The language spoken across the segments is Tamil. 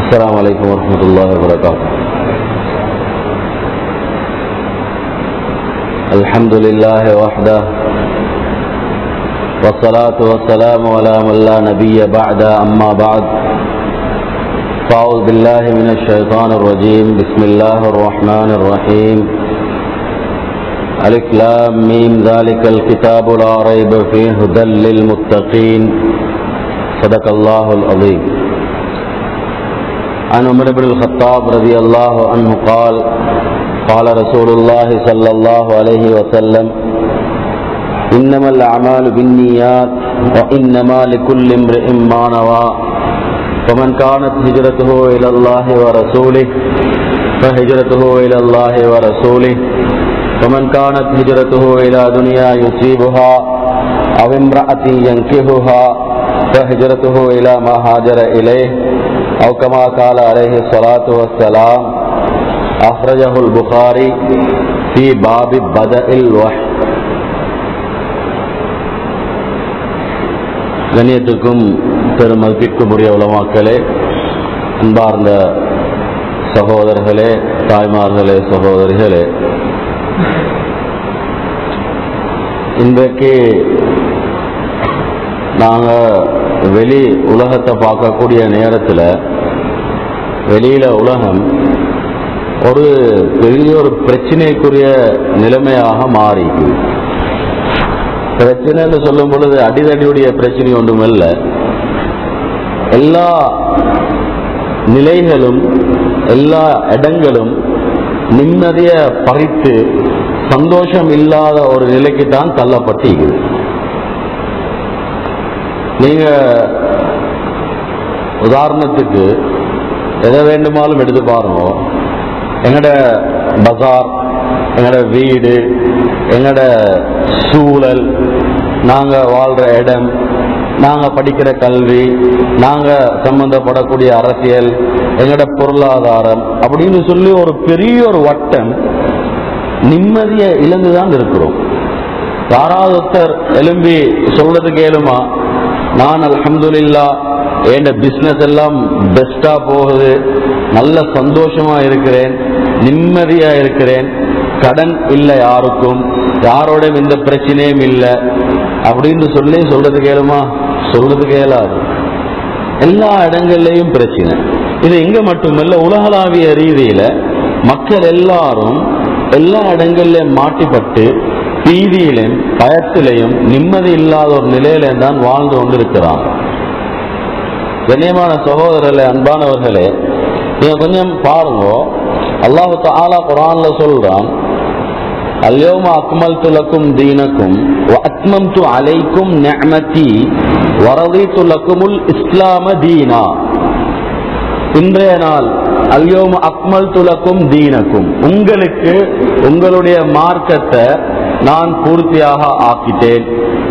السلام عليكم ورحمة الله وبركاته الحمد لله وحده والصلاة والسلام على من لا نبي بعد أما بعد فأعوذ بالله من الشيطان الرجيم بسم الله الرحمن الرحيم ألف لام ميم ذلك الكتاب لا ريب فيه هدى للمتقين صدق الله العظيم عن عمر بن الخطاب رضي الله عنه قال قال رسول الله صلى الله عليه وسلم إنما الأعمال بالنيات وإنما لكل امرئ ما نوى فمن كانت هجرته إلى الله ورسوله فهجرته إلى الله ورسوله ومن كانت هجرته إلى دنيا يصيبها أو امرأة ينكهها فهجرته إلى ما هاجر إليه أو كما قال عليه الصلاة والسلام أخرجه البخاري في باب بدء الوحي கண்ணியத்துக்கும் பெரும் மதிப்பிற்கும் உரிய உலமாக்களே அன்பார்ந்த சகோதரர்களே தாய்மார்களே சகோதரிகளே இன்றைக்கு நாங்கள் வெளி உலகத்தை பார்க்கக்கூடிய நேரத்தில் வெளியில உலகம் ஒரு பெரிய ஒரு பிரச்சனைக்குரிய நிலைமையாக மாறிக்குது பிரச்சனைன்னு சொல்லும் பொழுது அடிதடியுடைய பிரச்சனை ஒன்றுமல்ல எல்லா நிலைகளும் எல்லா இடங்களும் நிம்மதிய பறித்து சந்தோஷம் இல்லாத ஒரு நிலைக்கு தான் தள்ளப்பட்டிருக்குது நீங்க உதாரணத்துக்கு எதை வேண்டுமாலும் எடுத்து பாருங்க எங்கட பஜார் எங்கட வீடு எங்கட சூழல் நாங்க வாழ்ற இடம் நாங்க படிக்கிற கல்வி நாங்க சம்பந்தப்படக்கூடிய அரசியல் எங்கட பொருளாதாரம் அப்படின்னு சொல்லி ஒரு பெரிய ஒரு வட்டம் நிம்மதியை இழந்துதான் இருக்கிறோம் யாராவது ஒருத்தர் எலும்பி சொல்றது கேளுமா நான் அல்ஹம்துலில்லா என் பிசினஸ் எல்லாம் பெஸ்டா போகுது நல்ல சந்தோஷமா இருக்கிறேன் நிம்மதியா இருக்கிறேன் கடன் இல்லை யாருக்கும் யாரோடையும் எந்த பிரச்சனையும் இல்லை அப்படின்னு சொல்லி சொல்றது கேளுமா சொல்றது கேளாது எல்லா இடங்கள்லயும் பிரச்சனை இது இங்க மட்டுமல்ல உலகளாவிய ரீதியில மக்கள் எல்லாரும் எல்லா இடங்கள்லயும் மாட்டிப்பட்டு பீதியிலும் பயத்திலையும் நிம்மதி இல்லாத ஒரு நிலையில தான் வாழ்ந்து கொண்டிருக்கிறான் கண்ணியமான சகோதரர்களே அன்பானவர்களே நீங்க கொஞ்சம் பாருங்க அல்லாஹு தாலா குரான்ல சொல்றான் அல்யோம அக்மல் துலக்கும் தீனக்கும் அத்மம் து அலைக்கும் நெமதி வரதி துலக்குமுல் இஸ்லாம தீனா இன்றைய நாள் அல்யோம அக்மல் துலக்கும் தீனக்கும் உங்களுக்கு உங்களுடைய மார்க்கத்தை நான் பூர்த்தியாக ஆக்கிட்டேன்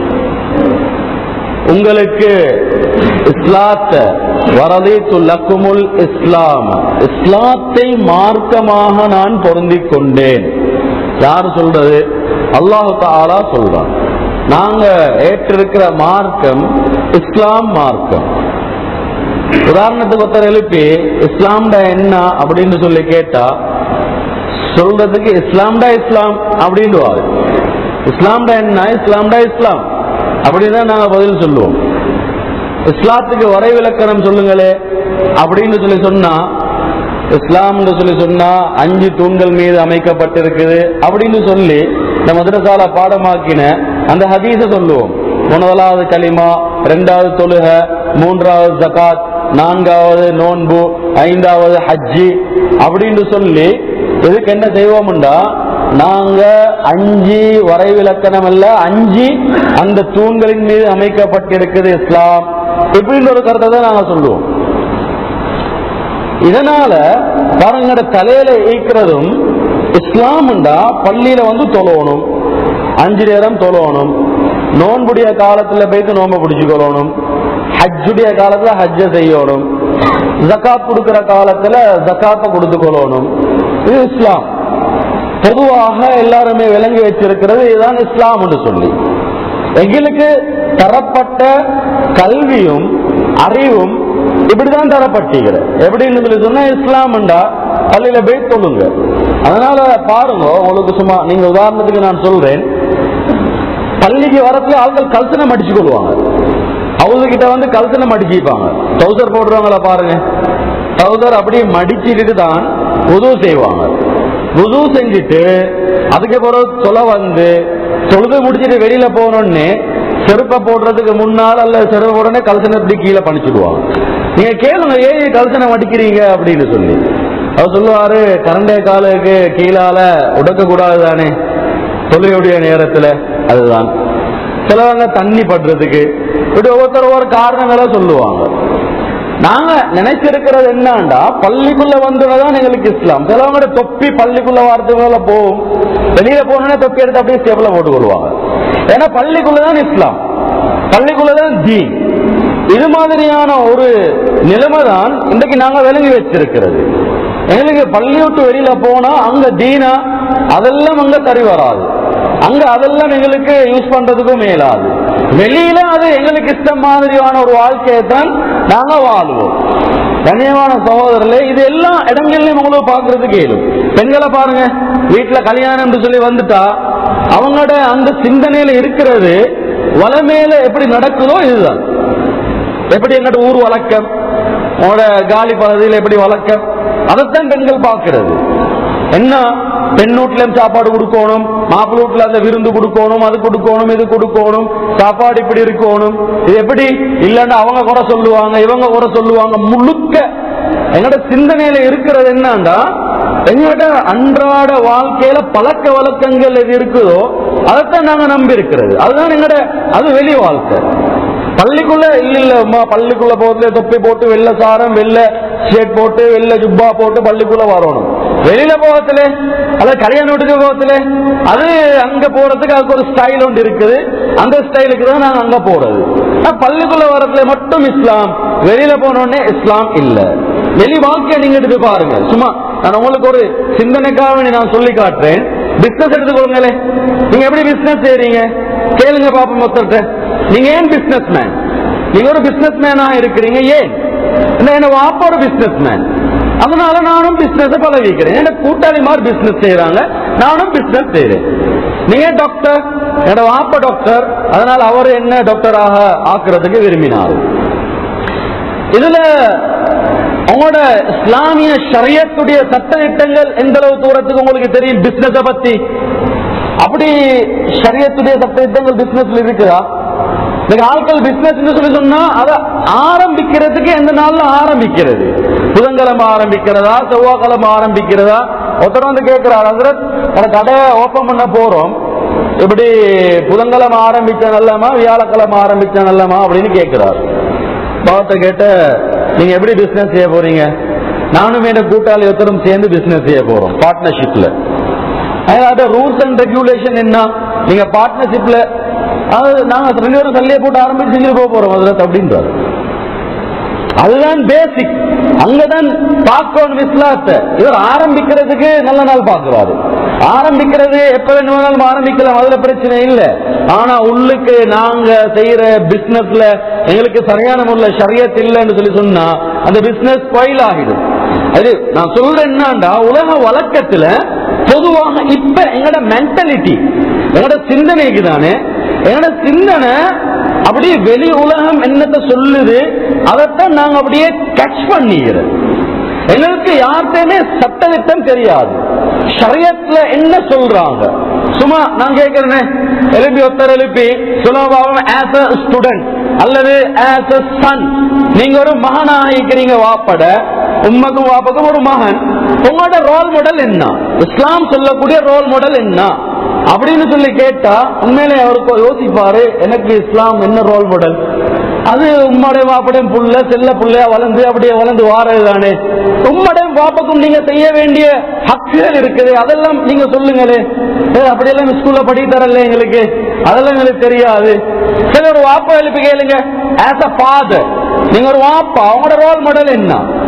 உங்களுக்கு இஸ்லாத்தை வரதை துலக்குமுல் இஸ்லாம் இஸ்லாத்தை மார்க்கமாக நான் பொருந்திக் கொண்டேன் யார் சொல்றது அல்லாஹு தாலா சொல்றான் நாங்க ஏற்றிருக்கிற மார்க்கம் இஸ்லாம் மார்க்கம் உதாரணத்துக்கு ஒருத்தர் எழுப்பி இஸ்லாம்டா என்ன அப்படின்னு சொல்லி கேட்டா சொல்றதுக்கு இஸ்லாம்டா இஸ்லாம் அப்படின்டுவாரு இஸ்லாம்டா என்ன இஸ்லாம்டா இஸ்லாம் அப்படின்னு தான் நாங்க பதில் சொல்லுவோம் இஸ்லாத்துக்கு வரைவிலக்கணம் சொல்லுங்களே அப்படின்னு சொல்லி சொன்னா இஸ்லாம்னு சொல்லி சொன்னா அஞ்சு தூண்கள் மீது அமைக்கப்பட்டிருக்குது அப்படின்னு சொல்லி இந்த மதுரசால பாடமாக்கின அந்த ஹதீஸ சொல்லுவோம் முதலாவது களிமா ரெண்டாவது தொழுக மூன்றாவது ஜகாத் நான்காவது நோன்பு ஐந்தாவது ஹஜ்ஜி அப்படின்னு சொல்லி இதுக்கு என்ன செய்வோம்டா நாங்க அஞ்சு வரைவிலக்கணம் அல்ல அஞ்சு அந்த தூண்களின் மீது அமைக்கப்பட்டிருக்குது இஸ்லாம் இப்படின்ற ஒரு கருத்தை தான் நாங்க சொல்லுவோம் இதனால பாருங்க தலையில ஈக்கிறதும் இஸ்லாம்டா பள்ளியில வந்து தொழணும் அஞ்சு நேரம் தொழணும் நோன்புடைய காலத்துல போயிட்டு நோன்பை பிடிச்சுக்கொள்ளணும் ஹஜ்ஜுடைய காலத்துல ஹஜ்ஜ செய்யணும் ஜக்காத் கொடுக்கிற காலத்துல ஜக்காத்தை கொடுத்து கொள்ளணும் இது இஸ்லாம் பொதுவாக எல்லாருமே விளங்கி வச்சிருக்கிறது இதுதான் இஸ்லாம் என்று சொல்லி எங்களுக்கு தரப்பட்ட கல்வியும் அறிவும் இப்படிதான் தரப்பட்டீங்க எப்படின்னு சொல்லி சொன்னா இஸ்லாம்டா பள்ளியில போய் தொழுங்க அதனால பாருங்க உங்களுக்கு சும்மா நீங்க உதாரணத்துக்கு நான் சொல்றேன் பள்ளிக்கு வரத்துல ஆட்கள் கல்சனம் அடிச்சு கொள்வாங்க அவங்க கிட்ட வந்து கல்சனம் அடிச்சுப்பாங்க டவுசர் போடுறவங்கள பாருங்க டவுசர் அப்படியே மடிச்சிட்டு தான் உதவு செய்வாங்க உதவு செஞ்சுட்டு அதுக்கு பிறகு தொலை வந்து தொழுது முடிச்சிட்டு வெளியில போனோடனே செருப்பை போடுறதுக்கு முன்னால் அல்ல செருப்பை உடனே கல்சனத்துக்கு கீழே பணிச்சிடுவாங்க நீங்க கேளுங்க ஏன் கல்சனம் அடிக்கிறீங்க அப்படின்னு சொல்லி அவர் சொல்லுவாரு கரண்டே காலுக்கு கீழால உடக்க கூடாது தானே தொழுகையுடைய நேரத்துல அதுதான் சிலவங்க தண்ணி படுறதுக்கு இப்படி ஒவ்வொருத்தர் ஒவ்வொரு காரணங்களை சொல்லுவாங்க நாங்க நினைச்சிருக்கிறது என்னண்டா பள்ளிக்குள்ள வந்துதான் எங்களுக்கு இஸ்லாம் சிலவங்க தொப்பி பள்ளிக்குள்ள வாரத்துக்குள்ள போகும் வெளியில போனோன்னே தொப்பி எடுத்து அப்படியே ஸ்டேபிள போட்டுக் கொள்வாங்க ஏன்னா பள்ளிக்குள்ளதான் இஸ்லாம் பள்ளிக்குள்ளதான் தீன் இது மாதிரியான ஒரு நிலைமை தான் இன்றைக்கு நாங்க விளங்கி வச்சிருக்கிறது எங்களுக்கு பள்ளி விட்டு வெளியில போனா அங்க தீனா அதெல்லாம் அங்க சரி வராது அங்க அதெல்லாம் எங்களுக்கு யூஸ் பண்றதுக்கும் மேலாது வெளியில அது எங்களுக்கு இஷ்டம் மாதிரியான ஒரு வாழ்க்கையை தான் நாங்க வாழ்வோம் கண்ணியமான சகோதரர்களே இது எல்லா இடங்கள்லயும் உங்களுக்கு பாக்குறதுக்கு இயலும் பெண்களை பாருங்க வீட்டுல கல்யாணம் என்று சொல்லி வந்துட்டா அவங்களோட அந்த சிந்தனையில இருக்கிறது வளமேல எப்படி நடக்குதோ இதுதான் எப்படி எங்கட ஊர் வழக்கம் உங்களோட காலி பகுதியில் எப்படி வழக்கம் அதைத்தான் பெண்கள் பார்க்கிறது என்ன பெண் வீட்டுல சாப்பாடு கொடுக்கணும் மாப்பிள்ளை வீட்டுல அந்த விருந்து கொடுக்கணும் அது கொடுக்கணும் இது கொடுக்கணும் சாப்பாடு இப்படி இருக்கணும் இது எப்படி இல்லன்னா அவங்க குறை சொல்லுவாங்க இவங்க குறை சொல்லுவாங்க முழுக்க எங்கட சிந்தனையில இருக்கிறது என்னன்னா எங்கட அன்றாட வாழ்க்கையில பழக்க வழக்கங்கள் எது இருக்குதோ அதைத்தான் நாங்க நம்பி இருக்கிறது அதுதான் எங்கட அது வெளி வாழ்க்கை பள்ளிக்குள்ள இல்ல இல்ல அம்மா பள்ளிக்குள்ள போகத்துல தொப்பி போட்டு வெள்ளை சாரம் வெள்ளை ஷர்ட் போட்டு வெள்ளை ஜுப்பா போட்டு பள்ளிக்குள்ள வரணும் வெளியில போகத்துல அத கல்யாண வீட்டுக்கு போகத்துல அது அங்க போறதுக்கு அதுக்கு ஒரு ஸ்டைல் ஒன்று இருக்குது அந்த ஸ்டைலுக்கு தான் நாங்க அங்க போறது ஆனா பள்ளிக்குள்ள வரத்துல மட்டும் இஸ்லாம் வெளியில போனோடனே இஸ்லாம் இல்ல வெளி வாழ்க்கையை நீங்க எடுத்து பாருங்க சும்மா நான் உங்களுக்கு ஒரு சிந்தனைக்காக வேண்டி நான் சொல்லி காட்டுறேன் பிசினஸ் எடுத்துக்கொள்ளுங்களே நீங்க எப்படி பிசினஸ் செய்றீங்க கேளுங்க பாப்போம் மொத்தத்தை நீங்க ஏன் பிசினஸ் மேன் நீங்க ஒரு பிசினஸ் மேனா இருக்கிறீங்க ஏன் என்ன என்ன வாப்பா ஒரு பிசினஸ் மேன் அதனால நானும் பிசினஸ் பழகிக்கிறேன் என்ன கூட்டாளி மாதிரி பிசினஸ் செய்யறாங்க நானும் பிசினஸ் செய்யறேன் நீங்க டாக்டர் என்னோட வாப்பா டாக்டர் அதனால அவர் என்ன டாக்டராக ஆக்குறதுக்கு விரும்பினார் இதுல உங்களோட இஸ்லாமிய ஷரியத்துடைய சட்ட திட்டங்கள் எந்த அளவு தூரத்துக்கு உங்களுக்கு தெரியும் பிசினஸ பத்தி அப்படி ஷரியத்துடைய சட்ட திட்டங்கள் பிசினஸ்ல இருக்குதா இன்னைக்கு ஆட்கள் பிசினஸ் சொல்லி சொன்னா அதை ஆரம்பிக்கிறதுக்கு எந்த நாள்ல ஆரம்பிக்கிறது புதன்கிழமை ஆரம்பிக்கிறதா செவ்வாய்க்கிழமை ஆரம்பிக்கிறதா ஒருத்தர் வந்து கேட்கிறார் ஹசரத் ஒரு கடை ஓபன் பண்ண போறோம் இப்படி புதன்கிழமை ஆரம்பிச்ச நல்லமா வியாழக்கிழமை ஆரம்பிச்ச நல்லமா அப்படின்னு கேட்கிறார் பாவத்தை கேட்ட நீங்க எப்படி பிசினஸ் செய்ய போறீங்க நானும் என் கூட்டாளி ஒருத்தரும் சேர்ந்து பிசினஸ் செய்ய போறோம் பார்ட்னர்ஷிப்ல அதோட ரூல்ஸ் அண்ட் ரெகுலேஷன் என்ன நீங்க பார்ட்னர்ஷிப்ல அது நாங்க ரெண்டு பேரும் சல்லியை போட்டு ஆரம்பிச்சு செஞ்சுட்டு போக போறோம் அதுல அப்படின்றாரு அதுதான் பேசிக் அங்கதான் பார்க்கணும் இஸ்லாத்தை இவர் ஆரம்பிக்கிறதுக்கு நல்ல நாள் பார்க்கிறாரு ஆரம்பிக்கிறது எப்ப வேணுமானாலும் ஆரம்பிக்கலாம் அதுல பிரச்சனை இல்ல ஆனா உள்ளுக்கு நாங்க செய்யற பிசினஸ்ல எங்களுக்கு சரியான முறையில ஷரியத் இல்லைன்னு சொல்லி சொன்னா அந்த பிசினஸ் ஸ்பாயில் ஆகிடும் அது நான் சொல்றேன் என்னண்டா உலக வழக்கத்துல பொதுவாக இப்ப எங்கட மென்டாலிட்டி எங்கட சிந்தனைக்கு தானே எங்கட சிந்தனை அப்படியே வெளி உலகம் என்னத்தை சொல்லுது அதைத்தான் நாங்க அப்படியே கேட்ச் பண்ணிக்கிறோம் எங்களுக்கு யார்கிட்டயுமே சட்டத்திட்டம் தெரியாது ஷரியத்துல என்ன சொல்றாங்க சும்மா நான் கேட்கிறேன் எழுப்பி ஒருத்தர் எழுப்பி சுலபாவும் ஆஸ் அ ஸ்டூடெண்ட் அல்லது ஆஸ் அ சன் நீங்க ஒரு மகனாக இருக்கிறீங்க வாப்பட உம்மக்கும் வாப்பக்கும் ஒரு மகன் உங்களோட ரோல் மாடல் என்ன இஸ்லாம் சொல்லக்கூடிய ரோல் மாடல் என்ன அப்படின்னு சொல்லி கேட்டா உண்மையிலே அவருக்கு யோசிப்பாரு எனக்கு இஸ்லாம் என்ன ரோல் மாடல் அது உம்மடைய வாப்படையும் புள்ள செல்ல புள்ளையா வளர்ந்து அப்படியே வளர்ந்து வாரது தானே உம்மடையும் பாப்பக்கும் நீங்க செய்ய வேண்டிய ஹக்குகள் இருக்குது அதெல்லாம் நீங்க சொல்லுங்களே ஏ, அப்படியெல்லாம் ஸ்கூல்ல படி தரல எங்களுக்கு அதெல்லாம் எங்களுக்கு தெரியாது சரி ஒரு வாப்பா எழுப்பி கேளுங்க ஆஸ் அ ஃபாதர் நீங்க ஒரு வாப்பா அவங்களோட ரோல் மாடல் என்ன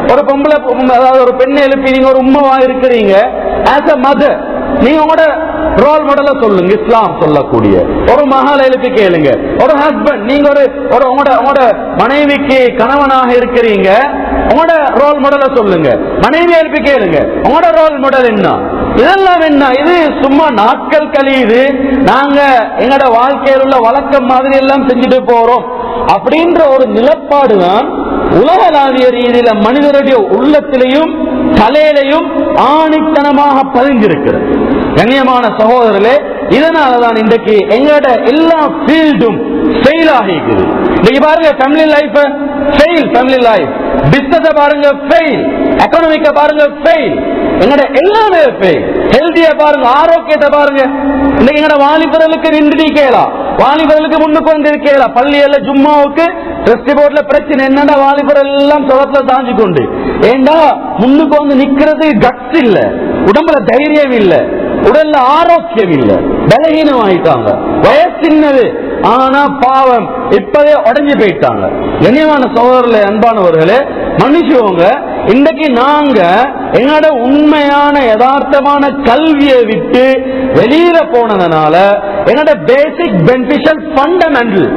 ஒரு பொம்பளை பொம்பளை- அதாவது ஒரு பெண்ணை எழுப்பி நீங்க ஒரு உம்மவா இருக்கிறீங்க ஆஸ் அ மதர் நீங்க உங்களோட ரோல் மாடல சொல்லுங்க இஸ்லாம் சொல்லக்கூடிய ஒரு மகள் எழுப்பி கேளுங்க ஒரு ஹஸ்பண்ட் நீங்க ஒரு ஒரு உங்களோட உங்களோட மனைவிக்கு கணவனாக இருக்கிறீங்க உங்களோட ரோல் மாடல சொல்லுங்க மனைவி எழுப்பி கேளுங்க உங்களோட ரோல் மாடல் என்ன இதெல்லாம் என்ன இது சும்மா நாட்கள் கழியுது நாங்க எங்களோட வாழ்க்கையில் உள்ள வழக்கம் மாதிரி எல்லாம் செஞ்சுட்டு போறோம் அப்படின்ற ஒரு நிலப்பாடு தான் உலகளாவிய ரீதியில மனிதருடைய உள்ளத்திலையும் தலையிலையும் ஆணித்தனமாக பதிஞ்சிருக்கிறது கண்ணியமான சகோதரர்களே இதனாலதான் இன்றைக்கு எங்களோட எல்லா ஃபீல்டும் ஃபெயில் ஆகிக்குது இன்னைக்கு பாருங்க family life fail family life business பாருங்க ஃபெயில் எக்கனாமிக்க பாருங்க ஃபெயில் எங்கட எல்லாமே ஃபெயில் ஹெல்தியா பாருங்க ஆரோக்கியத்தை பாருங்க இன்னைக்கு எங்கட வாலிபர்களுக்கு நின்று கேளா வாலிபர்களுக்கு முன்னுக்கு வந்து இருக்கேலா பள்ளியில ஜும்மாவுக்கு ரெஸ்ட் போர்ட்ல பிரச்சனை என்னடா வாலிபர் எல்லாம் சுகத்துல தாங்கி கொண்டு ஏண்டா முன்னுக்கு வந்து நிக்கிறது கட்ஸ் இல்ல உடம்புல தைரியம் இல்ல உடல்ல ஆரோக்கியம் இல்ல பலகீனம் ஆயிட்டாங்க வயசு சின்னது ஆனா பாவம் இப்பவே உடஞ்சு போயிட்டாங்க கண்ணியமான சகோதரர்களே அன்பானவர்களே மனுஷவங்க இன்னைக்கு நாங்க எங்களோட உண்மையான யதார்த்தமான கல்வியை விட்டு வெளியில போனதுனால எங்களோட பேசிக் பெனிஃபிஷியல் ஃபண்டமெண்டல்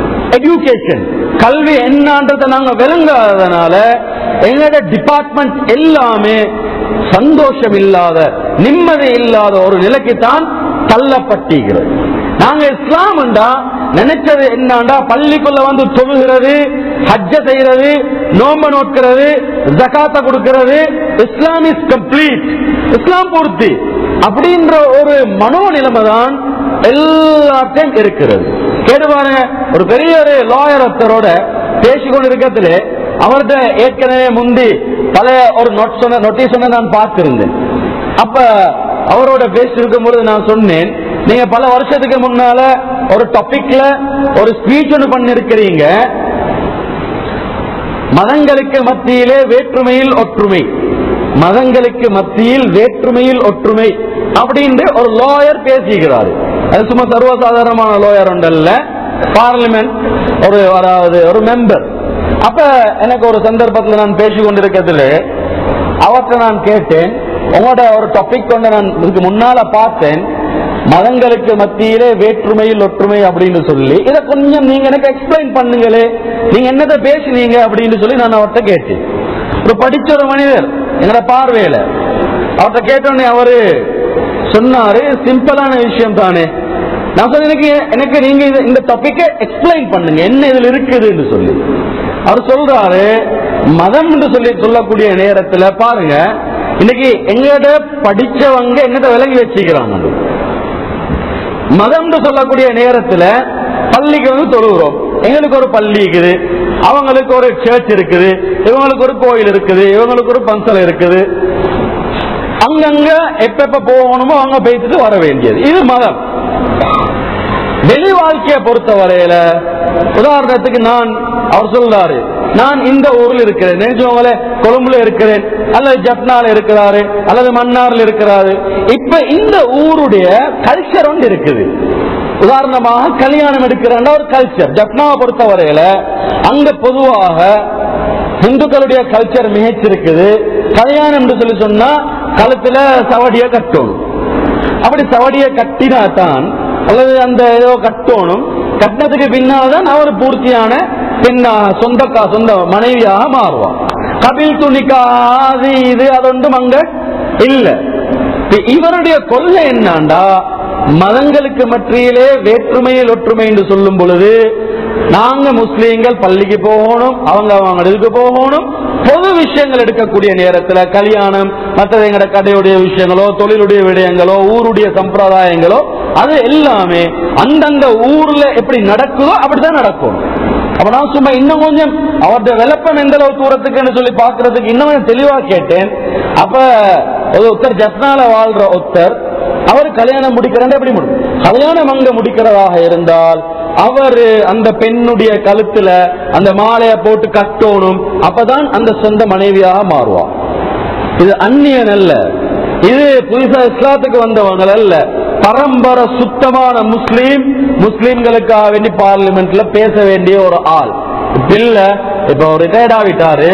எஜுகேஷன் கல்வி என்னன்றதை நாங்க விளங்காதனால எங்களோட டிபார்ட்மெண்ட் எல்லாமே சந்தோஷம் இல்லாத நிம்மதி இல்லாத ஒரு நிலைக்கு தான் தள்ளப்பட்டிருக்கிறது நாங்க இஸ்லாம்டா நினைச்சது என்னண்டா பள்ளிக்குள்ள வந்து தொழுகிறது ஹஜ்ஜ செய்யறது நோம்ப நோக்கிறது ஜகாத்த கொடுக்கிறது இஸ்லாம் இஸ் கம்ப்ளீட் இஸ்லாம் பூர்த்தி அப்படின்ற ஒரு மனோ நிலைமை தான் எல்லாத்தையும் இருக்கிறது கேட்டு பாருங்க ஒரு பெரிய ஒரு லாயர் ஒருத்தரோட பேசிக்கொண்டு இருக்கிறதுல அவர்கிட்ட ஏற்கனவே முந்தி பல ஒரு நோட் சொன்ன நோட்டீஸ் சொன்ன நான் பார்த்திருந்தேன் அப்ப அவரோட பேசியிருக்கும் பொழுது நான் சொன்னேன் நீங்க பல வருஷத்துக்கு முன்னால ஒரு டாபிக்ல ஒரு ஸ்பீச் ஒன்று பண்ணிருக்கிறீங்க மதங்களுக்கு மத்தியிலே வேற்றுமையில் ஒற்றுமை மதங்களுக்கு மத்தியில் வேற்றுமையில் ஒற்றுமை அப்படின்னு ஒரு லாயர் பேசிக்கிறாரு அது சும்மா சர்வசாதாரணமான லாயர் உண்டல்ல பார்லிமெண்ட் ஒரு அதாவது ஒரு மெம்பர் அப்ப எனக்கு ஒரு சந்தர்ப்பத்தில் நான் பேசிக் கொண்டிருக்கிறதுல அவற்றை நான் கேட்டேன் உங்களோட ஒரு டாபிக் கொண்டு நான் இதுக்கு முன்னால பார்த்தேன் மதங்களுக்கு மத்தியிலே வேற்றுமையில் ஒற்றுமை அப்படின்னு சொல்லி இதை கொஞ்சம் நீங்க எனக்கு எக்ஸ்பிளைன் பண்ணுங்களே நீங்க என்னத்தை பேசுனீங்க அப்படின்னு சொல்லி நான் அவர்கிட்ட கேட்டேன் ஒரு படிச்ச ஒரு மனிதர் என்னோட பார்வையில அவர்கிட்ட கேட்டோடனே அவரு சொன்னாரு சிம்பிளான விஷயம் தானே நான் சொன்னேன் எனக்கு எனக்கு நீங்க இது- இந்த டாபிக்கை எக்ஸ்பிளைன் பண்ணுங்க என்ன இதுல இருக்குதுன்னு சொல்லி அவர் சொல்றாரு மதம் என்று சொல்லி சொல்லக்கூடிய நேரத்துல பாருங்க இன்னைக்கு எங்கட படிச்சவங்க என்னத்தை விலகி வச்சுக்கிறாங்க மதம் சொல்லக்கூடிய நேரத்துல பள்ளிக்கு வந்து தொழுகிறோம் எங்களுக்கு ஒரு பள்ளி இருக்குது அவங்களுக்கு ஒரு சர்ச் இருக்குது இவங்களுக்கு ஒரு கோயில் இருக்குது இவங்களுக்கு ஒரு பந்தல் இருக்குது அங்கங்க எப்ப எப்ப போகணுமோ அங்க போயிட்டு வர வேண்டியது இது மதம் வெளி வாழ்க்கையை பொறுத்த வரையில உதாரணத்துக்கு நான் அவர் சொல்றாரு நான் இந்த ஊர்ல இருக்கிறேன் நினைச்சவங்களே கொழும்புல இருக்கிறேன் அல்லது ஜப்னால இருக்கிறாரு அல்லது மன்னார்ல இருக்கிறாரு இப்ப இந்த ஊருடைய கல்ச்சர் ஒன்று இருக்குது உதாரணமாக கல்யாணம் எடுக்கிற ஒரு கல்ச்சர் ஜப்னாவை பொறுத்த வரையில அங்க பொதுவாக இந்துக்களுடைய கல்ச்சர் மிகச்சிருக்குது கல்யாணம் என்று சொல்லி சொன்னா கழுத்துல சவடிய கட்டணும் அப்படி சவடிய கட்டினா தான் அல்லது அந்த ஏதோ கட்டணும் கட்டினதுக்கு பின்னால்தான் அவர் பூர்த்தியான பெண்ணாக சொந்த கா- சொந்த மனைவியாக மாறுவான் கபில் துணிக்கா அது இது அதொன்றும் அங்க இல்ல இப்ப இவருடைய கொள்கை என்னாண்டா மதங்களுக்கு மத்தியிலே வேற்றுமையில் ஒற்றுமை என்று சொல்லும் பொழுது நாங்க முஸ்லீம்கள் பள்ளிக்கு போகணும் அவங்க அவங்க இதுக்கு போகணும் பொது விஷயங்கள் எடுக்கக்கூடிய நேரத்துல கல்யாணம் மற்றது எங்கட கடையுடைய விஷயங்களோ தொழிலுடைய விடயங்களோ ஊருடைய சம்பிரதாயங்களோ அது எல்லாமே அந்தந்த ஊர்ல எப்படி நடக்குதோ அப்படிதான் நடக்கும் அப்ப நான் சும்மா இன்னும் கொஞ்சம் அவருடைய விளப்பம் எந்த அளவு தூரத்துக்குன்னு சொல்லி பாக்குறதுக்கு இன்னும் கொஞ்சம் தெளிவா கேட்டேன் அப்ப ஒரு ஒருத்தர் ஜப்னால வாழ்ற ஒருத்தர் அவர் கல்யாணம் முடிக்கிறதா எப்படி முடியும் கல்யாணம் அங்க முடிக்கிறதாக இருந்தால் அவர் அந்த பெண்ணுடைய கழுத்துல அந்த மாலையை போட்டு கட்டணும் அப்பதான் அந்த சொந்த மனைவியாக மாறுவார் இது அந்நியன் அல்ல இது புதுசா இஸ்லாத்துக்கு வந்தவங்க அல்ல பரம்பரை சுத்தமான முஸ்லீம் முஸ்லீம்களுக்காக வேண்டி பார்லிமெண்ட்ல பேச வேண்டிய ஒரு ஆள் இப்ப இல்ல இப்ப ரிட்டையர்ட் ஆகிட்டாரு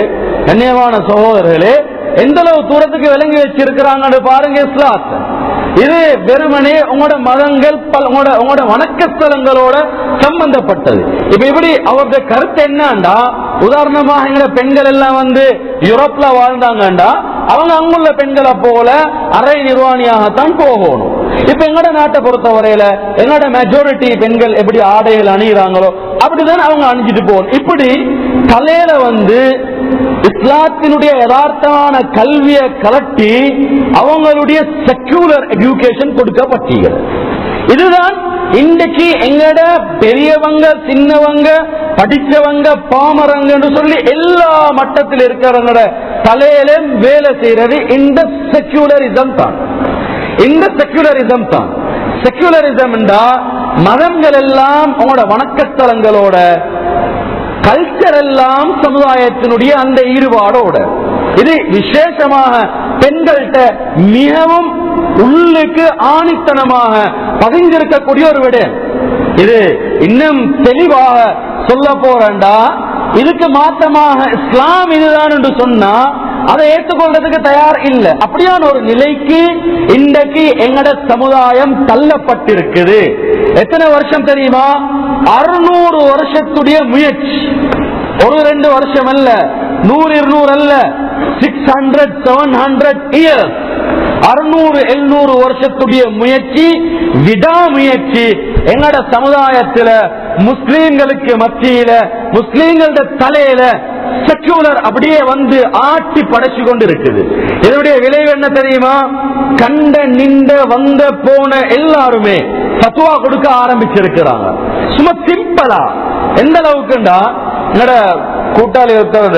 கண்ணியமான சகோதரர்களே எந்த அளவு தூரத்துக்கு விளங்கி வச்சிருக்கிறாங்கன்னு பாருங்க இஸ்லாத்தை இது வெறுமனே உங்களோட மதங்கள் பல- உங்களோட உங்களோட வணக்கஸ்தலங்களோட சம்பந்தப்பட்டது இப்ப இப்படி அவருடைய கருத்து என்னண்டா உதாரணமாக எங்க பெண்கள் எல்லாம் வந்து யூரோப்ல வாழ்ந்தாங்கண்டா அவங்க அங்குள்ள பெண்களை போல அரை நிர்வாணியாகத்தான் போகணும் இப்ப எங்கட நாட்டை பொறுத்தவரையில எங்கட மெஜாரிட்டி பெண்கள் எப்படி ஆடைகள் அணிகிறாங்களோ அப்படிதான் அவங்க அணிஞ்சிட்டு போகணும் இப்படி தலையில வந்து இஸ்லாத்தினுடைய யதார்த்தமான கல்வியை கலட்டி அவங்களுடைய செக்யூலர் எஜுகேஷன் கொடுக்கப்பட்டீர்கள் இதுதான் இன்றைக்கு எங்கட பெரியவங்க சின்னவங்க படிச்சவங்க பாமரங்கன்னு சொல்லி எல்லா மட்டத்தில் இருக்கிறவங்களோட தலையிலும் வேலை செய்யறது இந்த செக்யூலரிசம் தான் இந்த செக்யூலரிசம் தான் செக்யூலரிசம் மதங்கள் எல்லாம் உங்களோட வணக்கத்தலங்களோட கல்ச்சர் எல்லாம் சமுதாயத்தினுடைய அந்த ஈடுபாடோட இது விசேஷமாக பெண்கள்கிட்ட மிகவும் உள்ளுக்கு ஆணித்தனமாக பதிஞ்சிருக்கக்கூடிய ஒரு விடயம் இது இன்னும் தெளிவாக சொல்ல போறேன்டா இதுக்கு மாற்றமாக இஸ்லாம் இதுதான் என்று சொன்னா அதை ஏற்றுக்கொள்றதுக்கு தயார் இல்லை அப்படியான ஒரு நிலைக்கு இன்றைக்கு எங்கட சமுதாயம் தள்ளப்பட்டிருக்குது எத்தனை வருஷம் தெரியுமா அறுநூறு வருஷத்துடைய முயற்சி ஒரு ரெண்டு வருஷம் அல்ல நூறு இருநூறு அல்ல six hundred seven hundred years அறுநூறு எழுநூறு வருஷத்துடைய முயற்சி விடாமுயற்சி எங்கட சமுதாயத்துல முஸ்லீம்களுக்கு மத்தியில முஸ்லீம்களோட தலையில செக்யூலர் அப்படியே வந்து ஆட்டி படைச்சு கொண்டு இருக்குது இதனுடைய விளைவு என்ன தெரியுமா கண்ட நின்ற வந்த போன எல்லாருமே பத்துவா கொடுக்க ஆரம்பிச்சிருக்கிறாங்க சும்மா சிம்பிளா எந்த அளவுக்குண்டா என்னோட கூட்டாளி ஒருத்தர்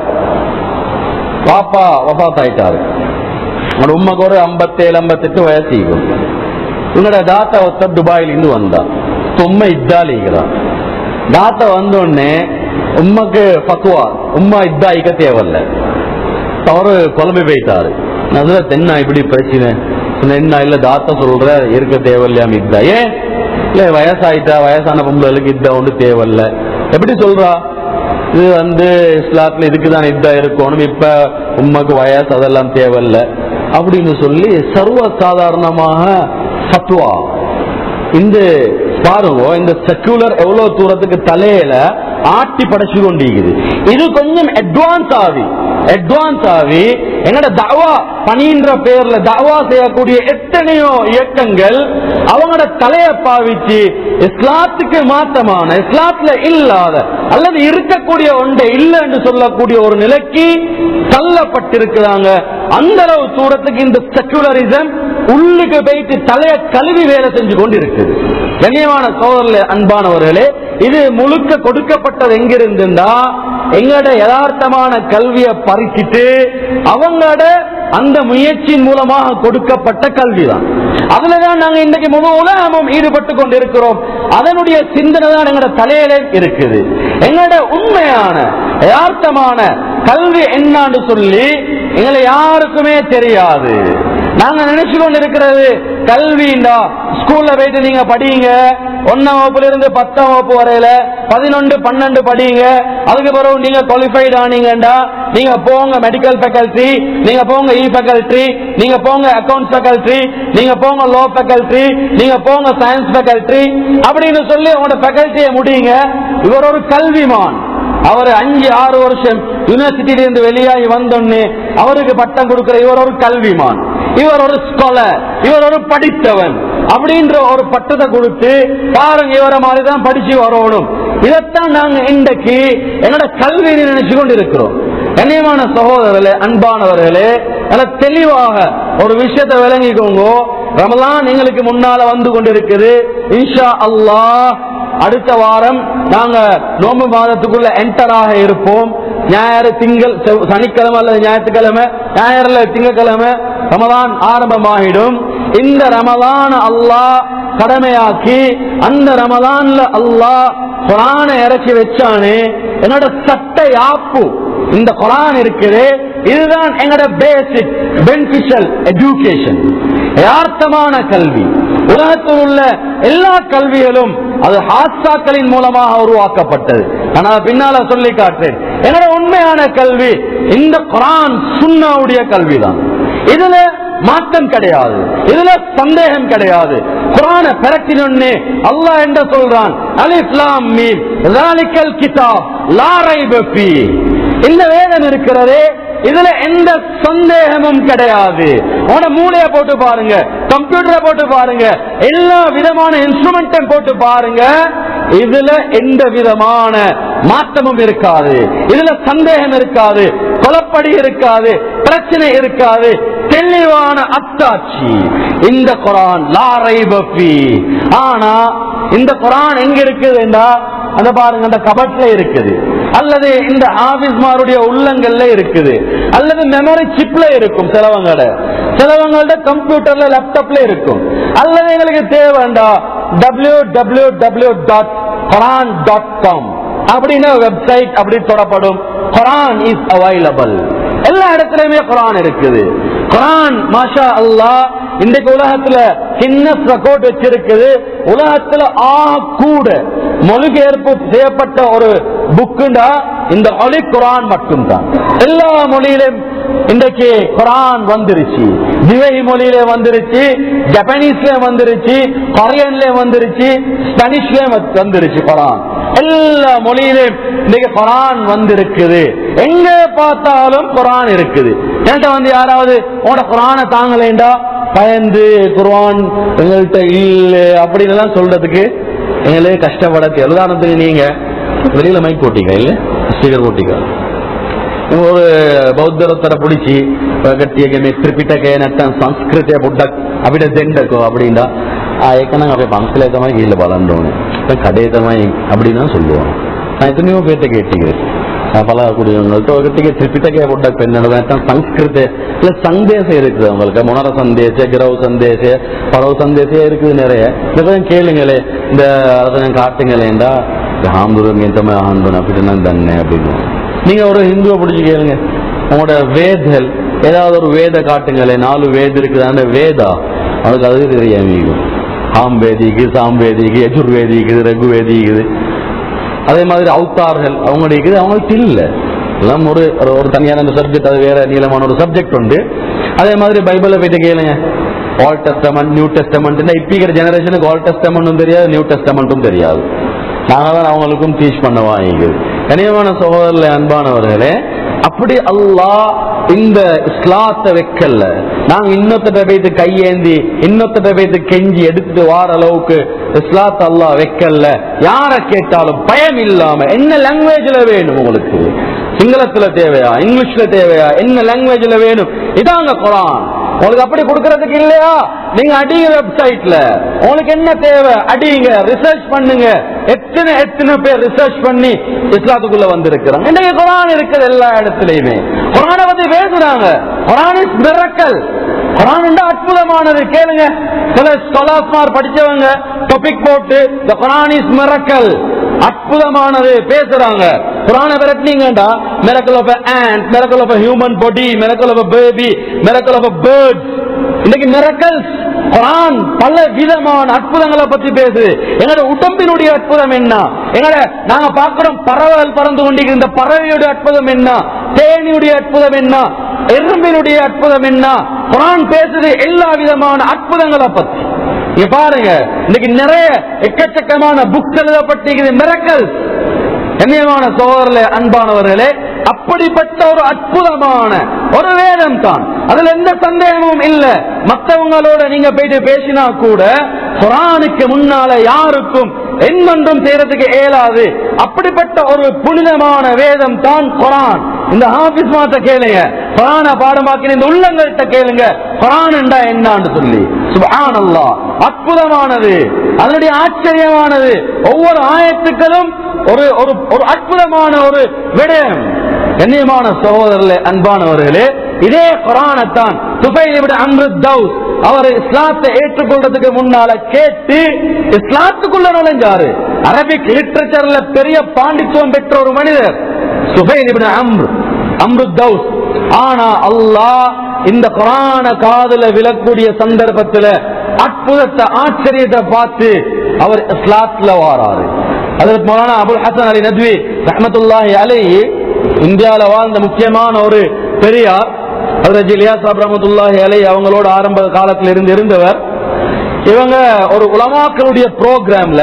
பாப்பா வபாத் ஆயிட்டாரு உங்களோட உண்மைக்கு ஒரு ஐம்பத்தேழு ஐம்பத்தெட்டு வயசு இருக்கும் உங்களோட தாத்தா ஒருத்தர் துபாயில இருந்து வந்தா உண்மை இத்தாலிக்கிறான் தாத்தா வந்த உடனே உண்மைக்கு பக்குவா உம்மா இத்தாயிக்க தேவையில்ல அவரு குழம்பு போயிட்டாரு நான் சொல்ல தென்னா இப்படி பிரச்சனை சொன்னேன், என்ன இல்ல தாத்தா சொல்ற இருக்க தேவையில்லையாம் இதா ஏன் இல்ல வயசாயிட்டா வயசான பொம்பளைகளுக்கு இதா ஒன்று தேவையில்ல எப்படி சொல்றா இது வந்து இஸ்லாத்துல இதுக்குதான் இதா இருக்கணும் இப்ப உண்மைக்கு வயசு அதெல்லாம் தேவையில்ல அப்படின்னு சொல்லி சர்வ சாதாரணமாக ஃபத்வா இந்த பாருங்க இந்த செக்குலர் எவ்வளவு தூரத்துக்கு தலையில ஆட்டி படைச்சு கொண்டிருக்குது இது கொஞ்சம் அட்வான்ஸ் ஆகி அட்வான்ஸ் ஆகி எங்கட தாவா பணின்ற பேர்ல தாவா செய்யக்கூடிய எத்தனையோ இயக்கங்கள் அவங்களோட தலையை பாவிச்சு இஸ்லாத்துக்கு மாற்றமான இஸ்லாத்துல இல்லாத அல்லது இருக்கக்கூடிய ஒன்றை இல்லை என்று சொல்லக்கூடிய ஒரு நிலைக்கு தள்ளப்பட்டிருக்கிறாங்க அந்த அளவு தூரத்துக்கு இந்த செக்குலரிசம் உள்ளுக்கு போயிட்டு தலைய கழுவி வேலை செஞ்சு கொண்டு இருக்குது கண்ணியமான சோதரில் அன்பானவர்களே இது முழுக்க கொடுக்கப்பட்டது எங்கிருந்துண்டா எங்கட யதார்த்தமான கல்வியை பறிச்சிட்டு அவங்களோட அந்த முயற்சியின் மூலமாக கொடுக்கப்பட்ட கல்விதான் அதுலதான் நாங்க இன்றைக்கு முழு உலகமும் ஈடுபட்டு கொண்டிருக்கிறோம் அதனுடைய சிந்தனை தான் எங்களோட தலையில இருக்குது எங்களோட உண்மையான யதார்த்தமான கல்வி என்னான்னு சொல்லி எங்களை யாருக்குமே தெரியாது நாங்க நினைச்சு கொண்டு இருக்கிறது கல்விண்டா ஸ்கூல்ல போயிட்டு நீங்க படிங்க ஒன்னாம் வகுப்புல இருந்து பத்தாம் வகுப்பு வரையில பதினொன்று பன்னெண்டு படிங்க அதுக்கு பிறகு நீங்க குவாலிஃபைட் ஆனீங்கடா நீங்க போங்க மெடிக்கல் ஃபேக்கல்டி நீங்க போங்க இ ஃபேக்கல்டி நீங்க போங்க அக்கவுண்ட்ஸ் ஃபேக்கல்டி நீங்க போங்க லோ ஃபேக்கல்டி நீங்க போங்க சயின்ஸ் ஃபேக்கல்டி அப்படின்னு சொல்லி உங்களோட ஃபேக்கல்ட்டியை முடியுங்க இவர் ஒரு கல்விமான் அவர் அஞ்சு ஆறு வருஷம் யூனிவர்சிட்டியில இருந்து வெளியாகி வந்தோன்னு அவருக்கு பட்டம் கொடுக்கிற இவர் ஒரு கல்விமான் இவர் ஒரு ஸ்காலர் இவர் ஒரு படித்தவன் அப்படின்ற ஒரு பட்டத்தை கொடுத்து பாருங்க இவரை மாதிரி தான் படிச்சு வரணும் இதைத்தான் நாங்க இன்றைக்கு என்னோட கல்வி நினைச்சு கொண்டு இருக்கிறோம் கண்ணியமான சகோதரர்களே அன்பானவர்களே நல்ல தெளிவாக ஒரு விஷயத்தை விளங்கிக்கோங்க ரமலான் எங்களுக்கு முன்னால வந்து கொண்டிருக்குது இன்ஷா அல்லாஹ் அடுத்த வாரம் நாங்க நோம்பு மாதத்துக்குள்ள என்டர் ஆக இருப்போம் ஞாயிறு திங்கள் செவ்- சனிக்கிழமை அல்லது ஞாயிற்றுக்கிழமை ஞாயிறுல திங்கக்கிழமை ரமலான் ஆரம்பமாகிடும் இந்த ரமலான் அல்லாஹ் கடமையாக்கி அந்த ரமலான்ல அல்லாஹ் குரானை இறக்கி வச்சானே என்னோட சட்ட யாப்பு இந்த குரான் இருக்குது இதுதான் எங்களோட பேசிக் பெனிஃபிஷியல் எஜுகேஷன் யதார்த்தமான கல்வி உலகத்தில் உள்ள எல்லா கல்விகளும் அது ஹாஸ்தாக்களின் மூலமாக உருவாக்கப்பட்டது ஆனா பின்னால சொல்லி காட்டேன் என்னோட உண்மையான கல்வி இந்த குரான் சுன்னாவுடைய கல்விதான் இதுல மாற்றம் கிடையாது இதுல சந்தேகம் கிடையாது குரான பிரட்டினொன்னே அல்லாஹ் என்ன சொல்றான் அலிஸ்லாம் மீன் ராலிக்கல் கிதாப் லாரை பப்பி இந்த வேதம் இருக்கிறதே இதுல எந்த சந்தேகமும் கிடையாது உன மூளைய போட்டு பாருங்க கம்ப்யூட்டரை போட்டு பாருங்க எல்லா விதமான இன்ஸ்ட்ருமெண்ட்டும் போட்டு பாருங்க இதுல எந்த விதமான மாற்றமும் இருக்காது இதுல சந்தேகம் இருக்காது குலப்படி இருக்காது பிரச்சனை இருக்காது தெளிவான அத்தாட்சி இந்த குரான் லாரை பப்பி ஆனா இந்த குரான் எங்க இருக்குதுண்டா அந்த பாருங்க அந்த கபட்ல இருக்குது அல்லது இந்த ஆபீஸ்மாருடைய உள்ளங்கள்ல இருக்குது அல்லது மெமரி சிப்ல இருக்கும் சிலவங்களோட சிலவங்களோட கம்ப்யூட்டர்ல லேப்டாப்ல இருக்கும் அல்லது எங்களுக்கு தேவைண்டா W W W dot Quran dot com அப்படின்னு வெப்சைட் அப்படி தொடப்படும் குரான் இஸ் அவைலபிள் எல்லா இடத்துலயுமே குரான் இருக்குது குரான் மாஷா அல்லாஹ் இன்றைக்கு உலகத்துல கின்னஸ் ரெக்கார்ட் வச்சிருக்குது உலகத்துல ஆ கூட மொழிபெயர்ப்பு செய்யப்பட்ட ஒரு புக்குண்டா இந்த ஒலி குரான் மட்டும்தான் எல்லா மொழியிலும் இன்றைக்கு குரான் வந்துருச்சு திவை மொழியில வந்துருச்சு ஜப்பானீஸ்ல வந்துருச்சு கொரியன்ல வந்துருச்சு ஸ்பானிஷ்ல வந்துருச்சு குரான் எல்லா மொழியிலும் இன்னைக்கு குரான் வந்திருக்குது எங்க பார்த்தாலும் குரான் இருக்குது என்கிட்ட வந்து யாராவது உங்களோட குரானை தாங்கலேண்டா பயந்து குர்ஆன் எங்கள்கிட்ட இல்ல அப்படின்னு எல்லாம் சொல்றதுக்கு எங்களே கஷ்டப்பட தேவை. உதாரணத்துக்கு நீங்க வெளியில மைக் போட்டீங்க இல்ல ஸ்பீக்கர் போட்டீங்க ஒரு ಬೌದ್ಧರತ್ತರ ಪುಡಿಸಿ ಗಟ್ಟಿಯಾಗಿ ತ್ರಿಪಿಟಕ ಏನತ್ತ ಸಂಸ್ಕೃತಿಯ ಬುಡ್ಡ ಅಬಿಡ ಜೆಂಡಕೋ அப்படின்னா ஏக்கனாங்க அப்படி பம்சிலேத்தமாக கீழே வளர்ந்தோன்னு கடையத்தமாக அப்படின்னு தான் சொல்லுவோம் நான் எத்தனையோ பேர்ட்ட கேட்டுக்கிறேன் நான் பல குடியவங்கள்ட்ட ஒருத்திಗೆ ತ್ರಿಪಿಟಕ ಬುಡ್ಡಕ್ಕೆ என்னோட சம்ஸ்கிருத இல்ல சந்தேசம் இருக்குது உங்களுக்கு முனர சந்தேச கிரவ் சந்தேச பரவ சந்தேசம் இருக்குது நிறைய இதெல்லாம் கேளுங்களே இந்த அதை காட்டுங்களேண்டா ஹாம்புரம் எந்தமே ஆண்டோன் அப்படின்னா தண்ணே அப்படின்னு நீங்க ஒரு ஹிந்துவை பிடிச்சி கேளுங்க உங்களோட வேதல் ஏதாவது ஒரு வேத காட்டுங்களே நாலு வேத இருக்குது அந்த வேதா அவனுக்கு அது தெரியாம ஆம் வேதிக்கு சாம் வேதிக்கு யஜுர் வேதிக்குது ரகு வேதிக்குது அதே மாதிரி அவுத்தார்கள் அவங்களுடைய இருக்குது அவங்களுக்கு இல்ல எல்லாம் ஒரு ஒரு- ஒரு தனியான சப்ஜெக்ட் அது வேற நீளமான ஒரு சப்ஜெக்ட் உண்டு அதே மாதிரி பைபிளை போயிட்டு கேளுங்க ஆல் டெஸ்டமெண்ட் நியூ டெஸ்டமெண்ட் இப்ப இருக்கிற ஜெனரேஷனுக்கு ஆல் டெஸ்டமெண்ட்டும் தெரியாது நியூ டெஸ்டமெண்ட்டும் தெரியாது நாங்க தான் அவங்களுக்கும் டீச் பண்ண வாங்கிக்குது கனியமான சகோதரர்களே அன்பானவர்களே அப்படி அல்லாஹ் இந்த இஸ்லாத்தை வைக்கல நாங்க இன்னொருத்த போயிட்டு கையேந்தி இன்னொருத்த போயிட்டு கெஞ்சி எடுத்துட்டு வார அளவுக்கு இஸ்லாத்தை அல்லாஹ் வைக்கல யார கேட்டாலும் பயம் இல்லாம என்ன லாங்குவேஜ்ல வேணும் உங்களுக்கு சிங்களத்துல தேவையா இங்கிலீஷ்ல தேவையா என்ன லாங்குவேஜ்ல வேணும் இதாங்க குரான் உங்களுக்கு அப்படி கொடுக்கறதுக்கு இல்லையா நீங்க அடிங்க வெப்சைட்ல உங்களுக்கு என்ன தேவை அடிங்க ரிசர்ச் பண்ணுங்க எத்தனை எத்தனை பேர் ரிசர்ச் பண்ணி இஸ்லாத்துக்குள்ள வந்திருக்கிறாங்க இன்னைக்கு குரான் இருக்குது எல்லா இடத்துலயுமே குரானை பத்தி பேசுறாங்க குரான் இஸ் மிரக்கல் குரான் என்றா அற்புதமானது கேளுங்க சில ஸ்காலர்ஸ்மார் படிச்சவங்க டாபிக் போட்டு the குரான் இஸ் மிரக்கல் அற்புதமானது பேசுறாங்க குரான விரட்டினீங்கடா miracle of ant miracle of human body miracle of baby miracle of bird இன்னைக்கு மிரக்கல்ஸ் குரான் பல விதமான அற்புதங்களை பத்தி பேசுது எங்களோட உடம்பினுடைய அற்புதம் என்ன எங்களோட நாங்க பார்க்கிறோம் பறவைகள் பறந்து கொண்டிருக்கிற இந்த பறவையுடைய அற்புதம் என்ன தேனியுடைய அற்புதம் என்ன எறும்பினுடைய அற்புதம் என்ன குரான் பேசுது எல்லா விதமான அற்புதங்களை பத்தி இங்க பாருங்க இன்னைக்கு நிறைய எக்கச்சக்கமான புக்ஸ் எழுதப்பட்டிருக்குது மிரக்கல் கண்ணியமான சோதரர்களே அன்பானவர்களே அப்படிப்பட்ட ஒரு அற்புதமான ஒரு வேதம் தான் அதுல எந்த சந்தேகமும் இல்ல மற்றவங்களோட நீங்க போயிட்டு பேசினா கூட குரானுக்கு முன்னால யாருக்கும் என்னொன்றும் செய்யறதுக்கு இயலாது அப்படிப்பட்ட ஒரு புனிதமான வேதம் தான் குரான் இந்த ஹாபிஸ் மாத்த கேளுங்க குரான பாடமாக்கின இந்த உள்ளங்கள்கிட்ட கேளுங்க குரான் என்றா என்னான்னு சொல்லி சுபஹானல்லாஹ் அற்புதமானது அதனுடைய ஆச்சரியமானது ஒவ்வொரு ஆயத்துக்களும் ஒரு ஒரு ஒரு அற்புதமான ஒரு விடயம் கண்ணியமான சகோதரர்களே அன்பானவர்களே இதே குரானத்தான் துபைலிவிட அம்ருத் தௌஸ் அவர் இஸ்லாத்தை ஏற்றுக்கொள்றதுக்கு முன்னால கேட்டு இஸ்லாத்துக்குள்ள நுழைஞ்சாரு அரபிக் லிட்டரேச்சர்ல பெரிய பாண்டித்துவம் பெற்ற ஒரு மனிதர் சுபைலிபின் அம்ரு அம்ருத் தௌஸ் ஆனா அல்லாஹ் இந்த குரான காதுல விழக்கூடிய சந்தர்ப்பத்துல அற்புதத்தை ஆச்சரியத்தை பார்த்து அவர் இஸ்லாத்துல வாராரு அதற்கு மௌலானா அபுல் ஹசன் அலி நத்வி ரஹமத்துல்லாஹி அலை இந்தியாவில வாழ்ந்த முக்கியமான ஒரு பெரியார் ஹஜரத் இலியாஸ் சாப் ரஹமத்துல்லாஹி அலை அவங்களோட ஆரம்ப காலத்தில் இருந்து இருந்தவர் இவங்க ஒரு உலமாக்களுடைய ப்ரோக்ராம்ல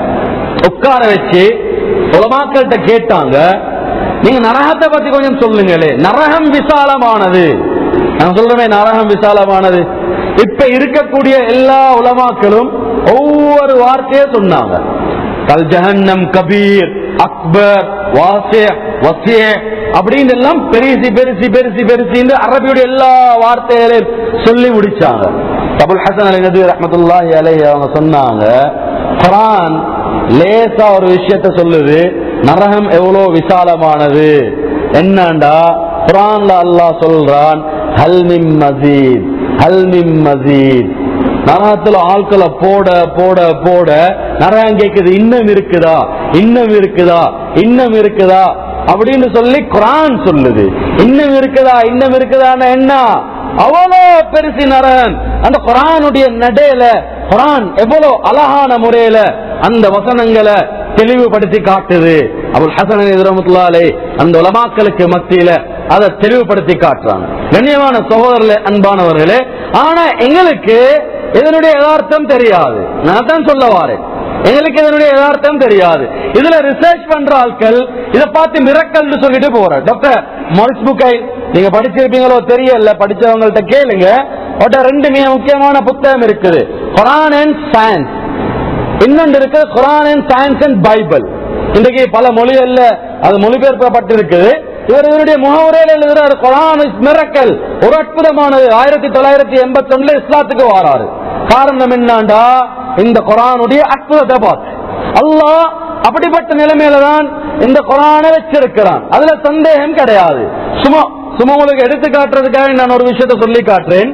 உட்கார வச்சு உலமாக்கள்கிட்ட கேட்டாங்க நீங்க நரகத்தை பத்தி கொஞ்சம் சொல்லுங்களே நரகம் விசாலமானது நான் சொல்றேன் நரகம் விசாலமானது இப்ப இருக்கக்கூடிய எல்லா உலமாக்களும் ஒவ்வொரு வார்த்தையே சொன்னாங்க கல் ஜஹன்னம் கபீர் அக்பர் வாசே வசிய அப்படின்னு எல்லாம் பெருசி பெருசி பெருசி பெருசின்னு அரபியுடைய எல்லா வார்த்தைகளையும் சொல்லி முடிச்சாங்க அபுல் ஹசன் அலி நபி ரஹமத்துல்லாஹி அலைஹி அவங்க சொன்னாங்க குரான் லேசா ஒரு விஷயத்த சொல்லுது நரகம் எவ்வளவு விசாலமானது என்னண்டா குரான்ல அல்லாஹ் சொல்றான் ஹல்மிம் மசீத் ஹல்மிம் மசீத் நரகத்துல ஆட்களை போட போட போட நரகம் கேக்குது இன்னும் இருக்குதா இன்னும் இருக்குதா இன்னும் இருக்குதா அப்படின்னு சொல்லி குரான் சொல்லுது இன்னும் இருக்குதா இன்னும் இருக்குதான்னு என்ன அவ்வளோ பெருசு நரகன் அந்த குரானுடைய நடையில குரான் எவ்வளவு அழகான முறையில அந்த வசனங்களை தெளிவுபடுத்தி காட்டுது அபுல் ஹசன் ரஹமத்துல்லாலே அந்த உலமாக்களுக்கு மத்தியில அதை தெளிவுபடுத்தி காட்டுறாங்க கண்ணியமான சகோதரர்களே அன்பானவர்களே ஆனா எங்களுக்கு இதனுடைய யதார்த்தம் தெரியாது நான் தான் சொல்ல வாரேன் எங்களுக்கு இதனுடைய யதார்த்தம் தெரியாது இதுல ரிசர்ச் பண்ற ஆட்கள் இதை பார்த்து மிரக்கல் சொல்லிட்டு போற டாக்டர் மொல்ஸ் புக்கை நீங்க படிச்சிருப்பீங்களோ தெரியல படிச்சவங்கள்ட்ட கேளுங்க அவட்ட ரெண்டு மிக முக்கியமான புத்தகம் இருக்குது குரான் அண்ட் சயின்ஸ் இன்னொன்று இருக்கு Quran and science and Bible இன்றைக்கு பல மொழிகள்ல அது மொழிபெயர்க்கப்பட்டிருக்குது இவர் இவருடைய முகவுரையில் எழுதுறாரு குரான் இஸ் மிரக்கல் ஒரு அற்புதமானது ஆயிரத்தி தொள்ளாயிரத்தி எண்பத்தி ஒண்ணுல இஸ்லாத்துக்கு வாராரு காரணம் என்னண்டா இந்த குரானுடைய அற்புதத்தை பார்த்து அல்லாஹ் அப்படிப்பட்ட நிலைமையில தான் இந்த குரானை வச்சிருக்கிறான் அதுல சந்தேகம் கிடையாது சும்மா சும்மா உங்களுக்கு எடுத்து காட்டுறதுக்காக நான் ஒரு விஷயத்த சொல்லி காட்டுறேன்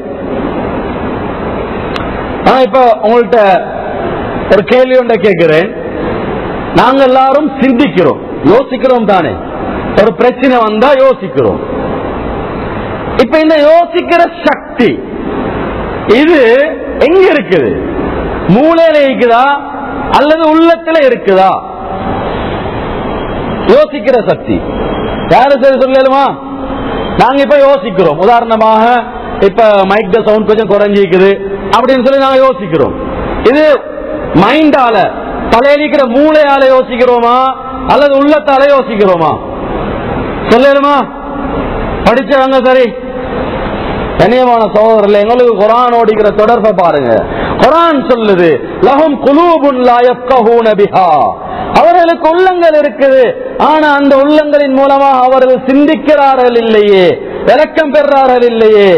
நான் இப்ப உங்கள்கிட்ட ஒரு கேள்வி ஒன்றை கேட்கிறேன் நாங்க எல்லாரும் சிந்திக்கிறோம் யோசிக்கிறோம் தானே ஒரு பிரச்சனை வந்தா யோசிக்கிறோம் இப்ப இந்த யோசிக்கிற சக்தி இது எங்க இருக்குது மூளையில இருக்குதா அல்லது உள்ளத்துல இருக்குதா யோசிக்கிற சக்தி யாரு சரி சொல்லலுமா நாங்க இப்ப யோசிக்கிறோம் உதாரணமாக இப்ப மைக் சவுண்ட் கொஞ்சம் குறைஞ்சிக்குது அப்படின்னு சொல்லி நாங்க யோசிக்கிறோம் இது மைண்டால தலையடிக்கிற மூளையால யோசிக்கிறோமா அல்லது உள்ளத்தால யோசிக்கிறோமா சொல்லலுமா படிச்சவங்க சரி கனியமான சகோதரர்கள் எங்களுக்கு குரான் ஓடிக்கிற தொடர்பை பாருங்க குரான் சொல்லுது லஹும் குலூபுன் லா யஃப்கஹூன பிஹா அவர்களுக்கு உள்ளங்கள் இருக்குது ஆனா அந்த உள்ளங்களின் மூலமாக அவர்கள் சிந்திக்கிறார்கள் இல்லையே விளக்கம் பெறார்கள் இல்லையே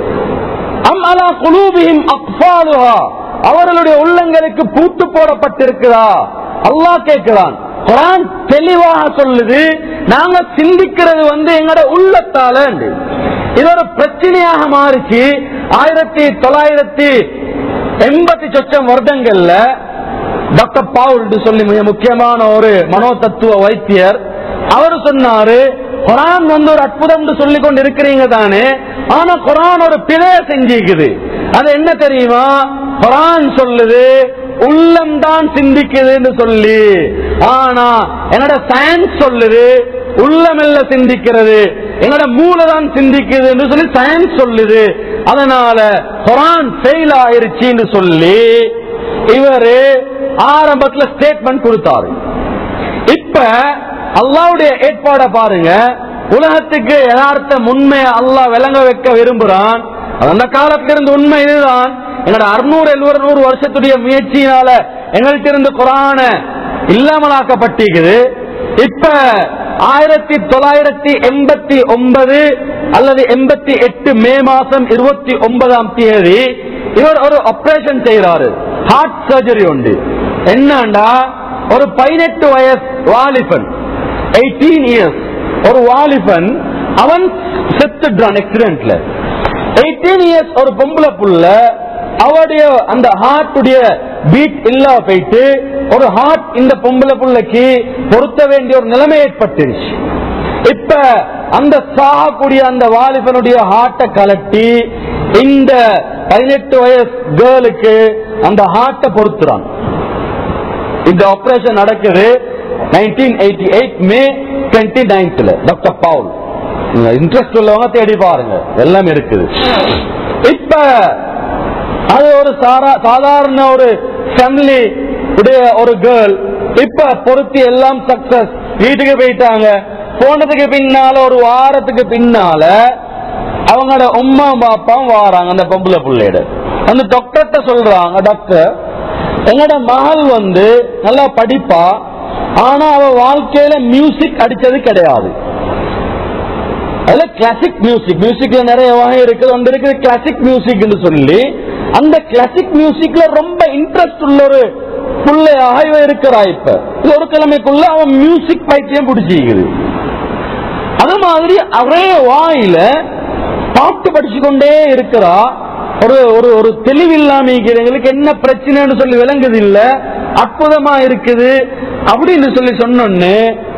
அம் அலா குலூபிஹிம் அக்ஃபாலுஹா அவர்களுடைய உள்ளங்களுக்கு பூட்டு போடப்பட்டிருக்குதா அல்லாஹ் கேட்கிறான் குரான் தெளிவாக சொல்லுது நாங்க சிந்திக்கிறது வந்து எங்கட உள்ளத்தால இது ஒரு பிரச்சனையாக மாறிச்சு ஆயிரத்தி தொள்ளாயிரத்தி எண்பத்தி சொச்சம் வருடங்கள்ல டாக்டர் பாவுல் சொல்லி மிக முக்கியமான ஒரு மனோ தத்துவ வைத்தியர் அவர் சொன்னாரு குரான் வந்து ஒரு அற்புதம் சொல்லி கொண்டு இருக்கிறீங்க தானே ஆனா குரான் ஒரு பிழைய செஞ்சிக்குது அது என்ன தெரியுமா குரான் சொல்லுது உள்ளம் தான் சிந்திக்குதுன்னு சொல்லி ஆனா என்னோட சயின்ஸ் சொல்லுது உள்ளம் இல்ல சிந்திக்கிறது என்னோட மூளை தான் சிந்திக்குதுன்னு சொல்லி சயின்ஸ் சொல்லுது அதனால குரான் ஃபெயில் ஆயிருச்சுன்னு சொல்லி இவரு ஆரம்பத்துல ஸ்டேட்மெண்ட் கொடுத்தாரு இப்ப அல்லாவுடைய ஏற்பாட பாருங்க உலகத்துக்கு யதார்த்த உண்மை அல்லாஹ் விளங்க வைக்க விரும்புறான் அந்த காலத்துல இருந்து உண்மை இதுதான் என்னோட அறுநூறு எழுநூறு நூறு வருஷத்துடைய முயற்சியினால எங்கள்கிட்ட இருந்து குரான இல்லாமலாக்கப்பட்டிருக்குது இப்ப ஆயிரத்தி தொள்ளாயிரத்தி எண்பத்தி ஒன்பது அல்லது எண்பத்தி எட்டு மே மாசம் இருபத்தி ஒன்பதாம் தேதி இவர் ஒரு ஆபரேஷன் செய்யறாரு ஹார்ட் சர்ஜரி உண்டு என்னண்டா ஒரு பதினெட்டு வயசு வாலிபன் எயிட்டீன் இயர்ஸ் ஒரு வாலிபன் அவன் செத்துட்டான் ஆக்சிடென்ட்ல எயிட்டீன் இயர்ஸ் ஒரு பொம்பளை புள்ள அவருடைய அந்த ஹார்ட்டுடைய பீட் இல்ல போயிட்டு ஒரு ஹார்ட் இந்த பொம்பளை புள்ளைக்கு பொருத்த வேண்டிய ஒரு நிலைமை ஏற்பட்டுருச்சு இப்ப அந்த சாகக்கூடிய அந்த வாலிபனுடைய ஹார்ட்டை கலட்டி இந்த பதினெட்டு வயசு கேர்ளுக்கு அந்த ஹார்ட்டை பொறுத்துறான் இந்த ஆபரேஷன் நடக்குது 1988 மே 29th டாக்டர் பவுல் இன்ட்ரெஸ்ட் உள்ளவங்க தேடி பாருங்க எல்லாம் இருக்குது இப்ப அது ஒரு சாரா- சாதாரண ஒரு ஃபேமிலி உடைய ஒரு கேர்ள் இப்ப பொருத்தி எல்லாம் சக்சஸ் வீட்டுக்கு போயிட்டாங்க போனதுக்கு பின்னால ஒரு வாரத்துக்கு பின்னால அவங்களோட உம்மா பாப்பாவும் வாராங்க அந்த பொம்பளை பிள்ளையோட அந்த டாக்டர்கிட்ட சொல்றாங்க டாக்டர் எங்களோட மகள் வந்து நல்லா படிப்பா ஆனா அவ வாழ்க்கையில மியூசிக் அடிச்சது கிடையாது அதுல கிளாசிக் மியூசிக் மியூசிக்ல நிறைய வகை இருக்குது ஒன்று இருக்குது கிளாசிக் மியூசிக்னு சொல்லி அந்த கிளாசிக் மியூசிக்ல ரொம்ப இன்ட்ரெஸ்ட் உள்ள ஒரு பிள்ளையாக இவ இருக்கிறா இப்ப இது ஒரு கிழமைக்குள்ள அவன் மியூசிக் பைத்தியம் பிடிச்சிக்குது அது மாதிரி ஒரே வாயில பாட்டு படிச்சு கொண்டே இருக்கிறா ஒரு ஒரு ஒரு தெளிவில்லாம எங்களுக்கு என்ன பிரச்சனைன்னு சொல்லி விளங்குது இல்ல அற்புதமா இருக்குது அப்படின்னு சொல்லி சொன்னோன்னு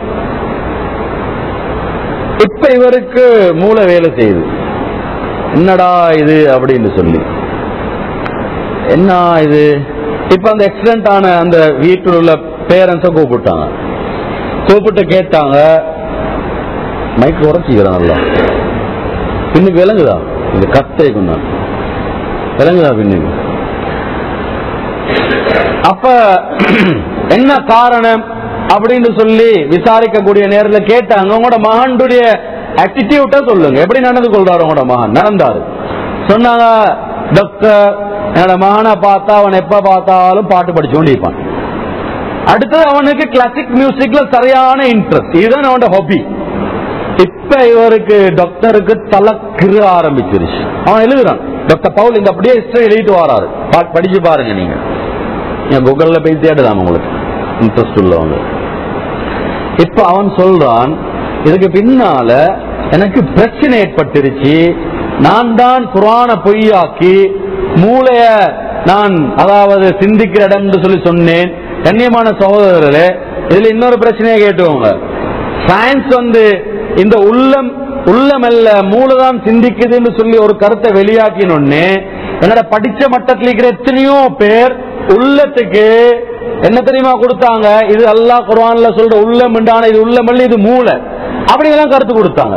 இப்ப இவருக்கு மூளை வேலை செய்யுது என்னடா இது அப்படின்னு சொல்லி என்ன இது இப்ப அந்த ஆக்சிடென்ட் ஆன அந்த வீட்டில் உள்ள பேரண்ட்ஸ கூப்பிட்டாங்க கூப்பிட்டு கேட்டாங்க மைக் உரைச்சிக்கிறேன் நல்லா பின்னுக்கு விளங்குதா இந்த கத்தை கொண்டான் விளங்குதா பின்னுக்கு அப்ப என்ன காரணம் அப்படின்னு சொல்லி விசாரிக்கக்கூடிய நேரத்தில் கேட்டாங்க உங்களோட மகனுடைய ஆட்டிடியூட்டா சொல்லுங்க எப்படி நடந்து கொள்றாரு உங்களோட மகன் நடந்தாரு சொன்னாங்க டாக்டர் என்னோட மகனை பார்த்தா அவன் எப்ப பார்த்தாலும் பாட்டு படிச்சு கொண்டிருப்பான் அடுத்தது அவனுக்கு கிளாசிக் மியூசிக்ல சரியான இன்ட்ரெஸ்ட் இதுதான் அவனோட ஹாபி இப்ப இவருக்கு டாக்டருக்கு தலை கிற ஆரம்பிச்சிருச்சு அவன் எழுதுறான் டாக்டர் பவுல் இந்த அப்படியே ஹிஸ்டரி எழுதிட்டு வராரு பா- படிச்சு பாருங்க நீங்க நீங்க கூகுள்ல போய் தேடுதான் உங்களுக்கு இன்ட்ரெஸ்ட் உள்ளவங்க இப்ப அவன் சொல்றான் இதுக்கு பின்னால எனக்கு பிரச்சனை ஏற்பட்டுருச்சு நான் தான் குரான பொய்யாக்கி மூளைய நான் அதாவது சிந்திக்கிற இடம் என்று சொல்லி சொன்னேன் கண்ணியமான சகோதரர்களே இதுல இன்னொரு பிரச்சனையை கேட்டுவோங்க சயின்ஸ் வந்து இந்த உள்ளம் உள்ளமல்ல மூளைதான் சிந்திக்குதுன்னு சொல்லி ஒரு கருத்தை வெளியாக்கினோடனே என்னோட படிச்ச மட்டத்தில் இருக்கிற எத்தனையோ பேர் உள்ளத்துக்கு என்ன தெரியுமா கொடுத்தாங்க இது அல்லாஹ் குர்ஆன்ல சொல்ற உள்ளம் என்றான இது உள்ளமல்ல இது மூளை அப்படிங்கெல்லாம் கருத்து கொடுத்தாங்க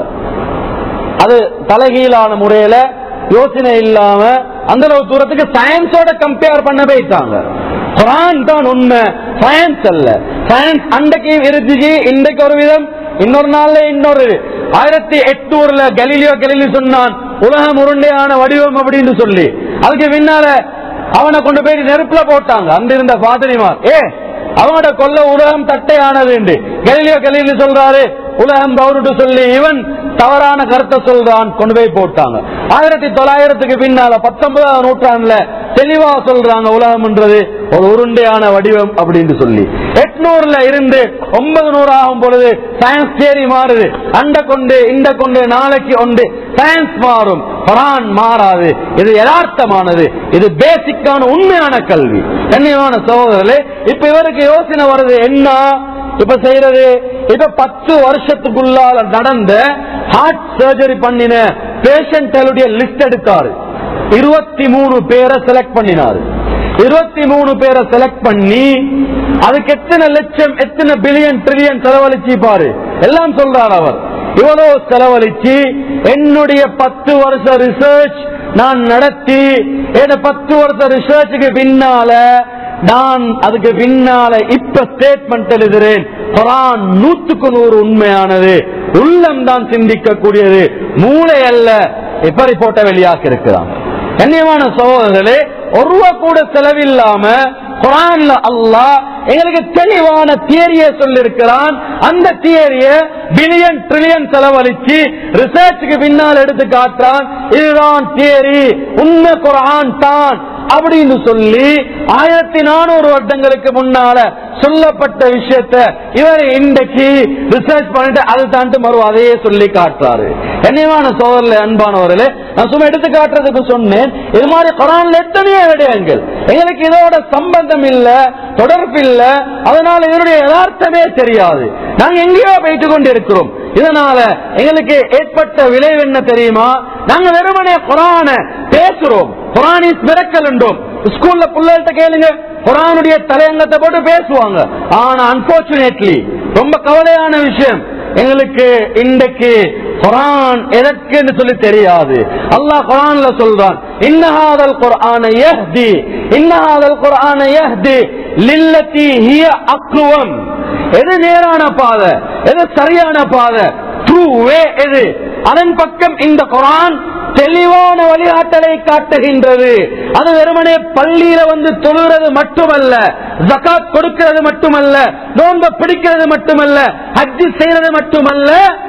அது தலைகீழான முறையில யோசனை இல்லாம அந்த அளவு தூரத்துக்கு சயின்ஸோட கம்பேர் பண்ண போயிட்டாங்க குரான் தான் உண்மை சயின்ஸ் அல்ல சயின்ஸ் அன்றைக்கு இருந்துச்சு இன்றைக்கு ஒரு விதம் இன்னொரு நாள்ல இன்னொரு ஆயிரத்தி எட்நூறுல கலீலியோ கலீலி சொன்னான் உலகம் உருண்டையான வடிவம் அப்படின்னு சொல்லி அதுக்கு பின்னால அவனை கொண்டு போய் நெருப்புல போட்டாங்க அந்த இருந்த பாதிரிமார் ஏ அவனோட கொல்ல உலகம் தட்டையானது என்று கலீலியோ கலீலி சொல்றாரு உலகம் பவுருட்டு சொல்லி இவன் தவறான கருத்தை சொல்றான் கொண்டு போய் போட்டாங்க ஆயிரத்தி தொள்ளாயிரத்துக்கு பின்னால பத்தொன்பதாம் நூற்றாண்டுல தெளிவா சொல்றாங்க உலகம்ன்றது ஒரு உருண்டையான வடிவம் அப்படின்னு சொல்லி எட்நூறுல இருந்து ஒன்பது நூறு ஆகும் பொழுது சயின்ஸ் தேரி மாறுது அண்ட கொண்டு இந்த கொண்டு நாளைக்கு ஒன்று சயின்ஸ் மாறும் குரான் மாறாது இது யதார்த்தமானது இது பேசிக்கான உண்மையான கல்வி கண்ணியமான சகோதரர்களே இப்ப இவருக்கு யோசனை வருது என்ன இப்ப செய்யறது இப்ப பத்து வருஷத்துக்குள்ளால நடந்த ஹார்ட் சர்ஜரி பண்ணின பேஷண்ட்களுடைய லிஸ்ட் எடுத்தாரு இருபத்தி மூணு பேரை செலக்ட் பண்ணினாரு இருபத்தி மூணு பேரை செலக்ட் பண்ணி அதுக்கு எத்தனை லட்சம் எத்தனை பில்லியன் ட்ரில்லியன் செலவழிச்சு பாரு எல்லாம் சொல்றார் அவர் இவ்வளவு செலவழிச்சு என்னுடைய பத்து வருஷ ரிசர்ச் நான் நடத்தி என் பத்து வருஷ ரிசர்ச்சுக்கு பின்னால நான் அதுக்கு பின்னால இப்ப ஸ்டேட்மெண்ட் எழுதுறேன் குரான் நூத்துக்கு நூறு உண்மையானது உள்ளம் தான் சிந்திக்கக்கூடியது மூளை அல்ல இப்ப ரிப்போர்ட்டை வெளியாக்கி இருக்கிறான் கண்ணியமான சகோதரர்களே ஒரு ரூபா கூட செலவில்லாம குரான்ல அல்லாஹ் எங்களுக்கு தெளிவான தியரிய சொல்லிருக்கிறான் அந்த தியரிய பில்லியன் ட்ரில்லியன் செலவழிச்சு ரிசர்ச்சுக்கு பின்னால் எடுத்து காட்டுறான் இதுதான் தியரி உண்மை குரான் தான் அப்படின்னு சொல்லி ஆயிரத்தி நானூறு வருடங்களுக்கு முன்னால சொல்லப்பட்ட விஷயத்த இவர் இன்றைக்கு ரிசர்ச் பண்ணிட்டு அதை தாண்டு மறு அதையே சொல்லி காட்டுறாரு கண்ணியமான சோதரில் அன்பானவர்களே நான் சும்மா எடுத்து காட்டுறதுக்கு சொன்னேன் இது மாதிரி குரான்ல எத்தனையோ விடயங்கள் எங்களுக்கு இதோட சம்பந்தம் இல்ல தொடர்பு இல்ல அதனால இதனுடைய யதார்த்தமே தெரியாது நாங்க எங்கேயோ போயிட்டு கொண்டு இருக்கிறோம் இதனால எங்களுக்கு ஏற்பட்ட விளைவு என்ன தெரியுமா நாங்க வெறுமனே குரான பேசுறோம் குரான் இஸ் மிரக்கல் என்றோம் ஸ்கூல்ல பிள்ளைகிட்ட கேளுங்க குரானுடைய தலையங்கத்தை போட்டு பேசுவாங்க ஆனா அன்போர்ச்சுனேட்லி ரொம்ப கவலையான விஷயம் எங்களுக்கு இன்றைக்கு குரான் எதற்குன்னு சொல்லி தெரியாது அல்லாஹ் குரான்ல சொல்றான் இன்னஹாதல் குர்ஆன யஹ்தி இன்னஹாதல் குர்ஆன யஹ்தி லில்லதி ஹிய அக்வம் எது நேரான பாதை எது சரியான பாதை ட்ரூ வே எது அதன் பக்கம் இந்த குரான் தெளிவான வழிகாட்டலை காட்டுகின்றது அது வெறுமனே பள்ளியில வந்து தொழுகிறது மட்டுமல்ல ஜகாத் கொடுக்கிறது மட்டுமல்ல நோன்ப பிடிக்கிறது மட்டுமல்ல ஹஜ்ஜி செய்யறது மட்டுமல்ல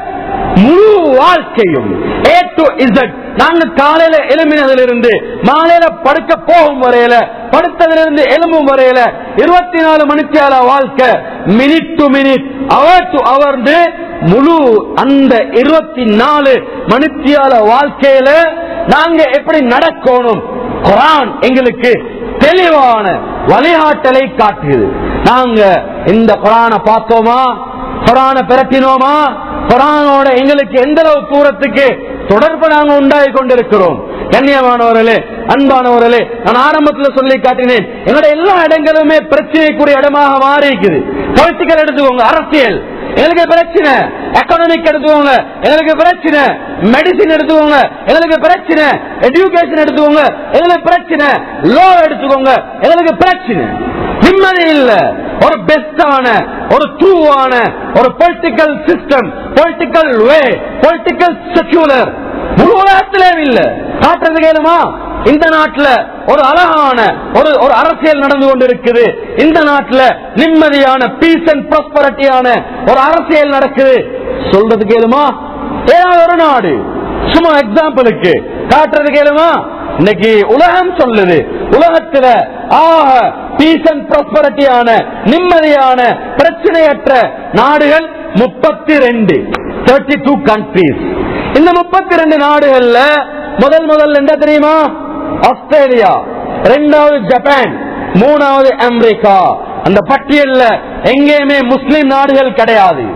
முழு வாழ்க்கையும் ஏ டு இசட் நாங்க காலையில எழுமினதிலிருந்து மாலையில படுக்க போகும் வரையில படுத்ததிலிருந்து எலும்பும் வரையில இருபத்தி நாலு மணித்தியால வாழ்க்கை minute to minute hour to hour முழு அந்த இருபத்தி நாலு மணித்தியால வாழ்க்கையில நாங்க எப்படி நடக்கணும் குரான் எங்களுக்கு தெளிவான வழிகாட்டலை காட்டுகிறது நாங்க இந்த குரானை பார்த்தோமா குரானை பிரட்டினோமா குரானோட எங்களுக்கு எந்த அளவு தூரத்துக்கு தொடர்பு நாங்க உண்டாகி கொண்டிருக்கிறோம் கண்ணியமானவர்களே அன்பானவர்களே நான் ஆரம்பத்துல சொல்லி காட்டினேன் எங்களோட எல்லா இடங்களுமே பிரச்சனைக்குரிய இடமாக மாறி இருக்குது பொலிட்டிக்கல் எடுத்துக்கோங்க அரசியல் எங்களுக்கு பிரச்சனை எக்கனாமிக் எடுத்துக்கோங்க எங்களுக்கு பிரச்சனை மெடிசின் எடுத்துக்கோங்க எங்களுக்கு பிரச்சனை எஜுகேஷன் எடுத்துக்கோங்க எங்களுக்கு பிரச்சனை லோ எடுத்துக்கோங்க எங்களுக்கு பிரச்சனை நிம்மதி இல்ல ஒரு பெஸ்டான ஒரு ட்ரூவான ஒரு political system political way political secular முழு உலகத்திலே இல்ல காட்டுறது கேளுமா இந்த நாட்டுல ஒரு அழகான ஒரு ஒரு அரசியல் நடந்து கொண்டிருக்குது இந்த நாட்டுல நிம்மதியான பீஸ் அண்ட் ப்ராஸ்பரிட்டியான ஒரு அரசியல் நடக்குது சொல்றது கேளுமா ஏதாவது ஒரு நாடு சும்மா எக்ஸாம்பிளுக்கு காட்டுறது கேளுமா இன்னைக்கு உலகம் சொல்லுது உலகத்துல ஆக பீஸ் அண்ட் ப்ராஸ்பரிட்டியான நிம்மதியான பிரச்சனையற்ற நாடுகள் முப்பத்தி ரெண்டு தேர்ட்டி டூ கண்ட்ரீஸ் இந்த முப்பத்தி ரெண்டு நாடுகள்ல முதல் முதல் என்ன தெரியுமா ஆஸ்திரேலியா ரெண்டாவது ஜப்பான் மூணாவது அமெரிக்கா அந்த பட்டியல்ல எங்கேயுமே முஸ்லிம் நாடுகள் கிடையாது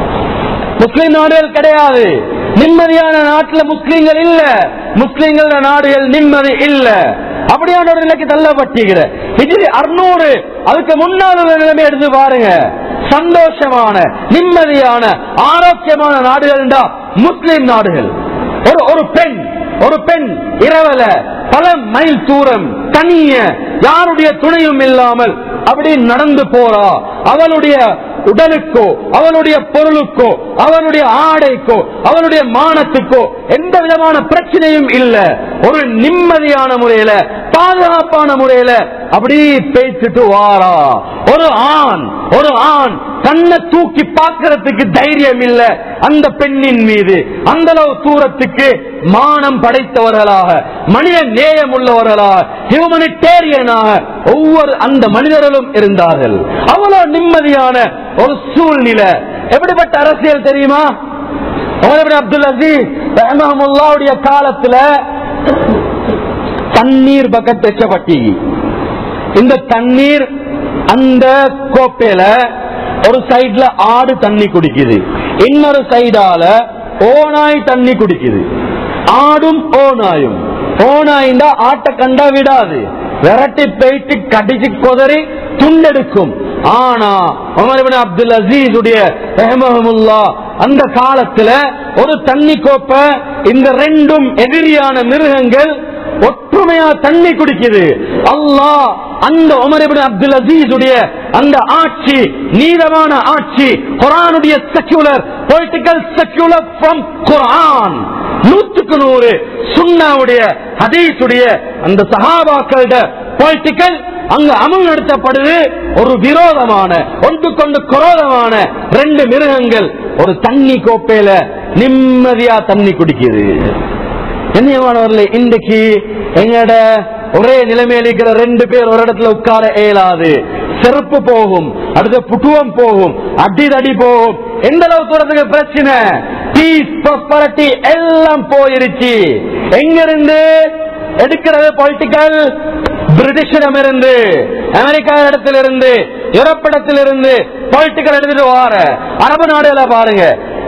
முஸ்லிம் நாடுகள் கிடையாது நிம்மதியான நாட்டுல முஸ்லீம்கள் இல்ல முஸ்லீம்கள நாடுகள் நிம்மதி இல்ல அப்படியான ஒரு நிலைக்கு தள்ளப்பட்டிருக்கிற ஹிஜ்ரி அறுநூறு அதுக்கு முன்னாள் உள்ள நிலைமை எடுத்து பாருங்க சந்தோஷமான நிம்மதியான ஆரோக்கியமான நாடுகள் முஸ்லிம் நாடுகள் ஒரு ஒரு பெண் ஒரு பெண் இரவல பல மைல் தூரம் தனிய யாருடைய துணையும் இல்லாமல் அப்படி நடந்து போறா அவளுடைய உடலுக்கோ அவளுடைய பொருளுக்கோ அவனுடைய ஆடைக்கோ அவனுடைய மானத்துக்கோ எந்த விதமான பிரச்சனையும் இல்ல ஒரு நிம்மதியான முறையில பாதுகாப்பான முறையில அப்படி பேசிட்டு வாரா ஒரு ஆண் ஒரு ஆண் கண்ணை தூக்கி பார்க்கறதுக்கு தைரியம் இல்ல அந்த பெண்ணின் மீது அந்த அளவு தூரத்துக்கு மானம் படைத்தவர்களாக மனித நேயம் உள்ளவர்களாக ஹியூமனிடேரியனாக ஒவ்வொரு அந்த மனிதர்களும் இருந்தார்கள் அவ்வளவு நிம்மதியான ஒரு சூழ்நிலை எப்படிப்பட்ட அரசியல் தெரியுமா அப்துல் அசீஸ் ரஹ்மஹமுல்லாவுடைய காலத்துல தண்ணீர் பக்கெட் வச்சப்பட்டி இந்த தண்ணீர் அந்த கோப்பையில ஒரு சைடுல ஆடு தண்ணி குடிக்குது இன்னொரு சைடால ஓனாய் தண்ணி குடிக்குது ஆடும் ஓனாயும் ஓனாய்ந்தா ஆட்டை கண்டா விடாது விரட்டி போயிட்டு கடிச்சு கொதறி துண்டெடுக்கும் ஆனா உமர் அப்துல் அசீஸ் உடைய ரஹமஹமுல்லா அந்த காலத்துல ஒரு தண்ணி கோப்பை இந்த ரெண்டும் எதிரியான மிருகங்கள் ஒற்றுமையா தண்ணி குடிக்குது அல்லாஹ் அந்த உமர் அப்துல் அசீஸ் உடைய அந்த ஆட்சி நீதமான ஆட்சி குரானுடைய secular political secular from Quran நூற்றுக்கு நூறு சுண்ணாவுடைய ஹதீஸுடைய அந்த சஹாபாக்களோட பொலிட்டிக்கல் அங்கு அமல் நடத்தப்படுது ஒரு விரோதமான ஒன்று கொண்டு குரோதமான ரெண்டு மிருகங்கள் ஒரு தண்ணி கோப்பையில நிம்மதியா தண்ணி குடிக்குது கண்ணியமானவர்களே இன்றைக்கு எங்கட ஒரே நிலைமையில் இருக்கிற ரெண்டு பேர் ஒரு இடத்துல உட்கார இயலாது செருப்பு போகும் அடுத்த புட்டுவம் போகும் அடிதடி போகும் எந்த அளவு தூரத்துக்கு பிரச்சனை பீஸ் ப்ராஸ்பரிட்டி எல்லாம் போயிருச்சு எங்க இருந்து எடுக்கிறது பொலிட்டிக்கல் பிரிட்டிஷிடம் இருந்து அமெரிக்கா இடத்திலிருந்து யூரோப் இடத்திலிருந்து பொலிட்டிக்கல் எடுத்துட்டு வார அரபு நாடுகளை பாருங்க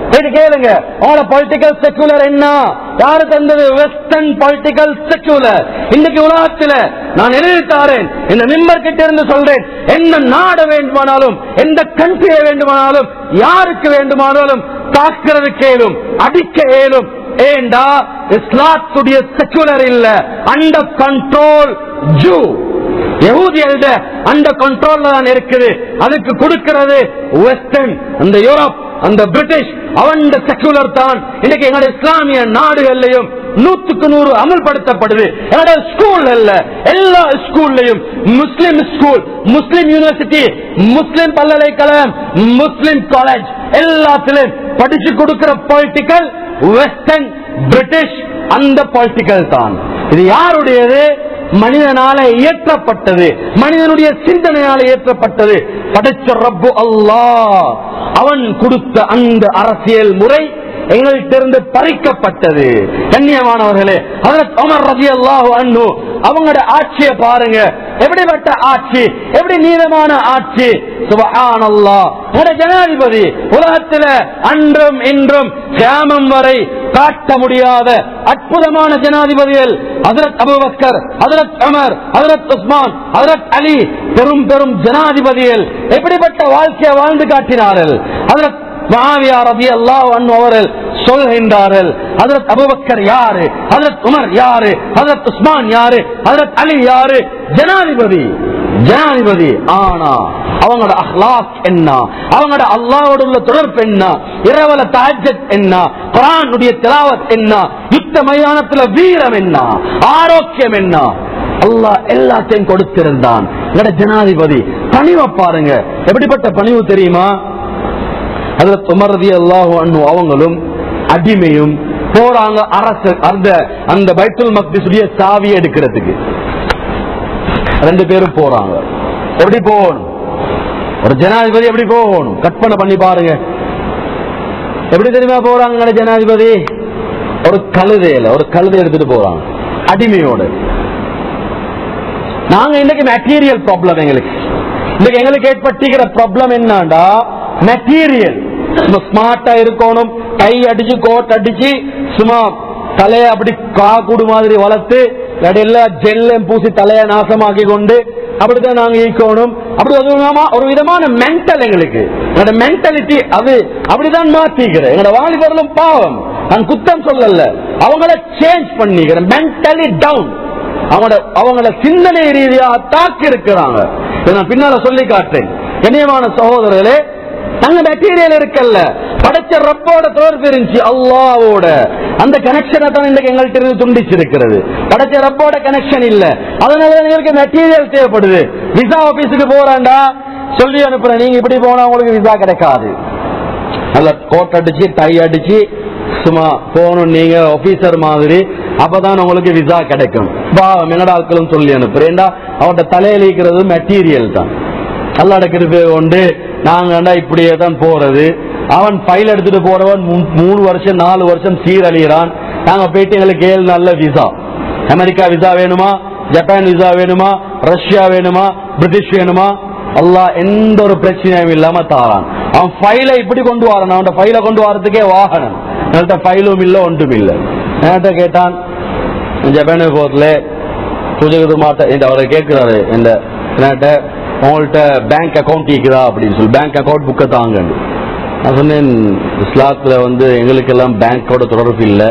இது கேளுங்க உங்களோட பொலிட்டிக்கல் செக்குலர் என்ன யாரு தந்தது வெஸ்டர்ன் பொலிட்டிக்கல் செக்குலர் இன்னைக்கு உலகத்துல நான் எழுதித்தாரேன் இந்த மிம்பர் கிட்ட இருந்து சொல்றேன் என்ன நாட வேண்டுமானாலும் எந்த கண்ட்ரியை வேண்டுமானாலும் யாருக்கு வேண்டுமானாலும் தாக்குறதுக்கு ஏலும் அடிக்க ஏலும் ஏண்டா இஸ்லாத்துடைய செக்குலர் இல்ல அண்டர் கண்ட்ரோல் ஜூ யகூதியல்ட அந்த கண்ட்ரோல்ல தான் இருக்குது அதுக்கு கொடுக்கிறது வெஸ்டர்ன் அந்த யூரோப் அந்த பிரிட்டிஷ் அவன் செக்குலர் தான் இன்னைக்கு எங்களோட இஸ்லாமிய நாடுகள்லையும் நூத்துக்கு நூறு அமல்படுத்தப்படுது என்னோட ஸ்கூல் அல்ல எல்லா ஸ்கூல்லையும் முஸ்லிம் ஸ்கூல் முஸ்லிம் யூனிவர்சிட்டி முஸ்லிம் பல்கலைக்கழகம் முஸ்லிம் காலேஜ் எல்லாத்திலும் படிச்சு கொடுக்கிற பொலிட்டிக்கல் வெஸ்டர்ன் பிரிட்டிஷ் அந்த பொலிட்டிக்கல் தான் இது யாருடையது மனிதனால இயற்றப்பட்டது மனிதனுடைய சிந்தனையால இயற்றப்பட்டது படைச்ச ரப்பு அல்லாஹ் அவன் கொடுத்த அந்த அரசியல் முறை எங்கள்கிட்ட பறிக்கப்பட்டது கண்ணியமானவர்களே அதற்கு அமர் ரதி அல்லாஹ் அண்ணு அவங்களோட ஆட்சியை பாருங்க எப்படிப்பட்ட ஆட்சி எப்படி நீளமான ஆட்சி சுபஹான் அல்லாஹ் ஜனாதிபதி உலகத்துல அன்றும் இன்றும் கியாமம் வரை காட்ட முடியாத அற்புதமான ஜனாதிபதிகள் ஹசரத் அபுபக்கர் ஹசரத் அமர் ஹசரத் உஸ்மான் ஹசரத் அலி பெரும் பெரும் ஜனாதிபதிகள் எப்படிப்பட்ட வாழ்க்கையை வாழ்ந்து காட்டினார்கள் ஹசரத் மகாவியா ரபி அல்லாஹ் அவர்கள் சொல்கின்றார்கள் ஹசரத் அபுபக்கர் யாரு ஹசரத் உமர் யாரு ஹசரத் உஸ்மான் யாரு ஹசரத் அலி யாரு ஜனாதிபதி ஜனாதிபதி ஆனா அவங்களோட அஹ்லாக் என்ன அவங்களோட அல்லாவோட உள்ள தொடர்பு என்ன இரவல தாஜத் என்ன குரானுடைய திலாவத் என்ன யுத்த மைதானத்துல வீரம் என்ன ஆரோக்கியம் என்ன அல்லாஹ் எல்லாத்தையும் கொடுத்திருந்தான் எங்கட ஜனாதிபதி பணிவை பாருங்க எப்படிப்பட்ட பணிவு தெரியுமா அதுல துமரதி அல்லாஹு அண்ணு அவங்களும் அடிமையும் போறாங்க அரசு அந்த அந்த பைத்துல் மக்திசுடைய சாவி எடுக்கிறதுக்கு ரெண்டு பேரும் போறாங்க எப்படி போகணும் ஒரு ஜனாதிபதி எப்படி போகணும் கற்பனை பண்ணி பாருங்க எப்படி தெரியுமா போறாங்க ஜனாதிபதி ஒரு கழுதையில ஒரு கழுதை எடுத்துட்டு போறாங்க அடிமையோட நாங்க இன்னைக்கு மெட்டீரியல் ப்ராப்ளம் எங்களுக்கு இன்னைக்கு எங்களுக்கு ஏற்பட்டிருக்கிற ப்ராப்ளம் என்னண்டா மெட்டீரியல் ஸ்மார்ட்டா இருக்கணும் கை அடிச்சு கோட் அடிச்சு சும்மா தலைய அப்படி காக்குடு மாதிரி வளர்த்து இடையில ஜெல்லம் பூசி தலைய நாசமாக்கி கொண்டு அப்படித்தான் நாங்க ஈக்கணும் அப்படி ஒரு விதமா- ஒரு விதமான மென்டல் எங்களுக்கு எங்களோட மென்டாலிட்டி அது அப்படிதான் மாத்திக்கிறேன் எங்களோட வாலிபர்களும் பாவம் நான் குத்தம் சொல்லல அவங்கள சேஞ்ச் பண்ணிக்கிறேன் மென்டலி டவுன் அவங்களோட அவங்களோட சிந்தனை ரீதியாக தாக்கி இருக்கிறாங்க இதை நான் பின்னால சொல்லி காட்டுறேன் கண்ணியமான சகோதரர்களே நாங்க மெட்டீரியல் இருக்கல்ல படைச்ச ரப்போட தொடர்பு இருந்துச்சு அல்லாவோட அந்த கனெக்ஷனை தான் இன்றைக்கு எங்கள்கிட்ட இருந்து துண்டிச்சிருக்கிறது படைச்ச ரப்போட கனெக்ஷன் இல்ல அதனால எங்களுக்கு மெட்டீரியல் தேவைப்படுது விசா ஆபீஸுக்கு போறாண்டா சொல்லி அனுப்புறேன் நீங்க இப்படி போனா உங்களுக்கு விசா கிடைக்காது நல்ல கோட் அடிச்சு டை அடிச்சு சும்மா போகணும் நீங்க ஆபீசர் மாதிரி அப்பதான் உங்களுக்கு விசா கிடைக்கும் பாவம் என்னடா ஆட்களும் சொல்லி அனுப்புறேன்டா அவட்ட தலையில இருக்கிறது மெட்டீரியல் தான் அல்லாட கிருபை கொண்டு நாங்க இப்படியே தான் போறது அவன் ஃபைல் எடுத்துட்டு போறவன் மூ- மூணு வருஷம் நாலு வருஷம் சீரழிகிறான் நாங்க போயிட்டு எங்களுக்கு ஏழு நல்ல விசா அமெரிக்கா விசா வேணுமா ஜப்பான் விசா வேணுமா ரஷ்யா வேணுமா பிரிட்டிஷ் வேணுமா அல்லாஹ் எந்த ஒரு பிரச்சனையும் இல்லாம தாரான் அவன் ஃபைலை இப்படி கொண்டு வரான் அவன் ஃபைலை கொண்டு வரதுக்கே வாகனம் என்கிட்ட ஃபைலும் இல்ல ஒன்றும் இல்ல என்கிட்ட கேட்டான் ஜப்பானுக்கு போறதுல புஜகுது மாட்ட இந்த அவரை கேட்கிறாரு இந்த என்கிட்ட உங்கள்ட்ட பேங்க் அக்கௌண்ட் இருக்குதா அப்படின்னு சொல்லி பேங்க் அக்கௌண்ட் புக்கை தாங்கன்னு நான் சொன்னேன் இஸ்லாத்துல வந்து எங்களுக்கெல்லாம் பேங்கோட தொடர்பு இல்லை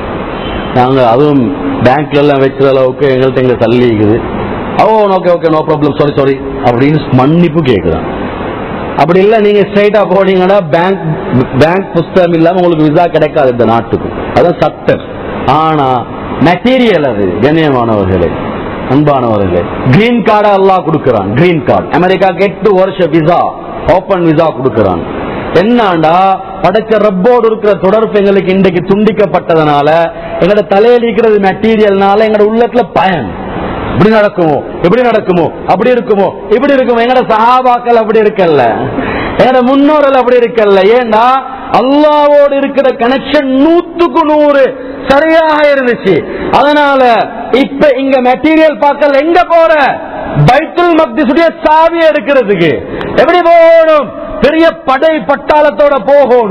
நாங்க அதுவும் பேங்க்ல எல்லாம் வச்சுற அளவுக்கு எங்கள்கிட்ட எங்க தள்ளி இருக்குது oh okay okay no problem sorry sorry அப்படின்னு மன்னிப்பு கேட்குறான் அப்படி இல்ல நீங்க ஸ்ட்ரைட்டா போனீங்கன்னா பேங்க் பேங்க் புஸ்தகம் இல்லாம உங்களுக்கு விசா கிடைக்காது இந்த நாட்டுக்கு அதான் சட்டம் ஆனா மெட்டீரியல் அது கண்ணியமானவர்களே அன்பானவர்களே கிரீன் கார்டா எல்லாம் கொடுக்கறான் கிரீன் கார்டு அமெரிக்காக்கு எட்டு வருஷ விசா ஓபன் விசா கொடுக்கறான் என்னண்டா படைச்ச ரப்போடு இருக்கிற தொடர்பு எங்களுக்கு இன்றைக்கு துண்டிக்கப்பட்டதனால எங்களோட தலையில இருக்கிறது மெட்டீரியல்னால எங்களோட உள்ளத்துல பயன் இப்படி நடக்குமோ இப்படி நடக்குமோ அப்படி இருக்குமோ இப்படி இருக்குமோ எங்கட சஹாபாக்கள் அப்படி இருக்கல்ல எங்கட முன்னோர்கள் அப்படி இருக்கல்ல ஏண்டா அல்லாவோடு இருக்கிற கனெக்ஷன் நூத்துக்கு நூறு சரியாக இருந்துச்சு அதனால இப்ப இங்க மெட்டீரியல் பார்க்கல எங்க போற பைத்துல் மக்திசுடைய சாவி எடுக்கிறதுக்கு எப்படி போகணும் பெரிய படை பட்டாளத்தோட போகணும்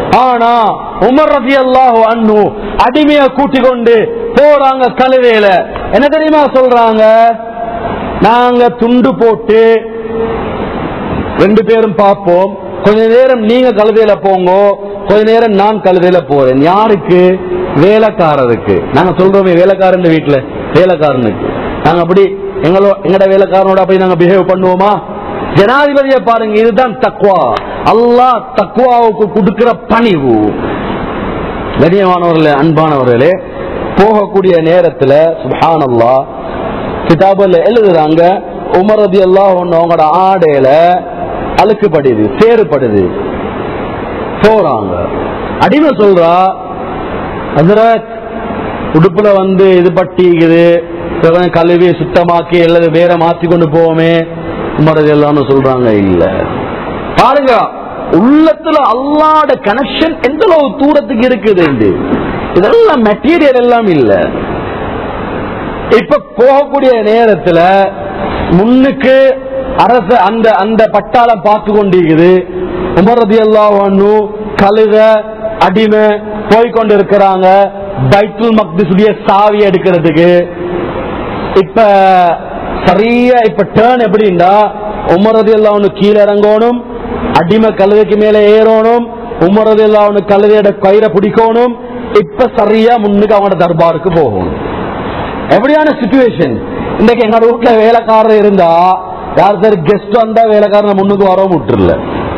ஆனா உமர் ரதி அல்லாஹு அண்ணு அடிமைய கூட்டிக் கொண்டு போறாங்க கழுதையில என்ன தெரியுமா சொல்றாங்க நாங்க துண்டு போட்டு ரெண்டு பேரும் பார்ப்போம் கொஞ்ச நேரம் நீங்க கழுதையில போங்க கொஞ்ச நேரம் நான் கழுதையில போறேன் யாருக்கு வேலைக்காரருக்கு நாங்க சொல்றோமே வேலைக்காரன் வீட்டுல வேலைக்காரனுக்கு நாங்க அப்படி எங்களோ எங்கட வேலைக்காரனோட போய் நாங்க பிஹேவ் பண்ணுவோமா ஜனாதிபதியை பாருங்க இதுதான் தக்குவா அல்லாஹ் தக்குவாவுக்கு கொடுக்கிற பணிவு கண்ணியமானவர்களே அன்பானவர்களே போகக்கூடிய நேரத்துல சுபானல்லா கிதாபுல எழுதுறாங்க உமர் ரதி அல்லாஹ் அவங்களோட ஆடையில அழுக்குப்படுது சேறுபடுது போறாங்க அடிமை சொல்றா ஹசரத் உடுப்புல வந்து இது பட்டிக்குது கொஞ்சம் கழுவி சுத்தமாக்கி அல்லது வேற மாத்தி கொண்டு போவோமே உமர் ரதி அல்லாஹ்னு சொல்றாங்க இல்ல பாருங்க உள்ளத்துல அல்லாட கனெக்ஷன் எந்த அளவு தூரத்துக்கு இருக்குது இதெல்லாம் மெட்டீரியல் எல்லாம் இல்ல இப்ப போகக்கூடிய நேரத்துல முன்னுக்கு அரச அந்த அந்த பட்டாளம் பார்த்து கொண்டிருக்குது உமரதி எல்லாம் கழுத அடிமை போய்கொண்டு இருக்கிறாங்க பைத்துல் மக்திசுடைய சாவி எடுக்கிறதுக்கு இப்ப சரியா இப்ப டேர்ன் எப்படின்னா உமரது எல்லாம் ஒண்ணு கீழே இறங்கணும் அடிமை கழுதைக்கு மேல ஏறணும் உமரது எல்லாம் ஒண்ணு கழுதையோட கயிறை பிடிக்கணும் இப்ப சரியா முன்னுக்கு அவனோட தர்பாருக்கு போகணும் எப்படியான சுச்சுவேஷன் இன்னைக்கு எங்க வீட்டுல வேலைக்காரர் இருந்தா யார் சரி கெஸ்ட் வந்தா வேலைக்காரனை முன்னுக்கு வரவும் விட்டுருல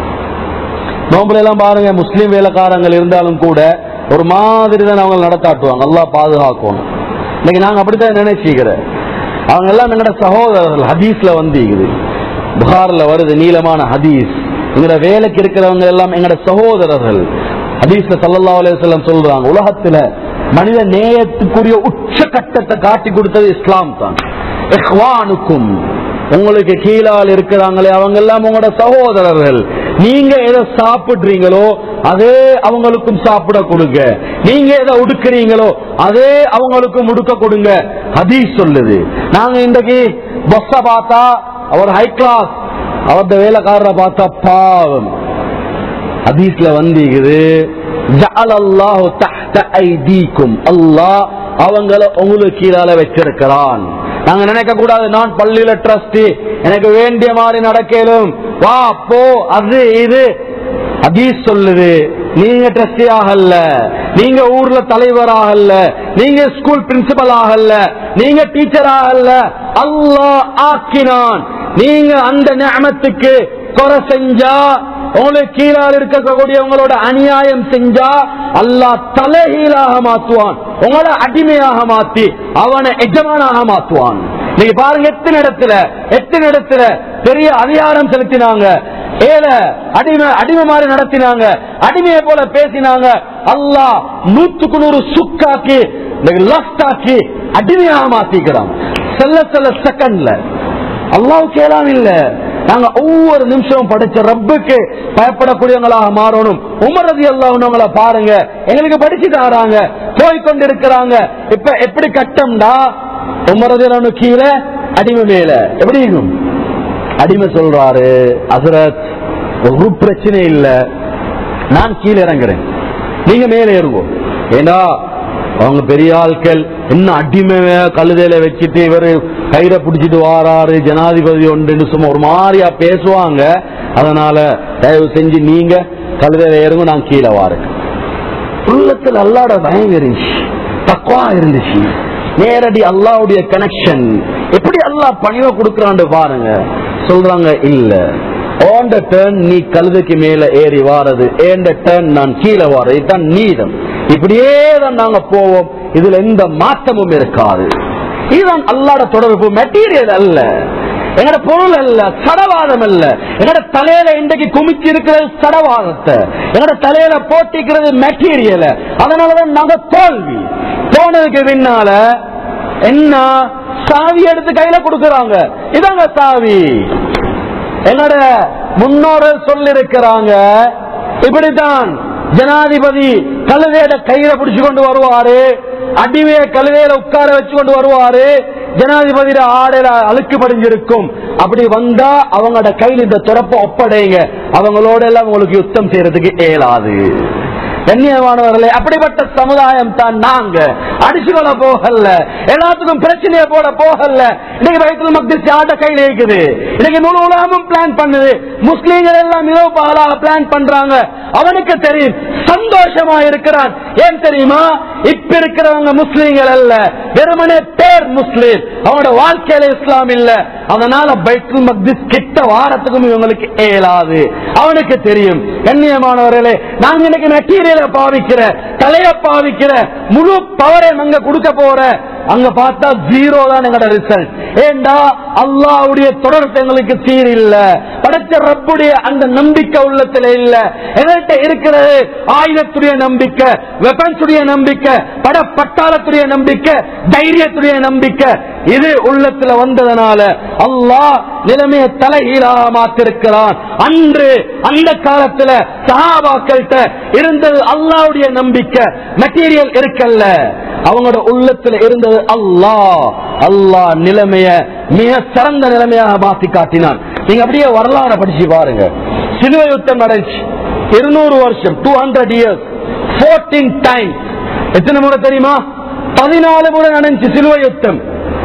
நோம்புல எல்லாம் பாருங்க முஸ்லீம் வேலைக்காரங்கள் இருந்தாலும் கூட ஒரு மாதிரி தான் அவங்க நடத்தாட்டுவாங்க நல்லா பாதுகாக்கணும் இன்னைக்கு நாங்க அப்படித்தான் நினைச்சுக்கிறேன் அவங்க எல்லாம் எங்கட சகோதரர்கள் ஹதீஸ்ல வந்திக்குது புகார்ல வருது நீளமான ஹதீஸ் எங்கட வேலைக்கு இருக்கிறவங்க எல்லாம் எங்கட சகோதரர்கள் ஹதீஸ்ல சல்லல்லாஹு அலைஹி வஸல்லம் சொல்றாங்க உலகத்துல மனித நேயத்துக்குரிய உச்ச கட்டத்தை காட்டி கொடுத்தது இஸ்லாம் தான் இஹ்வானுக்கும் உங்களுக்கு கீழால் இருக்கிறாங்களே அவங்க எல்லாம் உங்களோட சகோதரர்கள் நீங்க எதை சாப்பிடுறீங்களோ அதே அவங்களுக்கும் சாப்பிட கொடுங்க நீங்க எதை உடுக்கிறீங்களோ அதே அவங்களுக்கும் உடுக்க கொடுங்க ஹதீஸ் சொல்லுது நாங்க இன்றைக்கு பஸ்ஸ பார்த்தா அவர் ஹை கிளாஸ் அவர்த வேலைக்காரரை பார்த்தா பாவம் ஹதீஸ்ல வந்திருக்குது ஜஅலல்லாஹு தஹ்த ஐதீக்கும் அல்லாஹ் அவங்கள உங்களுக்கு கீழால வச்சிருக்கிறான் நாங்க நினைக்க கூடாது நான் பள்ளியில ட்ரஸ்டி எனக்கு வேண்டிய மாதிரி நடக்கலும் வா போ அது இது ஹதீஸ் சொல்லுது நீங்க ட்ரஸ்டி ஆகல நீங்க ஊர்ல தலைவர் ஆகல நீங்க ஸ்கூல் பிரின்சிபல் ஆகல நீங்க டீச்சர் ஆகல அல்லாஹ் ஆக்கினான் நீங்க அந்த நியமத்துக்கு குறை செஞ்சா உங்களுக்கு கீழால் இருக்கக்கூடிய உங்களோட அநியாயம் செஞ்சா அல்லாஹ் தலைகீழாக மாத்துவான் உங்களை அடிமையாக மாத்தி அவனை எஜமானாக மாத்துவான் நீங்க பாருங்க எத்தனை இடத்துல எத்தனை இடத்துல பெரிய அதிகாரம் செலுத்தினாங்க ஏல அடிமை அடிமை மாதிரி நடத்தினாங்க அடிமையை போல பேசினாங்க அல்லாஹ் நூத்துக்கு நூறு சுக்காக்கி லஸ்டாக்கி அடிமையாக மாத்திக்கிறான் செல்ல செல்ல செகண்ட்ல அல்லாஹ் கேளாம இல்ல நாங்க ஒவ்வொரு நிமிஷமும் படைச்ச ரப்புக்கு பயப்படக்கூடியவங்களாக மாறணும் உமரதி அல்லாஹ்னவங்களை பாருங்க எங்களுக்கு படிச்சு தாராங்க போய் கொண்டு இருக்கிறாங்க இப்ப எப்படி கட்டம்டா உமரதி கீழே அடிமை மேல எப்படி இருக்கும் அடிமை சொல்றாரு அசரத் ஒரு பிரச்சனை இல்ல நான் கீழே இறங்குறேன் நீங்க மேலே ஏறுவோம் ஏண்டா அவங்க பெரிய ஆட்கள் என்ன அடிமை கழுதையில வச்சுட்டு இவரு கயிறை பிடிச்சிட்டு வாராரு ஜனாதிபதி ஒன்று சும்மா ஒரு மாதிரியா பேசுவாங்க அதனால தயவு செஞ்சு நீங்க கழுதையில ஏறுங்க நான் கீழே வாரு உள்ளத்தில் அல்லாட பயம் இருந்துச்சு தக்குவா இருந்துச்சு நேரடி அல்லாவுடைய கனெக்ஷன் எப்படி அல்லாஹ் பணிவை கொடுக்கறான்னு பாருங்க சொல்றாங்க இல்ல ஓண்ட டேர்ன் நீ கழுதைக்கு மேல ஏறி வாரது ஏண்ட டேர்ன் நான் கீழே வாரது இதுதான் நீதம் இப்படியே தான் நாங்க போவோம் இதுல எந்த மாற்றமும் இருக்காது இதுதான் அல்லாட தொடர்பு மெட்டீரியல் அல்ல எங்கட பொருள் அல்ல சடவாதம் அல்ல எங்கட தலையில இன்றைக்கு குமிச்சு இருக்கிறது சடவாதத்தை எங்கட தலையில போட்டிக்கிறது மெட்டீரியல் அதனாலதான் நாங்க தோல்வி போனதுக்கு பின்னால என்ன சாவி எடுத்து கையில கொடுக்கறாங்க இதாங்க சாவி என்னோட முன்னோர்கள் சொல்லிருக்கிறாங்க இப்படித்தான் ஜனாதிபதி கழுதையில கையில பிடிச்சு கொண்டு வருவாரு அடிமைய கழுதையில உட்கார வச்சு கொண்டு வருவாரு ஜனாதிபதியில ஆடையில அழுக்கு படிஞ்சிருக்கும் அப்படி வந்தா அவங்களோட கையில் இந்த துறப்ப ஒப்படைங்க அவங்களோட எல்லாம் உங்களுக்கு யுத்தம் செய்யறதுக்கு இயலாது கண்ணியமானவர்களே அப்படிப்பட்ட சமுதாயம் தான் நாங்க அடிச்சுக்கொள்ள போகல எல்லாத்துக்கும் பிரச்சனையை போட போகல இன்னைக்கு வயிற்றுல மக்கள் யார்ட கையில இருக்குது இன்னைக்கு முழு உலகமும் பிளான் பண்ணுது முஸ்லீம்கள் எல்லாம் இரவு பகலாக பிளான் பண்றாங்க அவனுக்கு தெரியும் சந்தோஷமா இருக்கிறான் ஏன் தெரியுமா இப்ப இருக்கிறவங்க முஸ்லீம்கள் அல்ல வெறுமனே பேர் முஸ்லீம் அவனோட வாழ்க்கையில இஸ்லாம் இல்ல அதனால பைத்துல் மக்திஸ் கிட்ட வாரத்துக்கும் இவங்களுக்கு ஏலாது அவனுக்கு தெரியும் கண்ணியமானவர்களே நாங்க இன்னைக்கு மெட்டீரியலை பாவிக்கிற தலைய பாவிக்கிற முழு பவரை அங்க கொடுக்க போற அங்க பார்த்தா ஜீரோ தான் எங்களோட ரிசல்ட் ஏண்டா அல்லாவுடைய தொடர்பு எங்களுக்கு சீர் இல்ல படைச்ச ரப்புடைய அந்த நம்பிக்கை உள்ளத்துல இல்ல எங்கள்கிட்ட இருக்கிறது ஆயுதத்துடைய நம்பிக்கை வெப்பன்ஸுடைய நம்பிக்கை பட பட்டாளத்துடைய நம்பிக்கை தைரியத்துடைய நம்பிக்கை இது உள்ளத்துல வந்ததனால அல்லாஹ் நிலைமையை தலைகீழாக மாத்திருக்கிறான் அன்று அந்த காலத்துல சஹாபாக்கள்கிட்ட இருந்தது அல்லாவுடைய நம்பிக்கை மெட்டீரியல் இருக்கல்ல அவங்களோட உள்ளத்துல இருந்தது அல்லாஹ் அல்லாஹ் நிலைமைய மிக சிறந்த நிலைமையாக மாத்தி காட்டினான் நீங்க அப்படியே வரலாறு படிச்சு பாருங்க சிலுவை யுத்தம் நடந்துச்சு இருநூறு வருஷம் two hundred years fourteen time எத்தனை முறை தெரியுமா பதினாலு முறை நடந்துச்சு சிலுவை யுத்தம்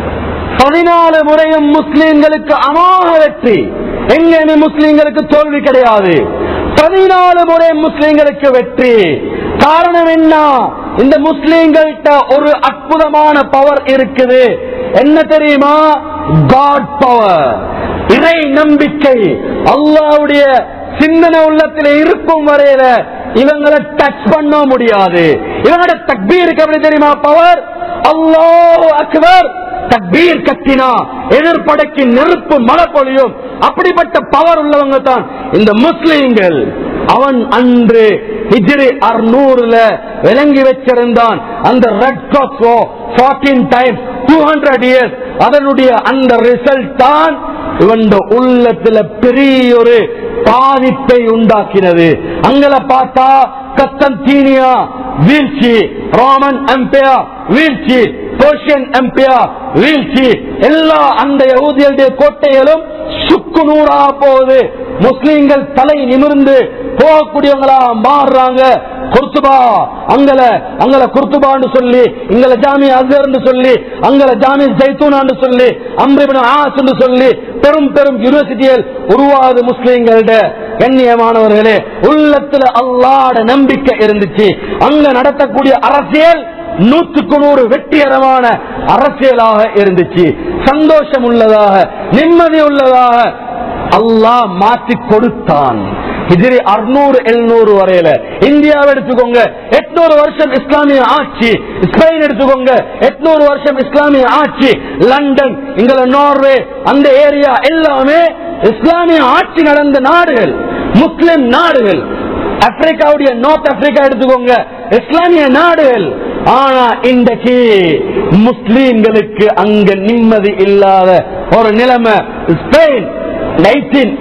பதினாலு முறையும் முஸ்லிம்களுக்கு அமோக வெற்றி எங்கேயுமே முஸ்லிம்களுக்கு தோல்வி கிடையாது பதினாலு முறை முஸ்லிம்களுக்கு வெற்றி காரணம் என்ன இந்த முஸ்லிம்கள்ட்ட ஒரு அற்புதமான பவர் இருக்குது என்ன தெரியுமா காட் பவர் இறை நம்பிக்கை அல்லாவுடைய சிந்தனை உள்ளத்தில் இருக்கும் வரையில இவங்களை டச் பண்ண முடியாது இவங்களோட தக்பீருக்கு எப்படி தெரியுமா பவர் அல்லாஹ் அக்பர் தக்பீர் கத்தினா எதிர்படைக்கு நெருப்பு மழை பொழியும் அப்படிப்பட்ட பவர் உள்ளவங்க தான் இந்த முஸ்லிம்கள் அவன் அன்று ஹிஜ்ரி அறுநூறுல விளங்கி வச்சிருந்தான் அந்த red cross fourteen times two hundred years அதனுடைய அந்த ரிசல்ட் தான் இவன் உள்ளத்துல பெரிய ஒரு பாதிப்பை உண்டாக்கினது அங்கல பார்த்தா கத்தந்தீனியா வீழ்ச்சி ரோமன் எம்பையர் வீழ்ச்சி பெர்ஷியன் எம்பையர் வீழ்ச்சி எல்லா அந்த யகுதியுடைய கோட்டைகளும் சுக்கு நூறா போகுது முஸ்லீம்கள் தலை நிமிர்ந்து போகக்கூடியவங்களா மாறுறாங்க குர்துபா அங்கல அங்கல குர்துபான்னு சொல்லி இங்கல ஜாமி அசர்னு சொல்லி அங்கல ஜாமி ஜைத்தூனான்னு சொல்லி அம்ரிபின் ஆஸ்ன்னு சொல்லி பெரும் பெரும் யூனிவர்சிட்டிகள் உருவாது முஸ்லீம்களோட கண்ணியமானவர்களே உள்ளத்துல அல்லாட நம்பிக்கை இருந்துச்சு அங்க நடத்தக்கூடிய அரசியல் நூற்றுக்கு நூறு வெற்றிகரமான அரசியலாக இருந்துச்சு சந்தோஷம் உள்ளதாக நிம்மதி உள்ளதாக அல்லாஹ் மாற்றி கொடுத்தான் ஹிஜ்ரி அறுநூறு எழுநூறு வரையில இந்தியாவை எடுத்துக்கோங்க எட்நூறு வருஷம் இஸ்லாமிய ஆட்சி ஸ்பெயின் எடுத்துக்கோங்க எட்நூறு வருஷம் இஸ்லாமிய ஆட்சி லண்டன் இங்கல நார்வே அந்த ஏரியா எல்லாமே இஸ்லாமிய ஆட்சி நடந்த நாடுகள் முஸ்லிம் நாடுகள் ஆப்பிரிக்காவுடைய நார்த் ஆப்பிரிக்கா எடுத்துக்கோங்க இஸ்லாமிய நாடுகள் ஆனா இன்றைக்கு முஸ்லீம்களுக்கு அங்க நிம்மதி இல்லாத ஒரு நிலைமை ஸ்பெயின் நைன்டீன்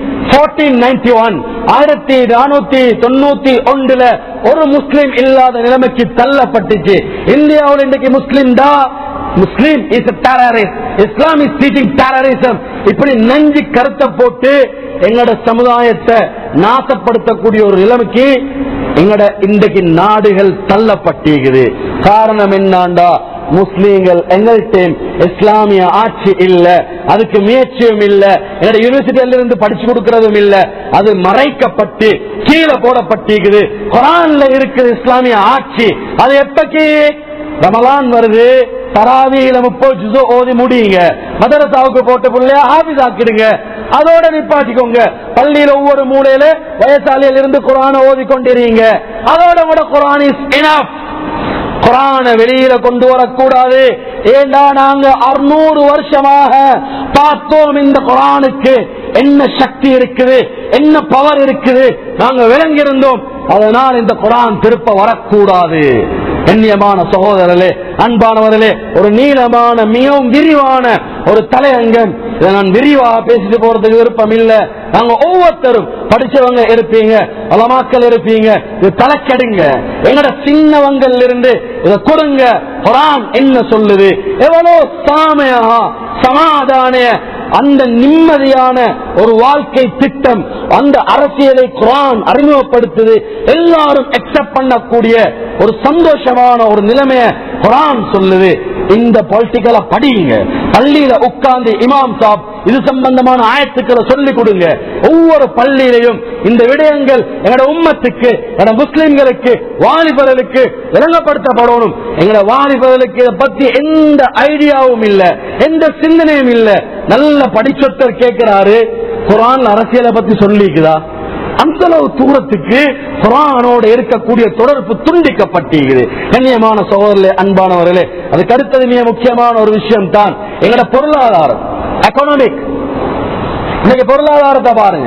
ஆயிரத்தி நானூத்தி தொண்ணூத்தி ஒன்றுல ஒரு முஸ்லீம் இல்லாத நிலைமைக்கு தள்ளப்பட்டுச்சு இந்தியாவில் இன்றைக்கு முஸ்லீம் தான் Muslim is terrorist Islam is teaching terrorism இப்படி நஞ்சு கருத்தை போட்டு எங்களோட சமுதாயத்தை நாசப்படுத்தக்கூடிய ஒரு நிலைமைக்கு எங்கட இன்றைக்கு நாடுகள் தள்ளப்பட்டிருக்குது காரணம் என்னாண்டா முஸ்லீம்கள் எங்கள்கிட்ட இஸ்லாமிய ஆட்சி இல்ல அதுக்கு முயற்சியும் இல்ல என்னோட யூனிவர்சிட்டியில இருந்து படிச்சு கொடுக்கறதும் இல்ல அது மறைக்கப்பட்டு கீழே போடப்பட்டிருக்குது குரான்ல இருக்குது இஸ்லாமிய ஆட்சி அது எப்பக்கு ரமலான் வருது தராவியில முப்பது ஜுசோ ஓதி முடியுங்க மதரசாவுக்கு போட்ட பிள்ளைய ஆபிஸ் ஆக்கிடுங்க அதோட நிப்பாட்டிக்கோங்க பள்ளியில ஒவ்வொரு மூலையில வயசாலையில இருந்து குரான ஓதி கொண்டிருங்க அதோட கூட குரான் இஸ் இனஃப் குரான வெளியில கொண்டு வரக்கூடாது ஏண்டா நாங்க அறுநூறு வருஷமாக பார்த்தோம் இந்த குரானுக்கு என்ன சக்தி இருக்குது என்ன பவர் இருக்குது நாங்க விளங்கியிருந்தோம் அதனால் இந்த குரான் திருப்ப வரக்கூடாது கண்ணியமான சகோதரர்களே அன்பானவர்களே ஒரு நீளமான மிகவும் விரிவான ஒரு தலையங்கம் இதை நான் விரிவாக பேசிட்டு போறதுக்கு விருப்பம் இல்ல நாங்க ஒவ்வொருத்தரும் படிச்சவங்க இருப்பீங்க பலமாக்கள் இருப்பீங்க இது தலைக்கடுங்க எங்கட சின்னவங்கள் இருந்து இதை கொடுங்க குரான் என்ன சொல்லுது எவ்வளவு சாமையாக சமாதான அந்த நிம்மதியான ஒரு வாழ்க்கை திட்டம் அந்த அரசியலை குரான் அறிமுகப்படுத்துது எல்லாரும் அக்செப்ட் பண்ணக்கூடிய ஒரு சந்தோஷமான ஒரு நிலைமைய குரான் சொல்லுது இந்த பொலிட்டிக்கலை படியுங்க பள்ளியில உட்கார்ந்து இமாம் சாப் இது சம்பந்தமான ஆயத்துக்களை சொல்லிக் கொடுங்க ஒவ்வொரு பள்ளியிலையும் இந்த விடயங்கள் எங்களோட உம்மத்துக்கு எங்களோட முஸ்லிம்களுக்கு வாலிபர்களுக்கு விளங்கப்படுத்தப்படணும் எங்களோட வாலிபர்களுக்கு இதை பத்தி எந்த ஐடியாவும் இல்ல எந்த சிந்தனையும் இல்ல நல்ல படிச்சொத்தர் கேட்கிறாரு குரான் அரசியலை பத்தி சொல்லிக்குதா அந்த அளவு தூரத்துக்கு குரானோட இருக்கக்கூடிய தொடர்பு துண்டிக்கப்பட்டிருக்குது கண்ணியமான சகோதரர்களே அன்பானவர்களே அதுக்கு அடுத்தது மிக முக்கியமான ஒரு விஷயம் தான் எங்களோட பொருளாதாரம் எக்கனாமிக் இன்னைக்கு பொருளாதாரத்தை பாருங்க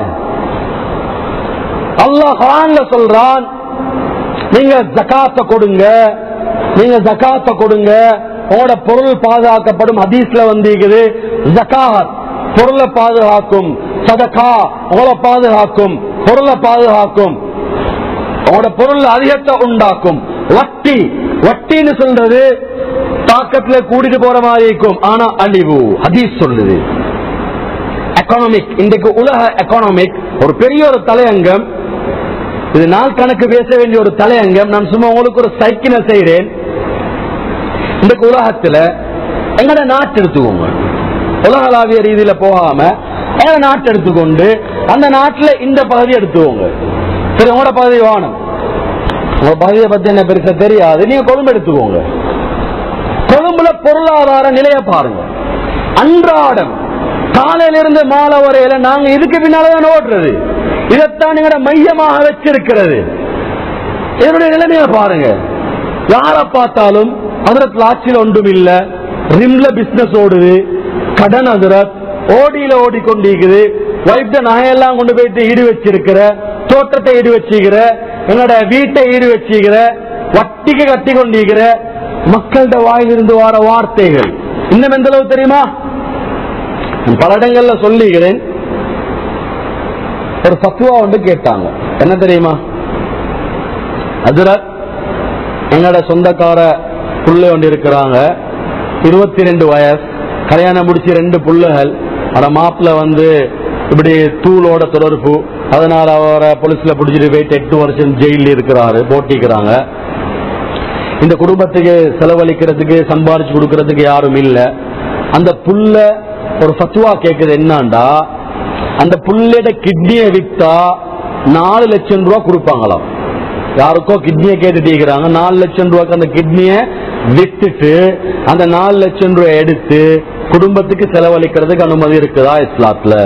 அல்லாஹ் குரான்ல சொல்றான் நீங்க ஜகாத்த கொடுங்க நீங்க ஜகாத்த கொடுங்க உங்களோட பொருள் பாதுகாக்கப்படும் ஹதீஸ்ல வந்திருக்குது ஜகாத் பொருளை பாதுகாக்கும் சதகா உங்களை பாதுகாக்கும் பொருளை பாதுகாக்கும் உங்களோட பொருள் அதிகத்தை உண்டாக்கும் வட்டி வட்டின்னு சொல்றது தாக்கத்துல கூட்டிட்டு போற மாதிரி இருக்கும் ஆனா அழிவு ஹதீஸ் சொல்லுது எக்கனாமிக் இன்றைக்கு உலக எக்கனாமிக் ஒரு பெரிய ஒரு தலையங்கம் இது நாள் கணக்கு பேச வேண்டிய ஒரு தலையங்கம் நான் சும்மா உங்களுக்கு ஒரு சைக்கிளை செய்கிறேன் இன்றைக்கு உலகத்துல எங்கட நாட்டு எடுத்துக்கோங்க உலகளாவிய ரீதியில போகாம எங்க நாட்டு எடுத்துக்கொண்டு அந்த நாட்டுல இந்த பகுதி எடுத்துக்கோங்க சரி உங்களோட பகுதி வாணும் உங்க பகுதியை பத்தி என்ன பெருசா தெரியாது நீங்க கொழும்பு எடுத்துக்கோங்க கொழும்புல பொருளாதார நிலைய பாருங்க அன்றாடம் காலையில இருந்து மாலை வரையில நாங்க இதுக்கு பின்னாலதான் ஓடுறது இதைத்தான் எங்கட மையமாக வச்சிருக்கிறது இதனுடைய நிலைமையை பாருங்க யார பார்த்தாலும் அதிரத்துல ஆட்சியில் ஒன்றும் இல்ல ரிம்ல பிசினஸ் ஓடுது கடன் அதிரத் ஓடியில ஓடிக்கொண்டிருக்குது வைத்த நகையெல்லாம் கொண்டு போயிட்டு ஈடு வச்சிருக்கிற தோட்டத்தை ஈடு வச்சுக்கிற எங்களோட வீட்டை ஈடு வச்சுக்கிற வட்டிக்கு கட்டி கொண்டிருக்கிற மக்கள்கிட்ட வாயிலிருந்து வர வார்த்தைகள் இன்னும் எந்த அளவு தெரியுமா நான் பல இடங்கள்ல சொல்லிக்கிறேன் ஒரு பத்துவா ஒன்று கேட்டாங்க என்ன தெரியுமா அதுரத் எங்களோட சொந்தக்கார புள்ள ஒன்று இருக்கிறாங்க இருபத்தி ரெண்டு வயசு கல்யாணம் முடிச்சு ரெண்டு புள்ளைகள் அந்த மாப்பிள்ள வந்து இப்படி தூளோட தொடர்பு அதனால அவரை போலீஸ்ல பிடிச்சிட்டு போயிட்டு எட்டு வருஷம் ஜெயில இருக்கிறாரு போட்டிக்கிறாங்க இந்த குடும்பத்துக்கு செலவழிக்கிறதுக்கு சம்பாரிச்சு கொடுக்கறதுக்கு யாரும் இல்ல அந்த புள்ள ஒரு ஃபத்துவா கேக்குது என்னண்டா அந்த புள்ளையோட கிட்னியை வித்தா நாலு லட்சம் ரூபாய் கொடுப்பாங்களாம் யாருக்கோ கிட்னியை கேட்டுட்டு இருக்கிறாங்க நாலு லட்சம் ரூபாய்க்கு அந்த கிட்னியை வித்துட்டு அந்த நாலு லட்சம் ரூபாய் எடுத்து குடும்பத்துக்கு செலவழிக்கிறதுக்கு அனுமதி இருக்குதா இஸ்லாத்துல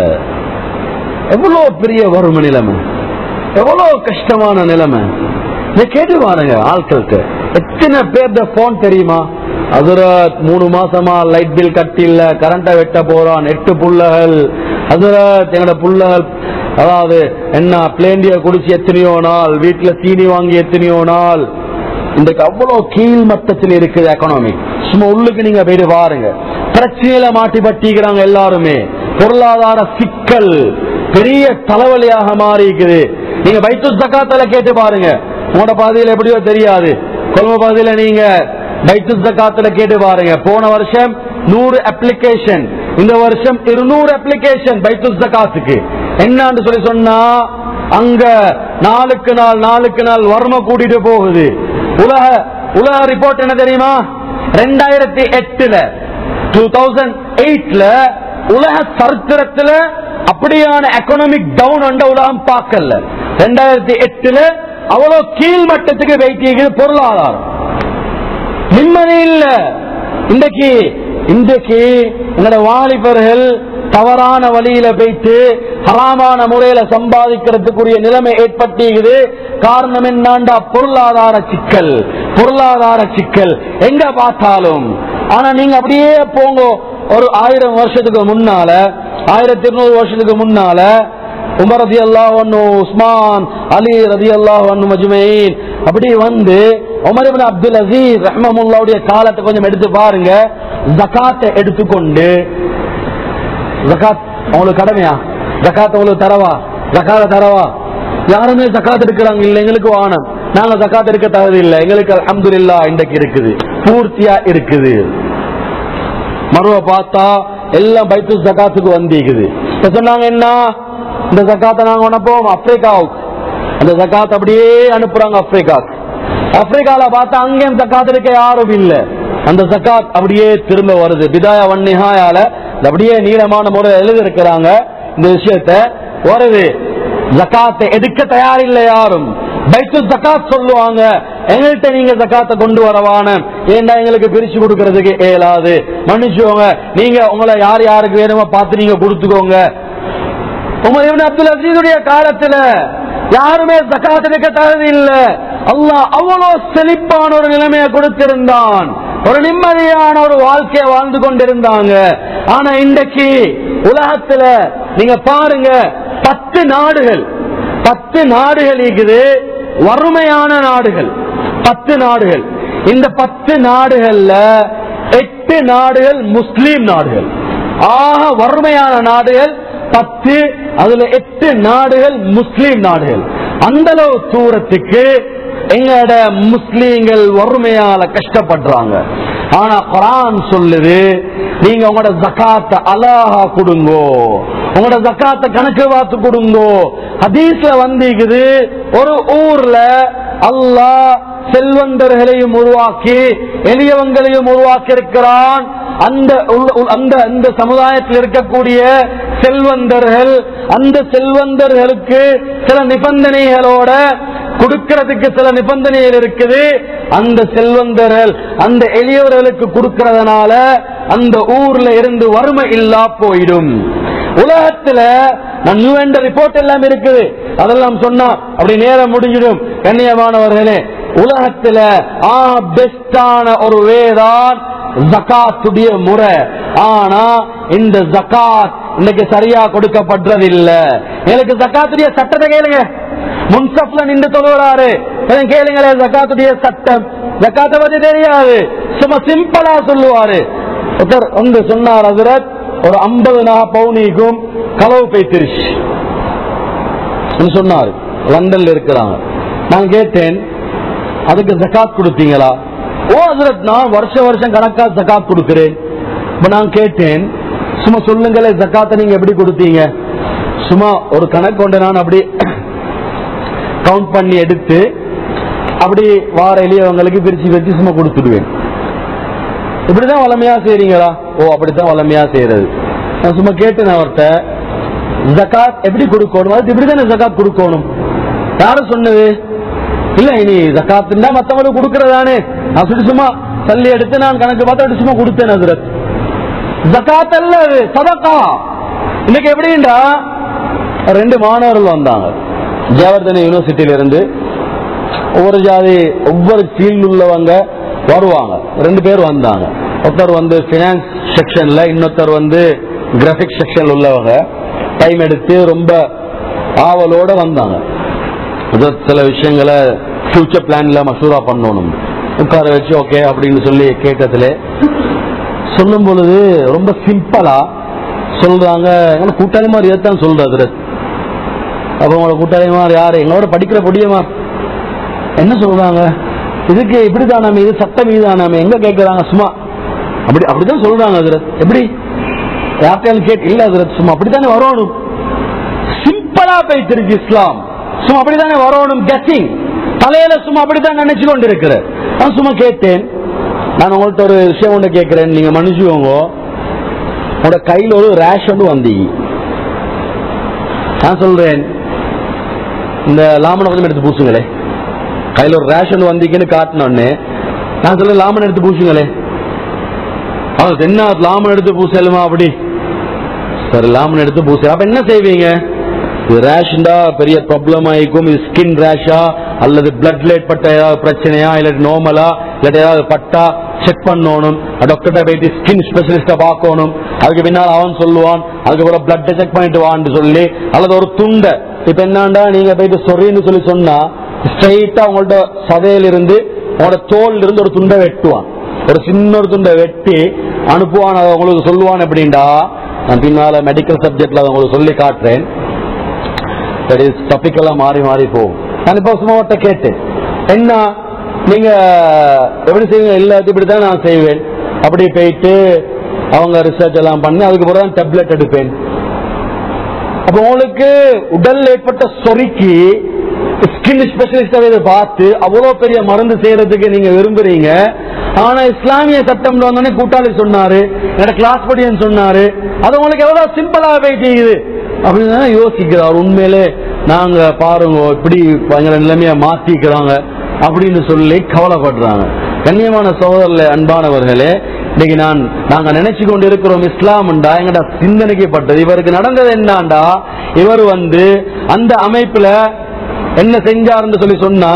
எவ்வளவு பெரிய வறுமை நிலைமை எவ்வளவு கஷ்டமான நிலைமை நீ கேட்டு பாருங்க ஆட்களுக்கு எத்தனை பேர் போன் தெரியுமா அதுல மூணு மாசமா லைட் பில் கட்டி இல்ல கரண்ட வெட்ட போறான் எட்டு புள்ளகள் அதுல எங்களோட புள்ளகள் அதாவது என்ன பிளேண்டிய குடிச்சு எத்தனையோ நாள் வீட்டுல சீனி வாங்கி எத்தனையோ நாள் இன்றைக்கு அவ்வளவு கீழ் மட்டத்தில் இருக்குது எக்கனாமி சும்மா உள்ளுக்கு நீங்க போயிட்டு பாருங்க பிரச்சனையில மாட்டி பட்டிக்கிறாங்க எல்லாருமே பொருளாதார சிக்கல் பெரிய தலைவலியாக மாறி இருக்குது நீங்க பைத்து ஜக்காத்தால கேட்டு பாருங்க உங்களோட பாதையில எப்படியோ தெரியாது கொழும்பு பாதையில நீங்க பைத்து ஜக்காத்துல கேட்டு பாருங்க போன வருஷம் நூறு அப்ளிகேஷன் இந்த வருஷம் இருநூறு அப்ளிகேஷன் பைத்து ஜக்காத்துக்கு என்னன்னு சொல்லி சொன்னா அங்க நாளுக்கு நாள் நாளுக்கு நாள் வறுமை கூட்டிட்டு போகுது உலக உலக ரிப்போர்ட் என்ன தெரியுமா ரெண்டாயிரத்தி எட்டுல டூ தௌசண்ட் எயிட்ல உலக சரித்திரத்துல அப்படியான எக்கனாமிக் டவுன் அண்ட உலகம் பார்க்கல ரெண்டாயிரத்தி எட்டுல அவ்வளவு கீழ் மட்டத்துக்கு வைத்தியது பொருளாதாரம் நிம்மதி இல்ல இன்றைக்கு இன்றைக்கு எங்களோட வாலிபர்கள் தவறான வழியில போயிட்டு ஹராமான முறையில சம்பாதிக்கிறதுக்குரிய நிலைமை ஏற்பட்டிருக்குது காரணம் என்னாண்டா பொருளாதார சிக்கல் பொருளாதார சிக்கல் எங்க பார்த்தாலும் ஆனா நீங்க அப்படியே போங்க ஒரு ஆயிரம் வருஷத்துக்கு முன்னால ஆயிரத்தி இருநூறு வருஷத்துக்கு முன்னால உமர் ரதி அல்லாஹ் உஸ்மான் அலி ரதி அல்லாஹ் மஜ்மயின் அப்படி வந்து உமர் இப்னு அப்துல் அசீஸ் ரஹ்மமுல்லாவுடைய காலத்தை கொஞ்சம் எடுத்து பாருங்க ஜகாத்தை எடுத்துக்கொண்டு ஜகாத் உங்களுக்கு கடமையா ஜகாத் உங்களுக்கு தரவா ஜகாத தரவா யாருமே ஜகாத் எடுக்கிறாங்க இல்ல எங்களுக்கு வானம் நாங்க ஜகாத் எடுக்க தகுதி இல்லை எங்களுக்கு அல்ஹம்துலில்லாஹ் இன்றைக்கு இருக்குது பூர்த்தியா இருக்குது மறுவ பார்த்தா எல்லாம் பைத்து ஜக்காத்துக்கு வந்திக்குது இப்ப சொன்னாங்க என்ன இந்த ஜக்காத்தை நாங்க அனுப்புவோம் ஆப்பிரிக்காவுக்கு அந்த ஜக்காத் அப்படியே அனுப்புறாங்க ஆப்பிரிக்காவுக்கு ஆப்பிரிக்கால பார்த்தா அங்கேயும் ஜக்காத் இருக்க யாரும் இல்ல அந்த ஜக்காத் அப்படியே திரும்ப வருது பிதாயா வன்னிஹாயால இது அப்படியே நீளமான முறை எழுதி இருக்கிறாங்க இந்த விஷயத்த வருது ஜக்காத்தை எடுக்க தயாரில்லை யாரும் பைத்து ஜக்காத் சொல்லுவாங்க எங்கள்கிட்ட நீங்க ஜக்காத்தை கொண்டு வரவான ஏண்டா எங்களுக்கு பிரிச்சு கொடுக்கறதுக்கு இயலாது மன்னிச்சுக்கோங்க நீங்க உங்களை யார் யாருக்கு வேணுமோ பார்த்து நீங்க கொடுத்துக்கோங்க உமர் இப்னு அப்துல் அசீதுடைய காலத்துல யாருமே ஜக்காத் எடுக்க தகுதி இல்ல அல்லாஹ் அவ்வளவு செழிப்பான ஒரு நிலைமையை கொடுத்திருந்தான் ஒரு நிம்மதியான ஒரு வாழ்க்கையை வாழ்ந்து கொண்டிருந்தாங்க ஆனா இன்றைக்கு உலகத்துல நீங்க பாருங்க பத்து நாடுகள் பத்து நாடுகள் இருக்குது வறுமையான நாடுகள் பத்து நாடுகள் இந்த பத்து நாடுகள்ல எட்டு நாடுகள் முஸ்லீம் நாடுகள் ஆக வறுமையான நாடுகள் பத்து அதுல எட்டு நாடுகள் முஸ்லீம் நாடுகள் அந்த அளவு தூரத்துக்கு எங்களோட முஸ்லீம்கள் வறுமையால கஷ்டப்படுறாங்க ஆனா குரான் சொல்லுது நீங்க உங்களோட ஜக்காத்த அலாஹா கொடுங்கோ உங்களோட ஜக்காத்த கணக்கு பார்த்து கொடுங்கோ ஹதீஸ்ல வந்திக்குது ஒரு ஊர்ல அல்லாஹ் செல்வந்தர்களையும் உருவாக்கி எளியவங்களையும் உருவாக்கி இருக்கிறான் அந்த உள்ள- உள்ள- அந்த அந்த சமுதாயத்தில் இருக்கக்கூடிய செல்வந்தர்கள் அந்த செல்வந்தர்களுக்கு சில நிபந்தனைகளோட கொடுக்கிறதுக்கு சில நிபந்தனைகள் இருக்குது அந்த செல்வந்தர்கள் அந்த எளியவர்களுக்கு கொடுக்கறதுனால அந்த ஊர்ல இருந்து வறுமை இல்லா போயிடும் உலகத்துல நான் வேண்ட ரிப்போர்ட் எல்லாம் இருக்குது அதெல்லாம் சொன்னா அப்படி நேரம் முடிஞ்சிடும் கண்ணியமானவர்களே உலகத்துல ஆ பெஸ்டான ஒரு வேதான் ஜகாத்துடைய முறை ஆனா இந்த ஜகாத் இன்னைக்கு சரியா கொடுக்கப்படுறதில்ல எனக்கு ஜகாத்துடைய சட்டத்தை கேளுங்க முன்சப்ல நின்று தொழுகிறாரு கொஞ்சம் கேளுங்களே ஜக்காத்துடைய சட்டம் ஜக்காத்தை பத்தி தெரியாது சும்மா சிம்பிளா சொல்லுவாரு ஒருத்தர் வந்து சொன்னார் ஹசரத் ஒரு ஐம்பது நா பவுனிக்கும் களவு பைத்திருச்சு சொன்னாரு லண்டன்ல இருக்கிறாங்க நான் கேட்டேன் அதுக்கு ஜக்காத் கொடுத்தீங்களா ஓ ஹசரத் நான் வருஷம் வருஷம் கணக்கா ஜக்காத் கொடுக்கிறேன் இப்ப நான் கேட்டேன் சும்மா சொல்லுங்களே ஜக்காத்தை நீங்க எப்படி கொடுத்தீங்க சும்மா ஒரு கணக்கு கொண்டு நான் அப்படி கவுண்ட் பண்ணி எடுத்து அப்படி வார எளியவங்களுக்கு பிரிச்சு பிரிச்சு சும்மா கொடுத்துடுவேன் இப்படிதான் வளமையா செய்றீங்களா ஓ அப்படித்தான் வளமையா செய்யறது நான் சும்மா கேட்டேன் அவர்கிட்ட ஜகாத் எப்படி கொடுக்கணும் அது இப்படிதானே ஜகாத் கொடுக்கணும் யாரு சொன்னது இல்ல இனி ஜக்காத்துண்டா மத்தவங்களுக்கு கொடுக்கறதானே நான் சொல்லி சும்மா தள்ளி எடுத்து நான் கணக்கு பார்த்து அப்படி சும்மா கொடுத்தேன் ஹசரத் ஜக்காத் அல்ல அது சதக்கா இன்னைக்கு எப்படின்னா ரெண்டு மாணவர்கள் வந்தாங்க ஜெயவர்தன யூனிவர்சிட்டியில இருந்து ஒவ்வொரு ஜாதி ஒவ்வொரு ஃபீல்ட் உள்ளவங்க வருவாங்க ரெண்டு பேர் வந்தாங்க ஒருத்தர் வந்து பினான்ஸ் செக்ஷன்ல இன்னொருத்தர் வந்து கிராபிக் செக்ஷன்ல உள்ளவங்க டைம் எடுத்து ரொம்ப ஆவலோட வந்தாங்க ஏதோ சில விஷயங்களை ஃபியூச்சர் பிளான்ல மசூரா பண்ணணும் உட்கார வச்சு ஓகே அப்படின்னு சொல்லி கேட்டதுல சொல்லும் பொழுது ரொம்ப சிம்பிளா சொல்றாங்க எங்களை கூட்டாளி மாதிரி தான் சொல்றது அப்ப உங்களோட கூட்டாளி மாதிரி யாரு எங்களோட படிக்கிற பொடியமா என்ன சொல்றாங்க இதுக்கு இப்படிதானாமே இது சட்டம் இதுதானாமே எங்க கேட்கறாங்க சும்மா அப்படி அப்படிதான் சொல்றாங்க அதுல எப்படி யார்கிட்ட கேட்டு இல்ல அதுல சும்மா அப்படித்தானே வரணும் சிம்பிளா போயிட்டு இஸ்லாம் சும்மா அப்படித்தானே வரணும் கெட்டிங் தலையில சும்மா அப்படித்தான் நினைச்சு கொண்டு இருக்கிற நான் சும்மா கேட்டேன் நான் உங்கள்ட்ட ஒரு விஷயம் ஒன்று கேட்கிறேன் நீங்க மன்னிச்சுக்கோங்க உங்களோட கையில ஒரு ரேஷ் ஒன்று வந்தீங்க நான் சொல்றேன் இந்த லாமனை கொஞ்சம் எடுத்து பூசுங்களே கையில ஒரு ரேஷன் வந்தீங்கன்னு காட்டினோடனே நான் சொல்ல லாமன் எடுத்து பூசுங்களே அது என்ன லாமன் எடுத்து பூசலுமா அப்படி சரி லாமன் எடுத்து பூச அப்ப என்ன செய்வீங்க இது ரேஷன்டா பெரிய ப்ராப்ளம் ஆயிக்கும் இது ஸ்கின் ரேஷா அல்லது பிளட் லேட் பட்ட ஏதாவது பிரச்சனையா இல்லாட்டி நார்மலா இல்லாட்டி ஏதாவது பட்டா செக் பண்ணணும் டாக்டர்கிட்ட போயிட்டு ஸ்கின் ஸ்பெஷலிஸ்ட பார்க்கணும் அதுக்கு பின்னால் அவன் சொல்லுவான் அதுக்கப்புறம் பிளட் செக் பண்ணிட்டு வான்னு சொல்லி அல்லது ஒரு துண்டை இப்ப என்னண்டா நீங்க போயிட்டு சொரின்னு சொல்லி சொன்னா ஸ்ட்ரைட்டா உங்கள்ட்ட சதையிலிருந்து உங்களோட தோல்ல இருந்து ஒரு துண்டை வெட்டுவான் ஒரு சின்ன ஒரு துண்டை வெட்டி அனுப்புவான் அதை உங்களுக்கு சொல்லுவான் எப்படின்டா நான் பின்னால மெடிக்கல் சப்ஜெக்ட்ல அதை உங்களுக்கு சொல்லி காட்டுறேன் டாபிக் எல்லாம் மாறி மாறி போகும் நான் இப்ப சும்மா அவர்கிட்ட கேட்டேன் என்ன நீங்க எப்படி செய்வீங்க இல்ல இப்படித்தான் நான் செய்வேன் அப்படி போயிட்டு அவங்க ரிசர்ச் எல்லாம் பண்ணி அதுக்கு பிறகு டேப்லெட் எடுப்பேன் அப்ப உங்களுக்கு உடல் ஏற்பட்ட சொறிக்கு ஸ்கின் ஸ்பெஷலிஸ்ட பார்த்து அவ்வளவு பெரிய மருந்து செய்யறதுக்கு நீங்க விரும்புறீங்க ஆனா இஸ்லாமிய சட்டம் வந்தோடனே கூட்டாளி சொன்னாரு என்னோட கிளாஸ் படியன் சொன்னாரு அது உங்களுக்கு எவ்வளவு சிம்பிளா போய் செய்யுது அப்படின்னு யோசிக்கிறார் உண்மையிலே நாங்க பாருங்க இப்படி எங்களை நிலைமைய மாத்திக்கிறாங்க அப்படின்னு சொல்லி கவலைப்படுறாங்க கண்ணியமான சகோதரர்களே அன்பானவர்களே இன்னைக்கு நான் நாங்க நினைச்சு கொண்டு இருக்கிறோம் இஸ்லாம்டா எங்கட சிந்தனைக்கு பட்டது இவருக்கு நடந்தது என்னண்டா இவர் வந்து அந்த அமைப்புல என்ன செஞ்சாருன்னு சொல்லி சொன்னா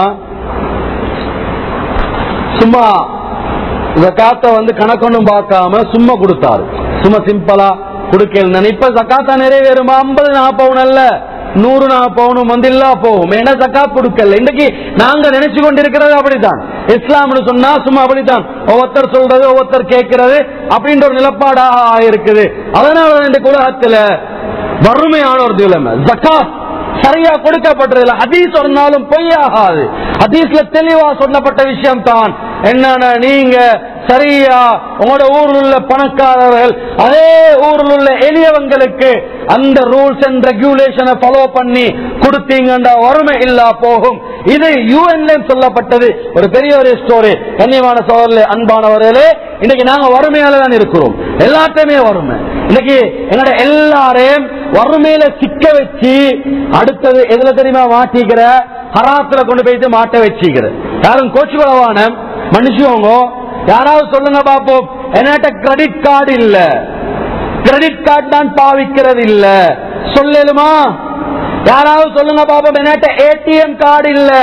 சும்மா ஜக்காத்த வந்து கணக்கொன்னும் பார்க்காம சும்மா கொடுத்தாரு சும்மா சிம்பிளா கொடுக்கல இப்ப ஜக்காத்தா நிறைவேறுமா ஐம்பது நாற்பவன் அல்ல நூறு நாற்பவனும் வந்து இல்லா போகும் ஏன்னா ஜக்காத் கொடுக்கல இன்னைக்கு நாங்க நினைச்சு கொண்டிருக்கிறது அப்படித்தான் இஸ்லாம்னு சொன்னா சும்மா அப்படித்தான் ஒவ்வொருத்தர் சொல்றது ஒவ்வொருத்தர் கேட்கிறது அப்படின்ற ஒரு நிலப்பாடாக இருக்குது அதனால இந்த உலகத்துல வறுமையான ஒரு நிலைமை ஜக்காத் சரியா கொடுக்கப்பட்டதில்லை ஹதீஸ் ஒரு நாளும் பொய்யாகாது ஹதீஸ்ல தெளிவா சொல்லப்பட்ட விஷயம் தான் என்னன்னா நீங்க சரியா உங்களோட ஊரில் உள்ள பணக்காரர்கள் அதே ஊரில் உள்ள எளியவங்களுக்கு அந்த ரூல்ஸ் அண்ட் ரெகுலேஷனை ஃபாலோ பண்ணி கொடுத்தீங்கன்னா வறுமை இல்லா போகும் இது யூஎன்ல சொல்லப்பட்டது ஒரு பெரிய ஒரு ஸ்டோரி கண்ணியமான சோழர்களே அன்பானவர்களே இன்னைக்கு நாங்க வறுமையால தான் இருக்கிறோம் எல்லாத்தையுமே வறுமை இன்னைக்கு எங்களோட எல்லாரையும் வறுமையில சிக்க வச்சு அடுத்தது எதுல தெரியுமா மாட்டிக்கிற ஹராத்துல கொண்டு போயிட்டு மாட்ட வச்சுக்கிற யாரும் கோச்சு குலவான மனுஷங்க யாராவது சொல்லுங்க பாப்போம் என்கிட்ட கிரெடிட் கார்டு இல்ல கிரெடிட் கார்டு தான் பாவிக்கிறது இல்ல சொல்லலுமா யாராவது சொல்லுங்க பாப்போம் என்கிட்ட ஏடிஎம் கார்டு இல்ல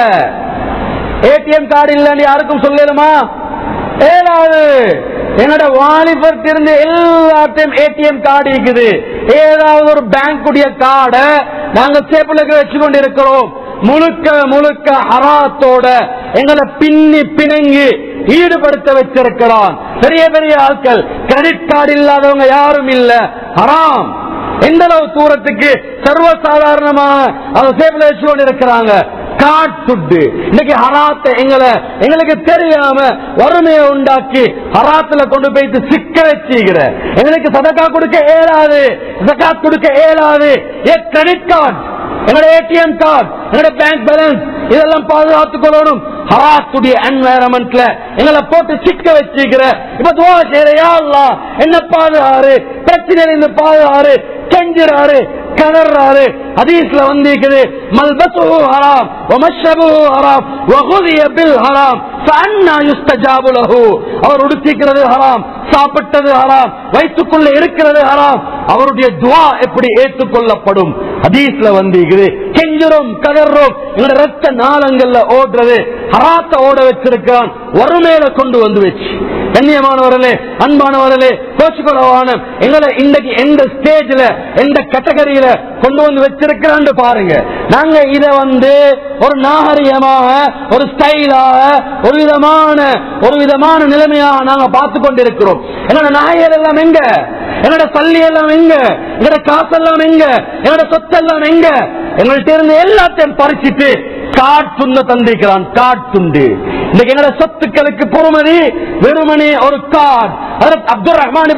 ஏடிஎம் கார்டு இல்லன்னு யாருக்கும் சொல்லலுமா ஏழாவது என்னோட வாலிபர் இருந்து எல்லாத்தையும் ஏடிஎம் கார்டு இருக்குது ஏதாவது ஒரு பேங்குடைய கார்டை நாங்க சேப்பிளுக்கு வச்சு கொண்டு இருக்கிறோம் முழுக்க முழுக்க ஹராத்தோட எங்களை பின்னி பிணங்கி ஈடுபடுத்த வச்சிருக்கிறான் பெரிய பெரிய ஆட்கள் கிரெடிட் கார்டு இல்லாதவங்க யாரும் இல்ல ஹராம் எந்த அளவு தூரத்துக்கு சர்வசாதாரணமாக அதை சேப்பில் வச்சு கொண்டு இருக்கிறாங்க காட்டுட்டு இன்னைக்கு ஹராத்தை எங்களை எங்களுக்கு தெரியாம வறுமையை உண்டாக்கி ஹராத்துல கொண்டு போயிட்டு சிக்க வச்சுக்கிற எங்களுக்கு சதக்கா கொடுக்க இயலாது ஜக்காத் கொடுக்க இயலாது ஏ கிரெடிட் கார்டு எங்களோட ஏடிஎம் கார்டு எங்களோட பேங்க் பேலன்ஸ் இதெல்லாம் பாதுகாத்துக் கொள்ளணும் ஹராத்துடைய என்வாயரன்மெண்ட்ல எங்களை போட்டு சிக்க வச்சுக்கிற இப்ப துவா செய்யறையா என்ன பாதுகாரு பிரச்சனையில இருந்து பாதுகாரு கெஞ்சுறாரு கதறாரு ஹதீஸ்ல வந்திருக்குது மல்பசுஹு ஹராம் வமஷ்ரபுஹு ஹராம் வகுதிய பில் ஹராம் ஃபஅன்னா யுஸ்தஜாபு லஹு அவர் உடுத்திக்கிறது ஹராம் சாப்பிட்டது ஹராம் வயிற்றுக்குள்ள இருக்கிறது ஹராம் அவருடைய துவா எப்படி ஏற்றுக்கொள்ளப்படும் ஹதீஸ்ல வந்திருக்குது கெஞ்சுறோம் கதறோம் எங்களோட ரத்த நாளங்கள்ல ஓடுறது ஹராத்த ஓட வச்சிருக்கிறான் வறுமையில கொண்டு வந்து வச்சு கண்ணியமானவர்களே அன்பானவர்களே கோச்சுக்கொள்ளவான எங்களை இன்றைக்கு எந்த ஸ்டேஜ்ல எந்த கேட்டகரியில கொண்டு வந்து வச்சிருக்கிறான்னு பாருங்க நாங்க இத வந்து ஒரு நாகரிகமாக ஒரு ஸ்டைலாக ஒரு விதமான ஒரு விதமான நிலைமையாக நாங்க பார்த்து கொண்டிருக்கிறோம் என்னோட நாயர் எல்லாம் எங்க என்னோட சல்லி எல்லாம் எங்க என்னோட காசெல்லாம் எங்க என்னோட சொத்தெல்லாம் எங்க எங்கள்கிட்ட இருந்து எல்லாத்தையும் பறிச்சிட்டு காட்டுண்டு தந்திக்கிறான் காட்டுண்டு இன்னைக்கு எங்களோட சொத்துக்களுக்கு பொறுமதி வெறுமனே ஒரு காட் அப்துல் ரஹ்மான்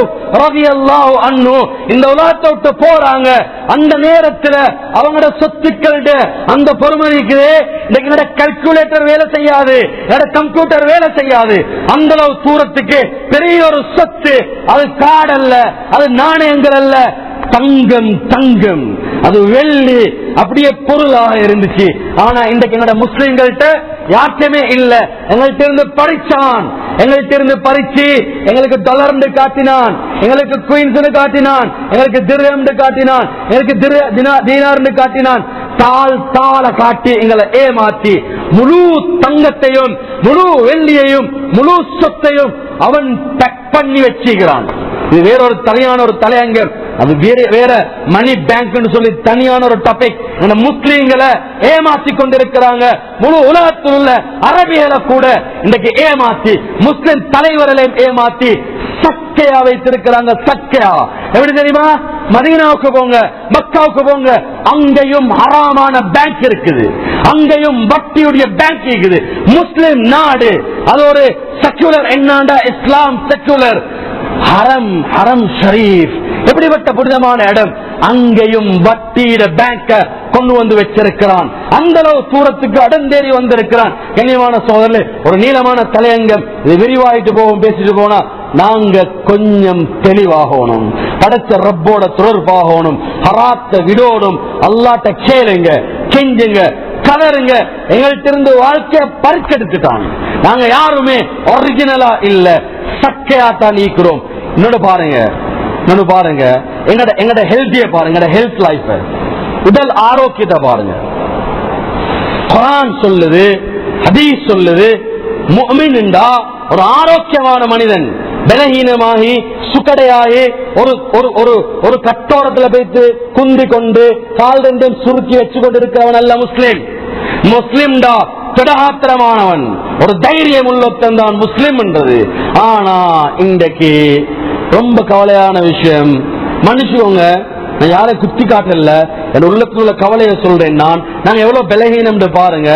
இந்த உலகத்தை விட்டு போறாங்க அந்த நேரத்துல அவங்களோட சொத்துக்களோட அந்த பொறுமதிக்கு இன்னைக்கு என்னோட கல்குலேட்டர் வேலை செய்யாது என்னோட கம்ப்யூட்டர் வேலை செய்யாது அந்த அளவு தூரத்துக்கு பெரிய ஒரு சொத்து அது காடு அல்ல அது நாணயங்கள் அல்ல தங்கம் தங்கம் அது வெள்ளி அப்படியே பொருளாக இருந்துச்சு ஆனா இன்றைக்கு எங்களோட முஸ்லிம்கள்ட்ட யாருமே இல்ல எங்கள்கிட்ட இருந்து பறிச்சான் எங்கள்கிட்ட இருந்து பறிச்சு எங்களுக்கு டாலர்னு காட்டினான் எங்களுக்கு குயின்ஸ் காட்டினான் எங்களுக்கு திரம் காட்டினான் எங்களுக்கு தீனார்னு காட்டினான் தாள் தாள காட்டி எங்களை ஏமாற்றி முழு தங்கத்தையும் முழு வெள்ளியையும் முழு சொத்தையும் அவன் பேக் பண்ணி வச்சுக்கிறான் இது வேற ஒரு தனியான ஒரு தலையங்கர் அது வேற வேற மணி பேங்க் சொல்லி தனியான ஒரு டாபிக் இந்த முஸ்லீம்களை ஏமாத்தி கொண்டிருக்கிறாங்க முழு உலகத்தில் உள்ள அரபிகளை கூட இன்றைக்கு ஏமாத்தி முஸ்லிம் தலைவர்களையும் ஏமாத்தி சக்கையா வைத்திருக்கிறாங்க சக்கையா எப்படி தெரியுமா மதீனாவுக்கு போங்க மக்காவுக்கு போங்க அங்கேயும் ஹராமான பேங்க் இருக்குது அங்கேயும் வட்டியுடைய பேங்க் இருக்குது முஸ்லிம் நாடு அது ஒரு செக்குலர் என்னண்டா இஸ்லாம் செக்குலர் ஹரம் ஹரம் ஷரீஃப் எப்படிப்பட்ட புனிதமான இடம் அங்கேயும் வட்டியிட பேங்க கொண்டு வந்து வச்சிருக்கிறான் அந்த அளவு தூரத்துக்கு அடந்தேறி வந்திருக்கிறான் கண்ணியமான சோதரில் ஒரு நீளமான தலையங்கம் இது விரிவாயிட்டு போவோம் பேசிட்டு போனா நாங்க கொஞ்சம் தெளிவாகணும் படைச்ச ரப்போட தொடர்பாகணும் ஹராத்த விடோடும் அல்லாட்ட கேளுங்க கெஞ்சுங்க கதருங்க எங்கள்கிட்ட இருந்து வாழ்க்கைய பறிச்செடுத்துட்டான் நாங்க யாருமே ஒரிஜினலா இல்ல சக்கையா தான் நீக்கிறோம் இன்னொன்னு பாருங்க இன்னொன்னு பாருங்க எங்கட எங்கட ஹெல்த்திய பாருங்க எங்கட ஹெல்த் லைஃப் உடல் ஆரோக்கியத்தை பாருங்க குரான் சொல்லுது ஹதீஸ் சொல்லுது முஃமின்டா ஒரு ஆரோக்கியமான மனிதன் பலகீனமாகி சுக்கடையாகி ஒரு ஒரு ஒரு ஒரு கட்டோரத்துல போய்த்து குந்தி கொண்டு கால் ரெண்டும் சுருக்கி வச்சு கொண்டு இருக்கிறவன் அல்ல முஸ்லிம் முஸ்லிம்டா திடகாத்திரமானவன் ஒரு தைரியம் உள்ளத்தன் தான் முஸ்லிம் என்றது ஆனா இன்றைக்கு ரொம்ப கவலையான விஷயம் மனுஷங்க நான் யாரை குத்தி காட்டல என் உள்ளத்துல உள்ள கவலையை சொல்றேன் நான் நாங்க எவ்வளவு பலகீனம் பாருங்க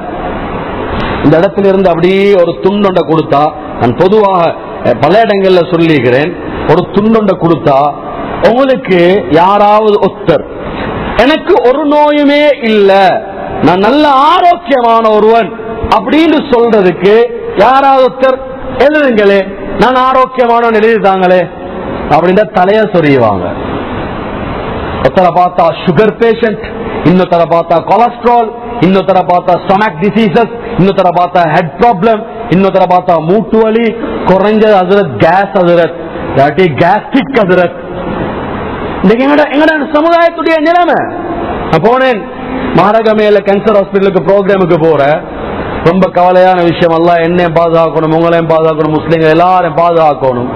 இந்த இடத்துல இருந்து அப்படியே ஒரு துண்டொண்டை கொடுத்தா நான் பொதுவாக அஹ், பல இடங்கள்ல சொல்லிக்கிறேன் ஒரு துண்டொண்டை கொடுத்தா உங்களுக்கு யாராவது ஒத்தர் எனக்கு ஒரு நோயுமே இல்ல நான் நல்ல ஆரோக்கியமான ஒருவன் அப்படின்னு சொல்றதுக்கு யாராவது ஒருத்தர் எழுதுங்களே நான் ஆரோக்கியமானவன் எழுதிதாங்களே அப்படின்ற தலைய சொறியுவாங்க ஒருத்தர பார்த்தா சுகர் பேஷண்ட் இன்னொருத்தர பார்த்தா கொலஸ்ட்ரால் இன்னொருத்தர பார்த்தா ஸ்டொமக் டிசீசஸ் இன்னொருத்தர பார்த்தா ஹெட் ப்ராப்ளம் இன்னொருத்தர பார்த்தா மூட்டு வலி குறைஞ்ச அதிரத் கேஸ் அதிரத் இல்லாட்டி கேஸ்ட்ரிக் அதிரத் இன்னைக்கு எங்கட எங்கட சமுதாயத்துடைய நிலைமை நான் போனேன் மாரகமேல கேன்சர் ஹாஸ்பிட்டலுக்கு ப்ரோக்ராமுக்கு போறேன் ரொம்ப கவலையான விஷயம் எல்லாம் என்னையும் பாதுகாக்கணும் உங்களையும் பாதுகாக்கணும் முஸ்லீம்கள் எல்லாரையும் பாதுகாக்கணும்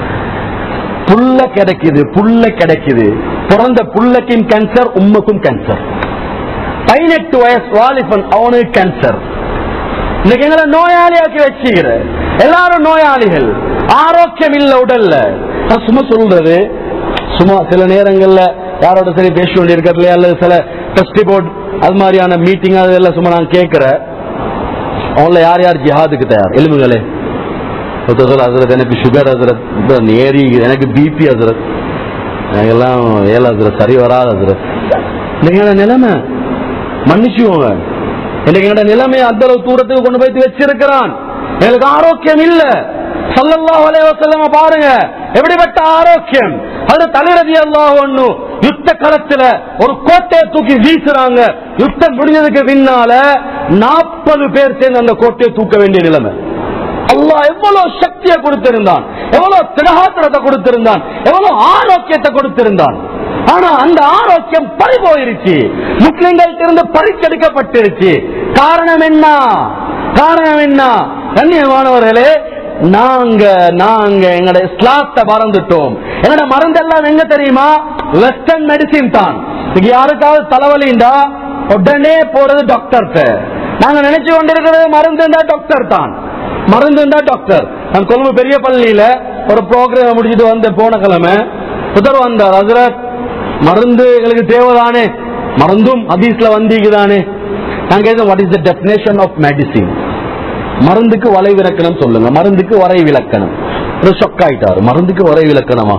புல்ல கிடைக்குது புல்ல கிடைக்குது பிறந்த புல்லக்கும் கேன்சர் உம்முக்கும் கேன்சர் பதினெட்டு வயசு வாலிபன் அவனுக்கு கேன்சர் இன்னைக்கு எங்களை நோயாளியாக்கி வச்சுக்கிற எல்லாரும் நோயாளிகள் ஆரோக்கியம் இல்ல உடல்ல நான் சும்மா சொல்றது சும்மா சில நேரங்கள்ல யாரோட சரி பேச வேண்டி இருக்கிறதுல அல்லது சில டெஸ்டி போர்ட் அது மாதிரியான மீட்டிங் அதெல்லாம் சும்மா நான் கேட்கிறேன் அவங்கள யார் யார் ஜிஹாதுக்கு தயார் எலும்புகளே ஒருத்தர் சொல்ல ஹசரத் எனக்கு சுகர் ஹசரத் இப்ப ஏறி எனக்கு பிபி ஹசரத் எனக்கெல்லாம் ஏழு ஹசரத் சரி வராது ஹசரத் இன்னைக்கு நிலைமை மன்னிச்சுவோங்க இன்னைக்கு எங்களோட நிலைமையை அந்த அளவு தூரத்துக்கு கொண்டு போய் வச்சிருக்கிறான் எங்களுக்கு ஆரோக்கியம் இல்ல சல்லல்லாஹு அலைஹி வஸல்லம் பாருங்க எப்படிப்பட்ட ஆரோக்கியம் அது தலைரதி அல்லாஹ் ஒண்ணு யுத்த களத்துல ஒரு கோட்டையை தூக்கி வீசுறாங்க யுத்தம் முடிஞ்சதுக்கு பின்னால நாற்பது பேர் சேர்ந்து அந்த கோட்டையை தூக்க வேண்டிய நிலைமை அல்லாஹ் எவ்வளவு சக்தியை கொடுத்திருந்தான் எவ்வளவு திடகாத்திரத்தை கொடுத்திருந்தான் எவ்வளவு ஆரோக்கியத்தை கொடுத்திருந்தான் ஆனா அந்த ஆரோக்கியம் பறி போயிருச்சு முஸ்லிம்கள்ட்ட இருந்து பறிச்செடுக்கப்பட்டிருச்சு காரணம் என்ன காரணம் என்ன கண்ணியமானவர்களே நாங்க நாங்க எங்கட இஸ்லாத்தை மறந்துட்டோம் எங்கட மருந்தெல்லாம் எங்க தெரியுமா வெஸ்டர்ன் மெடிசின் தான் இதுக்கு யாருக்காவது தலைவலிண்டா உடனே போறது டாக்டர்கிட்ட நாங்க நினைச்சு கொண்டிருக்கிறது மருந்துண்டா டாக்டர் தான் மருந்துண்டா டாக்டர் நான் கொழும்பு பெரிய பள்ளியில ஒரு ப்ரோக்ராம் முடிச்சுட்டு வந்த போன கிழமை புதர் வந்தார் ஹசரத் மருந்து எங்களுக்கு தேவைதானே மருந்தும் ஹதீஸ்ல வந்தீங்கதானே நான் கேட்க what is the definition of medicine மருந்துக்கு வலை விளக்கணம் சொல்லுங்க மருந்துக்கு வரை விளக்கணம் ஒரு ஷொக் ஆயிட்டாரு மருந்துக்கு வரை விளக்கணமா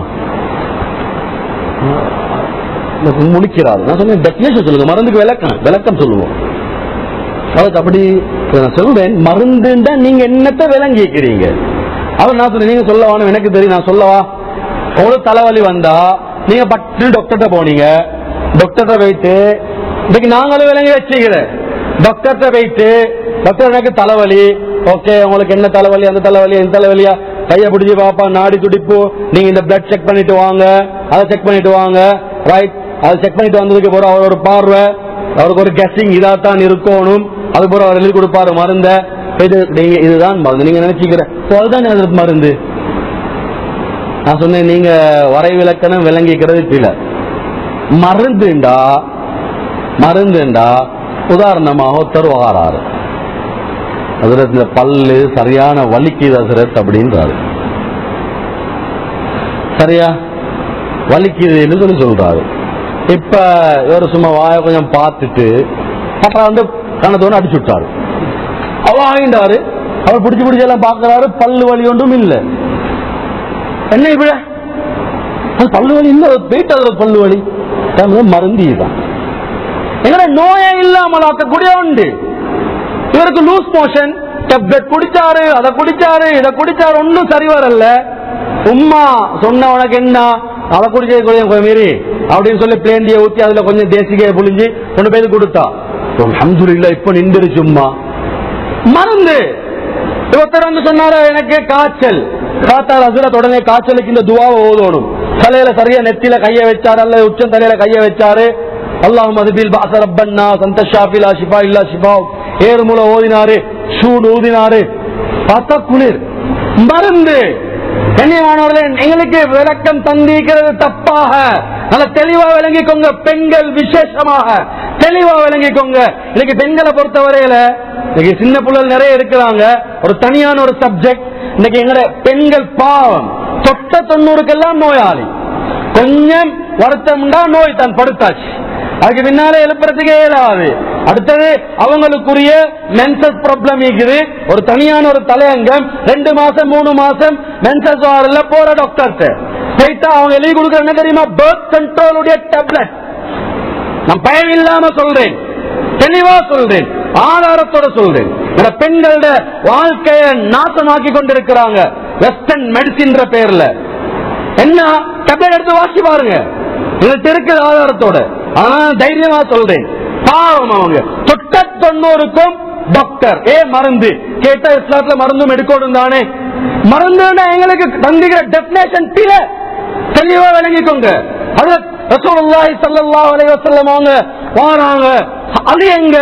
எனக்கு முடிக்கிறாரு நான் சொன்னேன் டெபினேஷன் சொல்லுங்க மருந்துக்கு விளக்கணம் விளக்கம் சொல்லுவோம் அதுக்கு அப்படி நான் சொல்றேன் மருந்துண்டா நீங்க என்னத்த விளங்கிக்கிறீங்க அவர் நான் சொன்னேன் நீங்க சொல்லவானு எனக்கு தெரியும் நான் சொல்லவா ஒரு தலைவலி வந்தா நீங்க பட்டு டாக்டர்கிட்ட போனீங்க டாக்டர்கிட்ட போயிட்டு இன்னைக்கு நாங்களும் விளங்கி வச்சுக்கிறேன் டாக்டர்கிட்ட போயிட்டு டாக்டர் எனக்கு தலைவலி ஓகே உங்களுக்கு என்ன தலைவலி அந்த தலைவலி இந்த தலைவலியா கைய பிடிச்சி பாப்பா நாடி துடிப்பு நீங்க இந்த பிளட் செக் பண்ணிட்டு வாங்க அதை செக் பண்ணிட்டு வாங்க ரைட் அதை செக் பண்ணிட்டு வந்ததுக்கு போற அவரோட பார்வை அவருக்கு ஒரு கெஸ்டிங் இதாத்தான் இருக்கணும் அது போற அவர் எழுதி கொடுப்பாரு மருந்த இது நீங்க இதுதான் மருந்து நீங்க நினைச்சுக்கிற So, அதுதான் அது மருந்து நான் சொன்னேன் நீங்க வரை விளக்கணம் விளங்கிக்கிறது பில மருந்துண்டா மருந்துண்டா உதாரணமாக ஒருத்தர் வாராரு அதுல இந்த பல்லு சரியான வலிக்குது அசரத் அப்படின்றாரு சரியா வலிக்குதுன்னு சொல்லி சொல்றாரு இப்ப இவர் சும்மா வாய கொஞ்சம் பார்த்துட்டு அப்புறம் வந்து கணத்தோட அடிச்சு விட்டாரு அவ ஆகிண்டாரு அவர் பிடிச்சு பிடிச்சு எல்லாம் பாக்குறாரு பல்லு வலி ஒன்றும் இல்ல என்ன இப்ப அது பல்லு வலி இல்ல போயிட்டு அதுல பல்லு வலி அது மருந்து இதுதான் எங்கட நோயே இல்லாமல் ஆக்கக்கூடிய உண்டு இவருக்கு லூஸ் மோஷன் டெப்லெட் குடிச்சாரு அதை குடிச்சாரு இதை குடிச்சாரு ஒன்னும் சரி வரல உம்மா சொன்ன உனக்கு என்ன அதை குடிச்சது கொஞ்சம் கொஞ்சம் மீறி அப்படின்னு சொல்லி பிளேண்டிய ஊத்தி அதுல கொஞ்சம் தேசிகையை புளிஞ்சு கொண்டு போய் கொடுத்தா அஹமதுல்லா இப்ப நின்றுச்சு உம்மா மருந்து ஒருத்தர் வந்து சொன்னாரு எனக்கு காய்ச்சல் காத்தால் அசுரத் உடனே காய்ச்சலுக்கு இந்த துவாவை ஓதணும் தலையில சரியா நெத்தில கைய வச்சாரு அல்ல உச்சம் தலையில கைய வச்சாரு அல்லாஹ் மதுபில் பாச ரப்பன்னா சந்த ஷாஃபிலா ஷிஃபா இல்லா ஷிஃபா ஏறு மூல ஓதினாரு சூடு ஊதினாரு பார்த்தா குளிர் மருந்து கண்ணியமானவர்களே எங்களுக்கு விளக்கம் தந்திக்கிறது தப்பாக நல்ல தெளிவா விளங்கிக்கோங்க பெண்கள் விசேஷமாக தெளிவா விளங்கிக்கோங்க இன்னைக்கு பெண்களை பொறுத்தவரையில இன்னைக்கு சின்ன பிள்ளைகள் நிறைய இருக்கிறாங்க ஒரு தனியான ஒரு சப்ஜெக்ட் இன்னைக்கு எங்கட பெண்கள் பாவம் தொட்ட தொண்ணூறுக்கெல்லாம் நோயாளி கொஞ்சம் வருத்தம்டா நோய் தான் படுத்தாச்சு அதுக்கு பின்னாலே எழுப்புறதுக்கே இயலாது அடுத்தது அவங்களுக்குரிய மென்சஸ் ப்ராப்ளம் இருக்குது ஒரு தனியான ஒரு தலையங்கம் ரெண்டு மாசம் மூணு மாசம் மென்சஸ் வாரல்ல போற டாக்டர்கிட்ட போயிட்டா அவங்க எழுதி கொடுக்குற என்ன தெரியுமா பர்த் கண்ட்ரோலுடைய டேப்லெட் நான் பயம் இல்லாம சொல்றேன் தெளிவா சொல்றேன் ஆதாரத்தோட சொல்றேன் இந்த பெண்களோட வாழ்க்கையை நாசமாக்கி கொண்டிருக்கிறாங்க வெஸ்டர்ன் மெடிசின் பேர்ல என்ன டேப்லெட் எடுத்து வாசி பாருங்க இதுல இருக்குது ஆதாரத்தோட ஆனா தைரியமா சொல்றேன் பாவம் அவங்க தொட்ட தொண்ணூறுக்கும் டாக்டர் ஏ மருந்து கேட்டா இஸ்லாத்துல மருந்தும் எடுக்கணும் தானே மருந்து எங்களுக்கு தந்திக்கிற டெபினேஷன் பில தெளிவா விளங்கிக்கோங்க அது ரசூலுல்லாஹி ஸல்லல்லாஹு அலைஹி வஸல்லம் அவங்க வாராங்க அது எங்க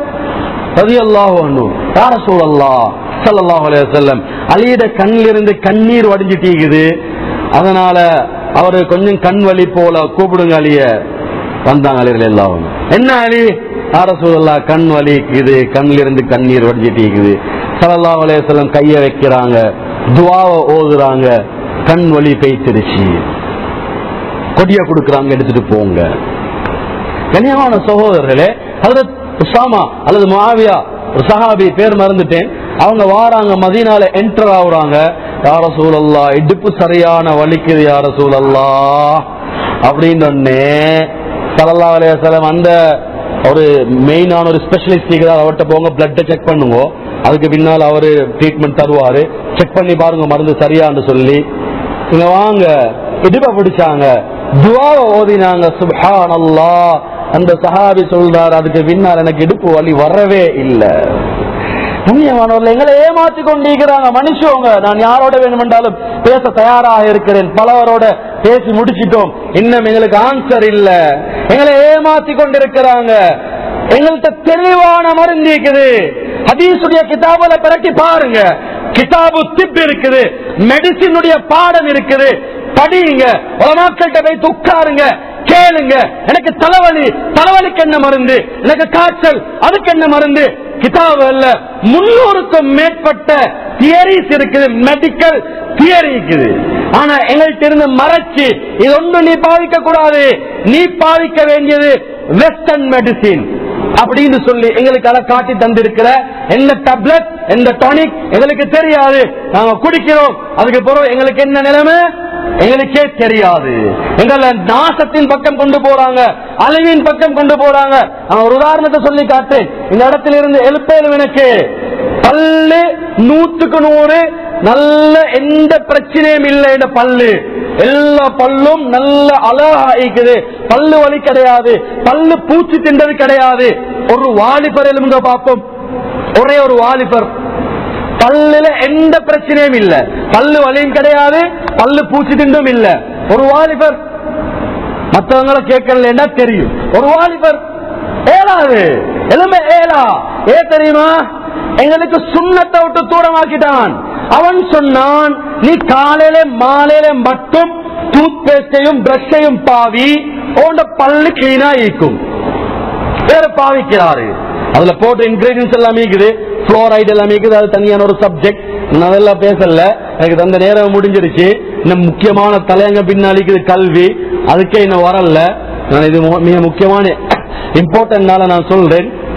ரலியல்லாஹு அன்ஹு யா ரசூலல்லாஹ் ஸல்லல்லாஹு அலைஹி வஸல்லம் அலியோட கண்ணில் இருந்து கண்ணீர் வடிஞ்சிட்டீங்குது அதனால அவரு கொஞ்சம் கண் வலி போல கூப்பிடுங்க அலிய வந்தாங்க அலிகள் எல்லாம் என்ன அலி யார சூழல்லா கண் வலி இது கண்ணில் இருந்து கண்ணீர் வடிஞ்சிட்டீங்குது ஸல்லல்லாஹு அலைஹி வஸல்லம் கைய வைக்கிறாங்க துவாவை ஓதுறாங்க கண் வலி பெய்த்திருச்சு கொடிய கொடுக்கறாங்க எடுத்துட்டு போங்க கண்ணியமான சகோதரர்களே ஹஜரத் உசாமா அல்லது மாவியா ஒரு சஹாபி பேர் மறந்துட்டேன் அவங்க வாராங்க மதீனால என்டர் ஆகுறாங்க யார சூழல்லா இடுப்பு சரியான வலிக்குது யார சூழல்லா அப்படின்னு சல்லா அலையம் அந்த ஒரு மெயினான ஒரு ஸ்பெஷலிஸ்ட் அவர்கிட்ட போங்க பிளட்டை செக் பண்ணுங்க அதுக்கு பின்னால் அவரு ட்ரீட்மெண்ட் தருவாரு செக் பண்ணி பாருங்க மருந்து சரியான்னு சொல்லி இங்க வாங்க இடுப்பை பிடிச்சாங்க துவாவை ஓதினாங்க சுப்ஹான் அந்த சஹாபி சொல்றாரு அதுக்கு பின்னால் எனக்கு இடுப்பு வலி வரவே இல்லை புண்ணியமானவர்கள் எங்களை ஏமாற்றி கொண்டிருக்கிறாங்க மனுஷங்க நான் யாரோட வேணுமென்றாலும் பேச தயாராக இருக்கிறேன் பலவரோட பேசி முடிச்சிட்டோம் இன்னும் எங்களுக்கு ஆன்சர் இல்ல எங்களை ஏமாத்தி கொண்டிருக்கிறாங்க எங்கள்கிட்ட தெளிவான மருந்து இருக்குது ஹதீசுடைய கிதாபுல பிரட்டி பாருங்க கிதாபு திப் இருக்குது மெடிசினுடைய பாடம் இருக்குது படியுங்க உலமாக்கள்கிட்ட போய் உட்காருங்க கேளுங்க எனக்கு தலைவலி தலைவலிக்கு என்ன மருந்து எனக்கு காய்ச்சல் அதுக்கு என்ன மருந்து கிதாபு அல்ல முன்னூறுக்கும் மேற்பட்ட தியரிஸ் இருக்குது மெடிக்கல் தியரி இருக்குது ஆனா எங்கள்கிட்ட இருந்து மறைச்சு இது ஒன்று நீ பாவிக்க கூடாது நீ பாவிக்க வேண்டியது வெஸ்டர்ன் மெடிசின் அப்படின்னு சொல்லி எங்களுக்கு அதை காட்டி தந்திருக்கிற எந்த டேப்லெட் எந்த டானிக் எங்களுக்கு தெரியாது நாங்க குடிக்கிறோம் அதுக்கு பிறகு எங்களுக்கு என்ன நிலைமை எங்களுக்கே தெரியாது எங்களை நாசத்தின் பக்கம் கொண்டு போறாங்க அழிவின் பக்கம் கொண்டு போறாங்க நான் ஒரு உதாரணத்தை சொல்லி காட்டேன் இந்த இடத்துல இருந்து எழுப்பேலும் எனக்கு பல்லு நூத்துக்கு நூறு நல்ல எந்த பிரச்சனையும் இல்லை இந்த பல்லு எல்லா பல்லும் நல்ல அழகா இருக்குது பல்லு வலி கிடையாது பல்லு பூச்சி தின்றது கிடையாது ஒரு வாலிபர் எலும்புங்க பார்ப்போம் ஒரே ஒரு வாலிபர் பல்லுல எந்த பிரச்சனையும் இல்ல பல்லு வலியும் கிடையாது பல்லு பூச்சி திண்டும் இல்ல ஒரு வாலிபர் மற்றவங்களை கேட்கலன்னா தெரியும் ஒரு வாலிபர் ஏலாது எலும்பு ஏலா ஏ தெரியுமா எங்களுக்கு சுண்ணத்தை விட்டு தூரமாக்கிட்டான் அவன் சொன்னான் நீ காலையில மாலையில மட்டும் டூத் பேஸ்டையும் பிரஷையும் பாவி உண்ட பல்லு கிளீனா இருக்கும் வேற பாவிக்கிறாரு அதுல போட்ட இன்கிரீடியன்ஸ் எல்லாமே இருக்குது புளோரைடு எல்லாமே இருக்குது அது தனியான ஒரு சப்ஜெக்ட் நான் அதெல்லாம் பேசல எனக்கு அந்த நேரம் முடிஞ்சிருச்சு இன்னும் முக்கியமான தலையங்க பின்னாலிக்குது கல்வி அதுக்கே இன்னும் வரல நான் இது மு- மிக முக்கியமான இம்பார்ட்டன்ட்னால நான் சொல்றேன்